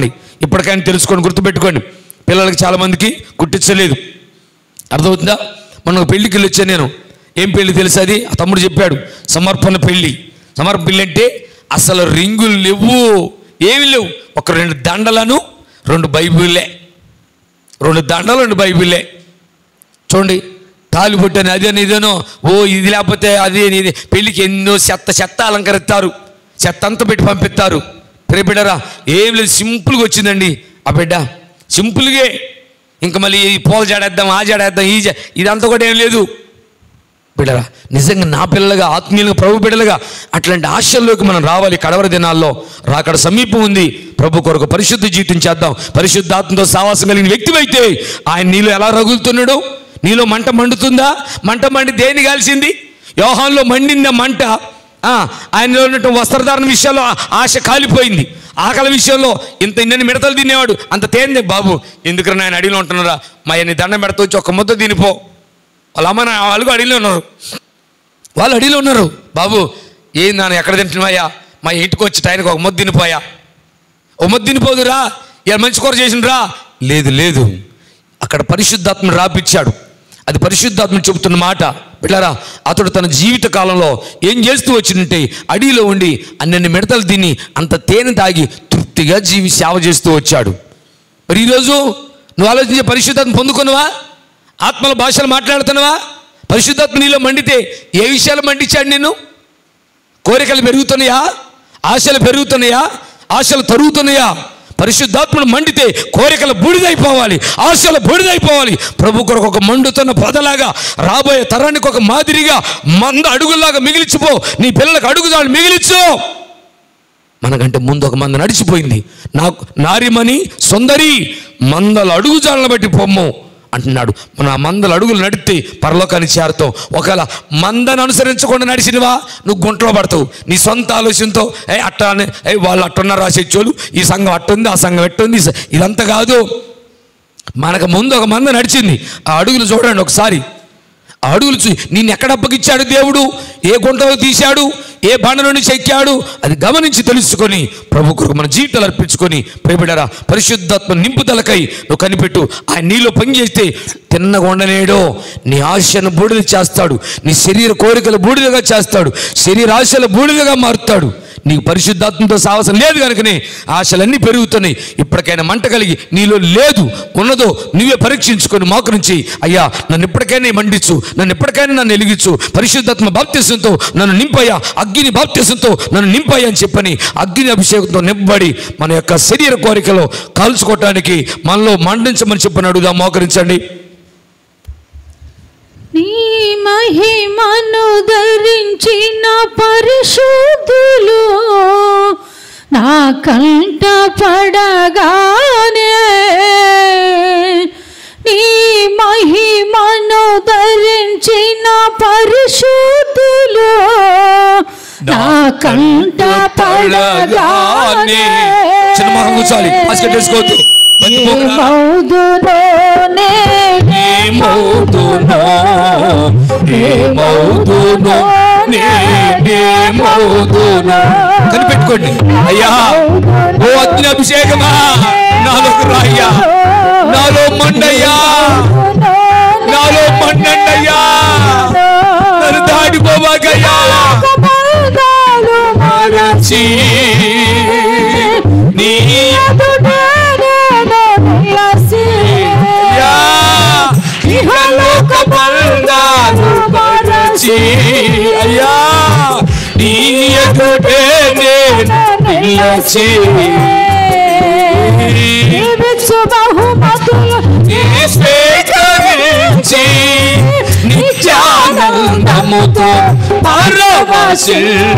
ఇప్పటికైనా తెలుసుకొని గుర్తుపెట్టుకోండి పిల్లలకి చాలామందికి కుట్టించలేదు అర్థమవుతుందా మొన్న ఒక పెళ్ళికి వెళ్ళి వచ్చాను నేను ఏం పెళ్ళి తెలుసు అది ఆ తమ్ముడు చెప్పాడు సమర్పణ పెళ్ళి సమర్పణ పెళ్ళి అంటే అసలు రింగులు లేవు ఏమి లేవు ఒక రెండు దండలను రెండు బైబిల్లే రెండు దండలు రెండు బైబిల్లే చూడండి తాలి పుట్టని అది అని ఇదేనో ఓ ఇది లేకపోతే అది అని ఇది పెళ్ళికి ఎన్నో చెత్త చెత్త అలంకరిస్తారు చెత్త అంతా పెట్టి పంపిస్తారు ప్రేబిడరా ఏం లేదు సింపుల్గా వచ్చిందండి ఆ బిడ్డ సింపుల్గే ఇంకా మళ్ళీ ఈ పోల జాడేద్దాం ఆ జాడేద్దాం ఈ జా ఇదంతా కూడా ఏం లేదు బిడ్డరా నిజంగా నా పిల్లలుగా ఆత్మీయులుగా ప్రభు బిడ్డలుగా అట్లాంటి ఆశల్లోకి మనం రావాలి కడవర దినాల్లో రాకడ సమీపం ఉంది ప్రభు కొరకు పరిశుద్ధ జీవితం చేద్దాం పరిశుద్ధాత్మతో సావాసం కలిగిన వ్యక్తివైతే ఆయన నీలో ఎలా రగులుతున్నాడు నీలో మంట మండుతుందా మంట మండి దేని కాల్సింది యోహాన్లో మండిందా మంట ఆ, ఆయనలో ఉన్నటువంటి వస్త్రధారణ విషయంలో ఆ- ఆశ కాలిపోయింది ఆకలి విషయంలో ఇంత ఇన్నని మిడతలు తినేవాడు అంత తేందే బాబు ఎందుకని ఆయన అడిగిలో ఉంటున్నారా మా ఎన్ని దండం పెడతా వచ్చి ఒక ముద్ద తినిపో వాళ్ళ అమ్మ నా వాళ్ళు అడిగిలో ఉన్నారు వాళ్ళు అడిగిలో ఉన్నారు బాబు ఏం నాన్న ఎక్కడ తింటున్నావయ్యా మా ఇంటికి వచ్చి టైంకి ఒక ముద్ద తినిపోయా ఓ ముద్ద తినిపోదురా ఇలా మంచి కూర చేసిండ్రా లేదు లేదు అక్కడ పరిశుద్ధాత్మ రాపిచ్చాడు అది పరిశుద్ధాత్మ చెబుతున్న మాట బిడ్డారా అతడు తన జీవిత కాలంలో ఏం చేస్తూ వచ్చిందంటే అడవిలో ఉండి అన్నన్ని మిడతలు తిని అంత తేనె తాగి తృప్తిగా జీవి సేవ చేస్తూ వచ్చాడు మరి ఈరోజు నువ్వు ఆలోచించే పరిశుద్ధాత్మ పొందుకున్నావా ఆత్మల భాషలు మాట్లాడుతున్నావా పరిశుద్ధాత్మ నీలో మండితే ఏ విషయాలు మండించాడు నేను కోరికలు పెరుగుతున్నాయా ఆశలు పెరుగుతున్నాయా ఆశలు తరుగుతున్నాయా పరిశుద్ధాత్మను మండితే కోరికలు బూడిదైపోవాలి ఆశలు బూడిదైపోవాలి ప్రభు కొరకు ఒక మండుతున్న పొదలాగా రాబోయే తరానికి ఒక మాదిరిగా మంద అడుగులాగా మిగిలిచిపో నీ పిల్లలకు అడుగుదాడు మిగిలిచు మనకంటే ముందు ఒక మంద నడిచిపోయింది నాకు నారిమని సుందరి మందల అడుగుజాలను బట్టి పొమ్ము అంటున్నాడు మన ఆ మందల అడుగులు నడితే పరలోకాన్ని చేరుతావు ఒకవేళ మందను అనుసరించకుండా నడిచినవా నువ్వు గుంటలో పడతావు నీ సొంత ఆలోచనతో ఏ అట్ట అని ఏ వాళ్ళు అట్టున్నారు రాసేచ్చోళ్ళు ఈ సంఘం అట్టుంది ఆ సంఘం ఎట్టుంది ఈ స- ఇదంతా కాదు మనకు ముందు ఒక మంద నడిచింది ఆ అడుగులు చూడండి ఒకసారి ఆ అడుగులు చూ నిన్ను ఎక్కడ అప్పగిచ్చాడు దేవుడు ఏ గుంటలో తీశాడు ఏ బండ నుండి చెక్కాడు అది గమనించి తెలుసుకొని ప్రభు కొరకు మన జీవితాలు అర్పించుకొని ప్రేమిడరా పరిశుద్ధాత్మ నింపుదలకై నువ్వు కనిపెట్టు ఆయన నీలో పనిచేస్తే తిన్నగా ఉండలేడో నీ ఆశను బూడిద చేస్తాడు నీ శరీర కోరికలు బూడిదగా చేస్తాడు శరీర ఆశలు బూడిదగా మారుతాడు నీకు పరిశుద్ధాత్మతో సాహసం లేదు కనుకనే ఆశలన్నీ పెరుగుతున్నాయి ఇప్పటికైనా మంట కలిగి నీలో లేదు ఉన్నదో నువ్వే పరీక్షించుకొని మోకరించి అయ్యా నన్ను ఇప్పటికైనా మండించు నన్ను ఇప్పటికైనా నన్ను వెలిగించు పరిశుద్ధాత్మ బాప్త్యసంతో నన్ను నింపయ్యా అగ్ని బాప్త్యసంతో నన్ను నింపయ్యా అని చెప్పని అగ్ని అభిషేకంతో నింపబడి మన యొక్క శరీర కోరికలో కాల్చుకోవటానికి మనలో మండించమని చెప్పని అడుగుదా మోకరించండి నీ మహిమను ధరించిన పరిశుద్ధులు నా కంట పడగానే నీ మహిమను ధరించిన పరిశుద్ధులు నా కంట పడగానే చిన్న మొహం కూర్చోాలి బాస్కెట్ వేసుకోవద్దు బతికిపోకురా. మౌదులోనే ఏమవుతునో ఏమవుతునో నేనేమవుతునో కనిపెట్టుకోండి అయ్యా ఓ అగ్ని అభిషేకమా నాలోకి రాయ్యా నాలో మండయ్యా నాలో మండండయ్యా నన్ను దాటిపోబాకయ్యా మరచి నీ యా ఇహలోక బంధాలు మరచి అయ్యా నీ ఎదుటే నేను నిలచి నీ స్వీకరించి నిత్యానందముతో పరవశి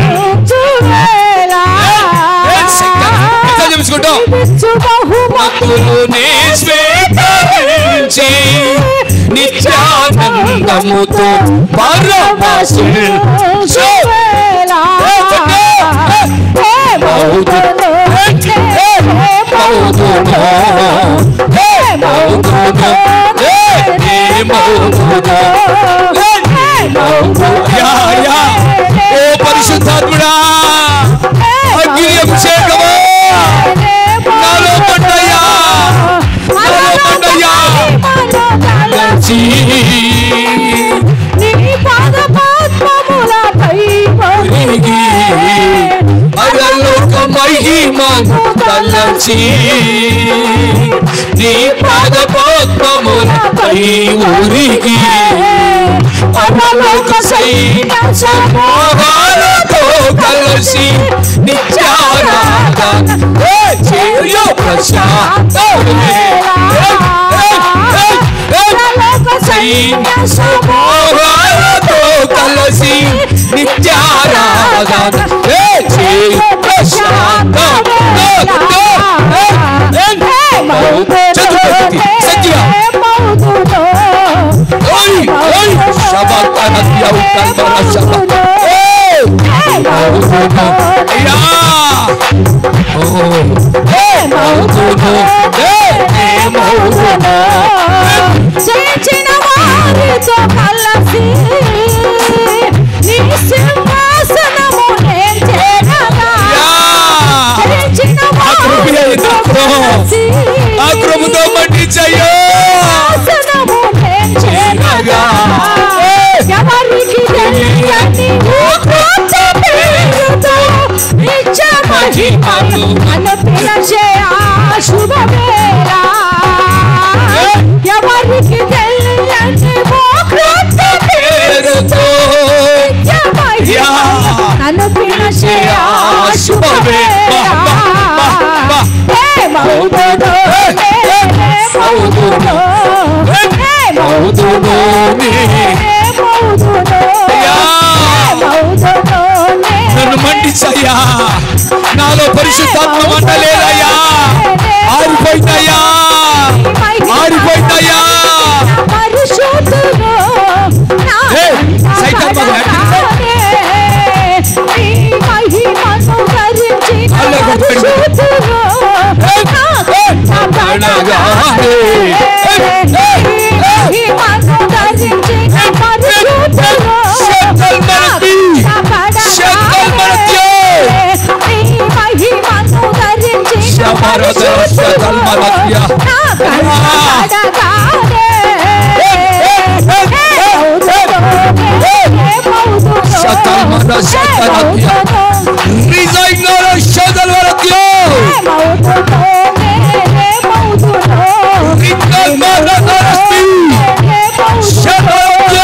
ఎట్లా చెప్పుకుంటాం మతులు నీ స్వీకరించి నిత్యానందముతో పరవశి యా యా ఓ పరిశుద్ధాత్ముడా అగ్ని అభిషేకమా నాలో పడ్డయ్యా నిలిచి నీ పాదపోత్వములపై ఊరికి పరలోక సైన్య సమూహాలతో కలిసి నిత్యారాధన చేయు ప్రశాంతమే. సైన్య సమూహాలతో కలిసి నిత్యారాధన చేయు ప్రశాంతమే. చతుర్పతి సత్య ఓయ్ ఓయ్ శబతన యౌతన శబ ఓయ్ అయ్యా ఓ ఏ మౌతును ఏ ఏ మౌతును చేసిన వారితో కలిసి నీ సింహాసనము నేను చేరగా యా చేసిన ఆ కృపయే వారితో నాకు. కలిసి ఆ కృపతో మన్నించయ్యో సింహాసనము నేను చేరగా ఎవరికి తెలియని ఓ క్రొత్త పేరుతో నిత్య మహిమను నన్ను పిలిచే ఆ శుభవేళ ఎవరికి తెలియని ఓ క్రొత్త పేరుతో నిత్య మహిమను నన్ను పిలిచే ఆ శుభవేళ ఏ మౌతుడు ఏ మౌతుడు ఏ మౌతును నీ అయ్యా నన్ను మండించయ్యా నాలో పరిశుద్ధాత్మ మండలేదయ్యా ఆరిపోయిందయ్యా ఆరిపోయిందయ్యా ఏ, సైతాన్ మగ అల్లే కొట్టండి. ఏ, ఏ, అనగానే. ఏ, ఏ, ఏ, శక్తల్ మనతి. శక్తల్ మనతి. శబరద శక్తల్ మనత్య. శక్తల్ మన శక్తనత్య. రిజైగ్నోర శక్తల్ మనత్య. రిక్కల్ మనదరస్తి. శక్తనత్య.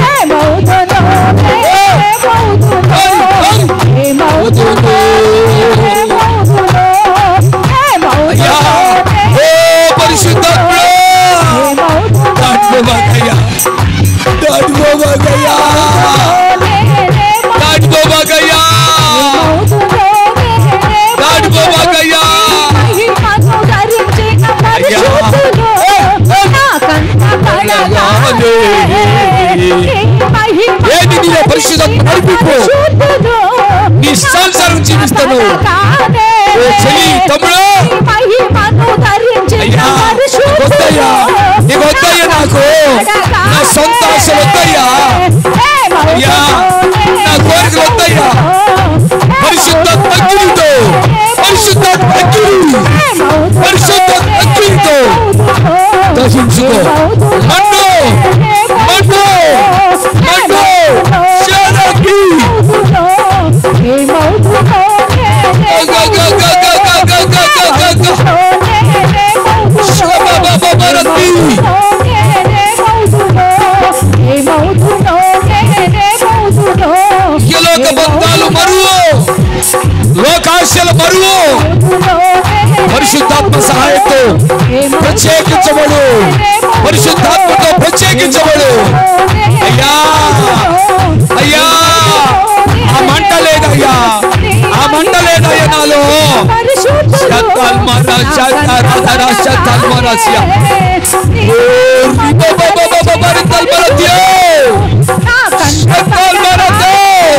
అయ్యా ఓ పరిశుద్ధాత్మ దాటిపోబాకయ్యా దాటిపోబాకయ్యా దాటిపోబాకయ్యా దాటిపోబాకయ్యా ఏంటి నీలో పరిశుద్ధాత్మ నడిపింపు నీ సంసారం జీవిస్తాను ఓ చెల్లి తమ్ముడు అయ్యా నీకు వద్దయ్యా నీకు వద్దయ్యా నాకు నా సొంత ఆశలు వద్దయ్యా అయ్యా నా కోరికలు వద్దయ్యా పరిశుద్ధాత్మ అగ్నితో పరిశుద్ధాత్మ అగ్ని పరిశుద్ధాత్మ అగ్నితో దహించుకో మన్ను మన్ను మన్ను శాలకి శబబబబరతి ఇహలోక బంధాలు మరువు లోకాశల మరువు పరిశుద్ధాత్మ సహాయంతో ప్రత్యేకించబడు పరిశుద్ధాత్మతో ప్రత్యేకించబడు అయ్యా అయ్యా ఆ మంట లేదయ్యా ఆ మంట లేదయ్యా నాలో శతల్మర శతరధర శతల్మరస్య ఓ రిబబబబబరితల్మరత్యో శతల్మరతో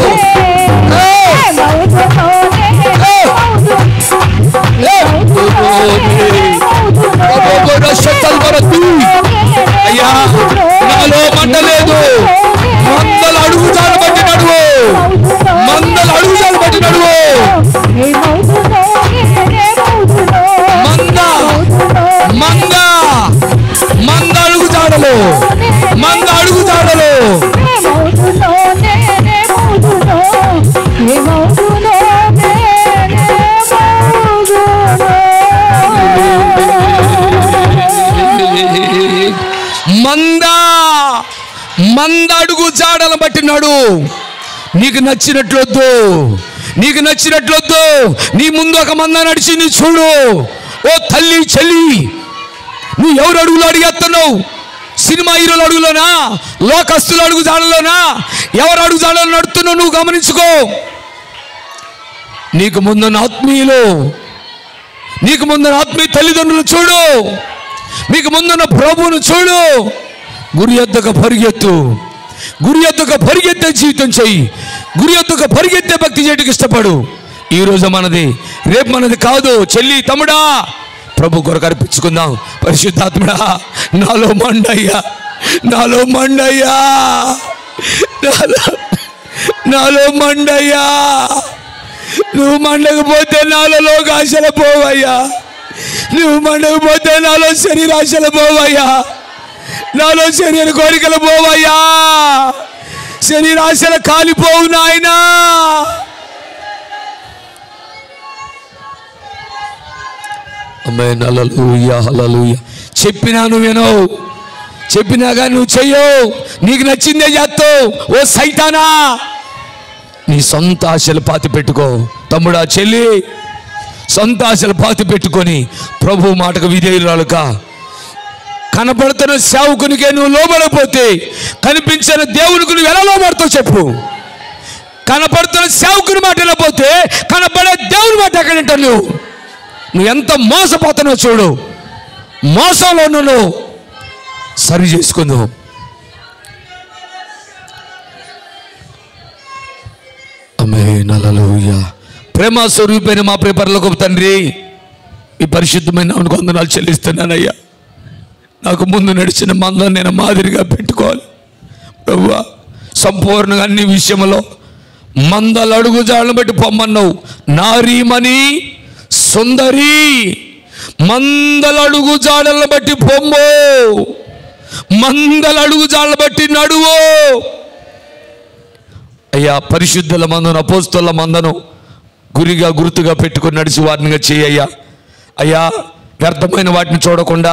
బబబర శతల్మరతి అయ్యా నాలో మంట లేదు మందల అడుగుజాలు బట్టి నడువు మందల అడుగుజాలు బట్టి నడువు మంద మంద మంద అడుగుజాడలు మంద అడుగుజాడలు ఏమవుతుందో మంద మంద అడుగు జాడలు బట్టి నడు నీకు నచ్చినట్లొద్దు నీకు నచ్చినట్లొద్దు నీ ముందు ఒక మంద నడిచి నీ చూడు ఓ తల్లి చెల్లి నువ్వు ఎవరు అడుగులు అడిగేస్తున్నావు సినిమా హీరోల అడుగులోనా లోకస్తుల అడుగు జాడలోనా ఎవరు అడుగు జాడలో నడుతున్నావు నువ్వు గమనించుకో నీకు ముందున్న ఆత్మీయులు నీకు ముందున్న ఆత్మీయ తల్లిదండ్రులు చూడు మీకు ముందున్న ప్రభువును చూడు గురి ఎద్దక పరిగెత్తు గురి ఎద్దక పరిగెత్తే జీవితం చెయ్యి గురి ఎద్దక పరిగెత్తే భక్తి చేయడానికి ఇష్టపడు ఈ రోజు మనది రేపు మనది కాదు చెల్లి తమ్ముడా ప్రభు కొరకు అర్పించుకుందాం పరిశుద్ధాత్ముడా నాలో మండయ్యా నాలో మండయ్యా నాలో నాలో మండయ్యా నువ్వు మండకపోతే నాలో ఆశలు పోవయ్యా నువ్వు మండకపోతే నాలో శరీరాశలు పోవయ్యా నాలో శరీర కోరికలు పోవయ్యా శరీరాశలు కాలిపోవు నాయనా అమ్మాయి నలలుయ హలలుయ చెప్పినా నువ్వు వినవు చెప్పినా కానీ నువ్వు చెయ్యవు నీకు నచ్చిందే చేస్తావు ఓ సైతానా నీ సొంత ఆశలు పాతి పెట్టుకో తమ్ముడా చెల్లి సొంత ఆశలు పాతి పెట్టుకొని ప్రభు మాటకు విధేయురాలుక కనపడుతున్న సేవకునికే నువ్వు లోబడపోతే కనిపించిన దేవునికి నువ్వు ఎలా లోబడతావు చెప్పు కనపడుతున్న సేవకుని మాట వెళ్ళపోతే కనపడే దేవుని మాట ఎక్కడ వింటావు నువ్వు నువ్వు ఎంత మోసపోతున్నావు చూడు మోసంలో నువ్వు సరి చేసుకుందావు అమ్మే నలలుయ ప్రేమ స్వరూపైన మా ప్రేపర్లకు తండ్రి ఈ పరిశుద్ధమైన నామకు వందనాలు చెల్లిస్తున్నానయ్యా నాకు ముందు నడిచిన మందం నేను మాదిరిగా పెట్టుకోవాలి ప్రభువా సంపూర్ణంగా అన్ని విషయంలో మందలు అడుగు జాడను బట్టి పొమ్మన్నావు నారీమణి సుందరి మందల అడుగు జాడలను బట్టి పొమ్ము మందల అడుగు జాడలను బట్టి నడువు అయ్యా పరిశుద్ధుల మందను అపోస్తుల మందను గురిగా గుర్తుగా పెట్టుకుని నడిచి వారినిగా చేయయ్యా అయ్యా వ్యర్థమైన వాటిని చూడకుండా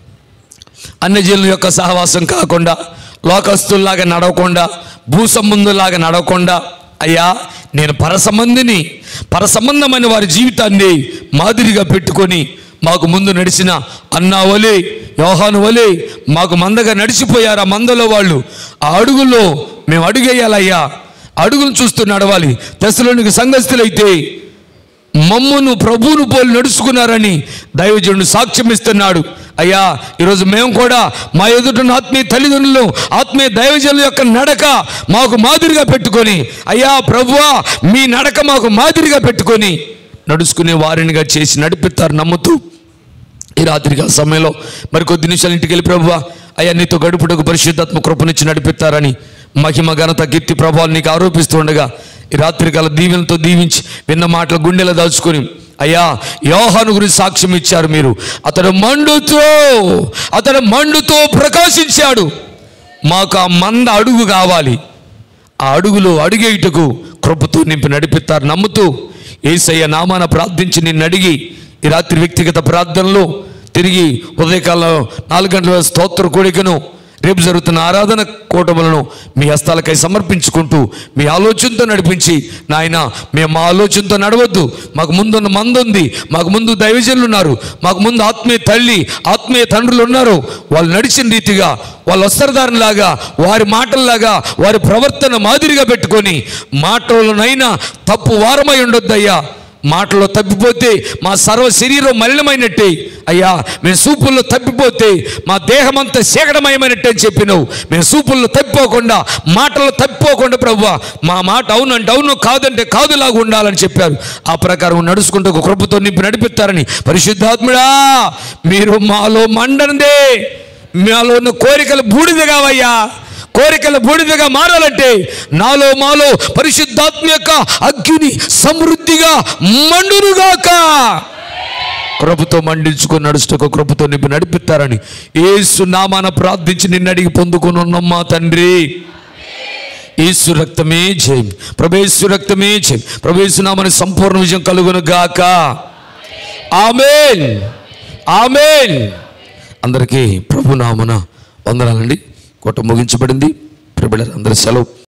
అన్యజనుల యొక్క సహవాసం కాకుండా లోకస్తుల్లాగా నడవకుండా భూసంబంధులాగా నడవకుండా అయ్యా నేను పరసంబంధిని పరసంబంధమైన వారి జీవితాన్ని మాదిరిగా పెట్టుకొని మాకు ముందు నడిచిన అన్నా వలే యోహాను వలే మాకు మందగా నడిచిపోయారు ఆ మందలో వాళ్ళు ఆ అడుగుల్లో మేము అడుగేయాలయ్యా అడుగును చూస్తూ నడవాలి దశలోనికి సంఘస్థులైతే మమ్మును ప్రభువును పోలి నడుచుకున్నారని దైవజనుడు సాక్ష్యం ఇస్తున్నాడు అయ్యా ఈరోజు మేము కూడా మా ఎదుటిన ఆత్మీయ తల్లిదండ్రులు ఆత్మీయ దైవజనుల యొక్క నడక మాకు మాదిరిగా పెట్టుకొని అయ్యా ప్రభువా మీ నడక మాకు మాదిరిగా పెట్టుకొని నడుచుకునే వారినిగా చేసి నడిపిస్తారు నమ్ముతూ ఈ రాత్రిగా సమయంలో మరి కొద్ది నిమిషాలు ఇంటికి వెళ్ళి ప్రభువా అయ్యా నీతో గడుపుటకు పరిశుద్ధాత్మ కృపనిచ్చి నడిపిస్తారని మహిమ ఘనత కీర్తి ప్రభావాలు నీకు ఆరోపిస్తుండగా ఈ రాత్రికాల దీవెనతో దీవించి విన్న మాటలు గుండెలో దాచుకొని అయ్యా యోహాను గురించి సాక్ష్యం ఇచ్చారు మీరు అతడు మండుతో అతడు మండుతో ప్రకాశించాడు మాకు ఆ మంద అడుగు కావాలి ఆ అడుగులో అడిగేయుటకు కృపతో నింపి నడిపిస్తారు నమ్ముతూ ఏసయ్య నామాన ప్రార్థించి నిన్ను అడిగి ఈ రాత్రి వ్యక్తిగత ప్రార్థనలో తిరిగి ఉదయకాలం నాలుగు గంటల స్తోత్ర కోడికను రేపు జరుగుతున్న ఆరాధన కూటములను మీ హస్తాలకై సమర్పించుకుంటూ మీ ఆలోచనతో నడిపించి నాయన మేము మా ఆలోచనతో నడవద్దు మాకు ముందున్న మంది ఉంది మాకు ముందు దైవజనులు ఉన్నారు మాకు ముందు ఆత్మీయ తల్లి ఆత్మీయ తండ్రులు ఉన్నారు వాళ్ళు నడిచిన రీతిగా వాళ్ళు వస్త్రధారణలాగా వారి మాటల్లాగా వారి ప్రవర్తన మాదిరిగా పెట్టుకొని మాటలనైనా తప్పు వారమై ఉండొద్దయ్యా మాటలో తప్పిపోతే మా సర్వ శరీరం మలినమైనట్టే అయ్యా మేము సూపుల్లో తప్పిపోతే మా దేహం అంతా శేకడమయమైనట్టే అని చెప్పినావు మేము సూపుల్లో తప్పిపోకుండా మాటల్లో తప్పిపోకుండా ప్రభు మా మాట అవునంటే అవును కాదంటే కాదులాగా ఉండాలని చెప్పారు ఆ ప్రకారం నడుచుకుంటూ ఒక కృపతో నింపి నడిపిస్తారని పరిశుద్ధాత్ముడా మీరు మాలో మండనిదే మాలో ఉన్న కోరికలు బూడిద కావయ్యా కోరికల బూడిదగా మారాలంటే నాలో మాలో పరిశుద్ధాత్మ యొక్క అగ్ని సమృద్ధిగా మండునుగాక కృపతో మండించుకొని నడుచుటకు కృపతో నింపి నడిపిస్తారని ఏసు నామాన ప్రార్థించి నిన్ను అడిగి పొందుకొని ఉన్నమ్మా తండ్రి ఏసు రక్తమే జయం ప్రభేసు రక్తమే జయం ప్రభేసు నామని సంపూర్ణ విజయం కలుగును గాక ఆమెన్ ఆమెన్ అందరికీ ప్రభు నామన వందనాలండి కోట ముగించబడింది ప్రిబిడర్ అందరి సెలవు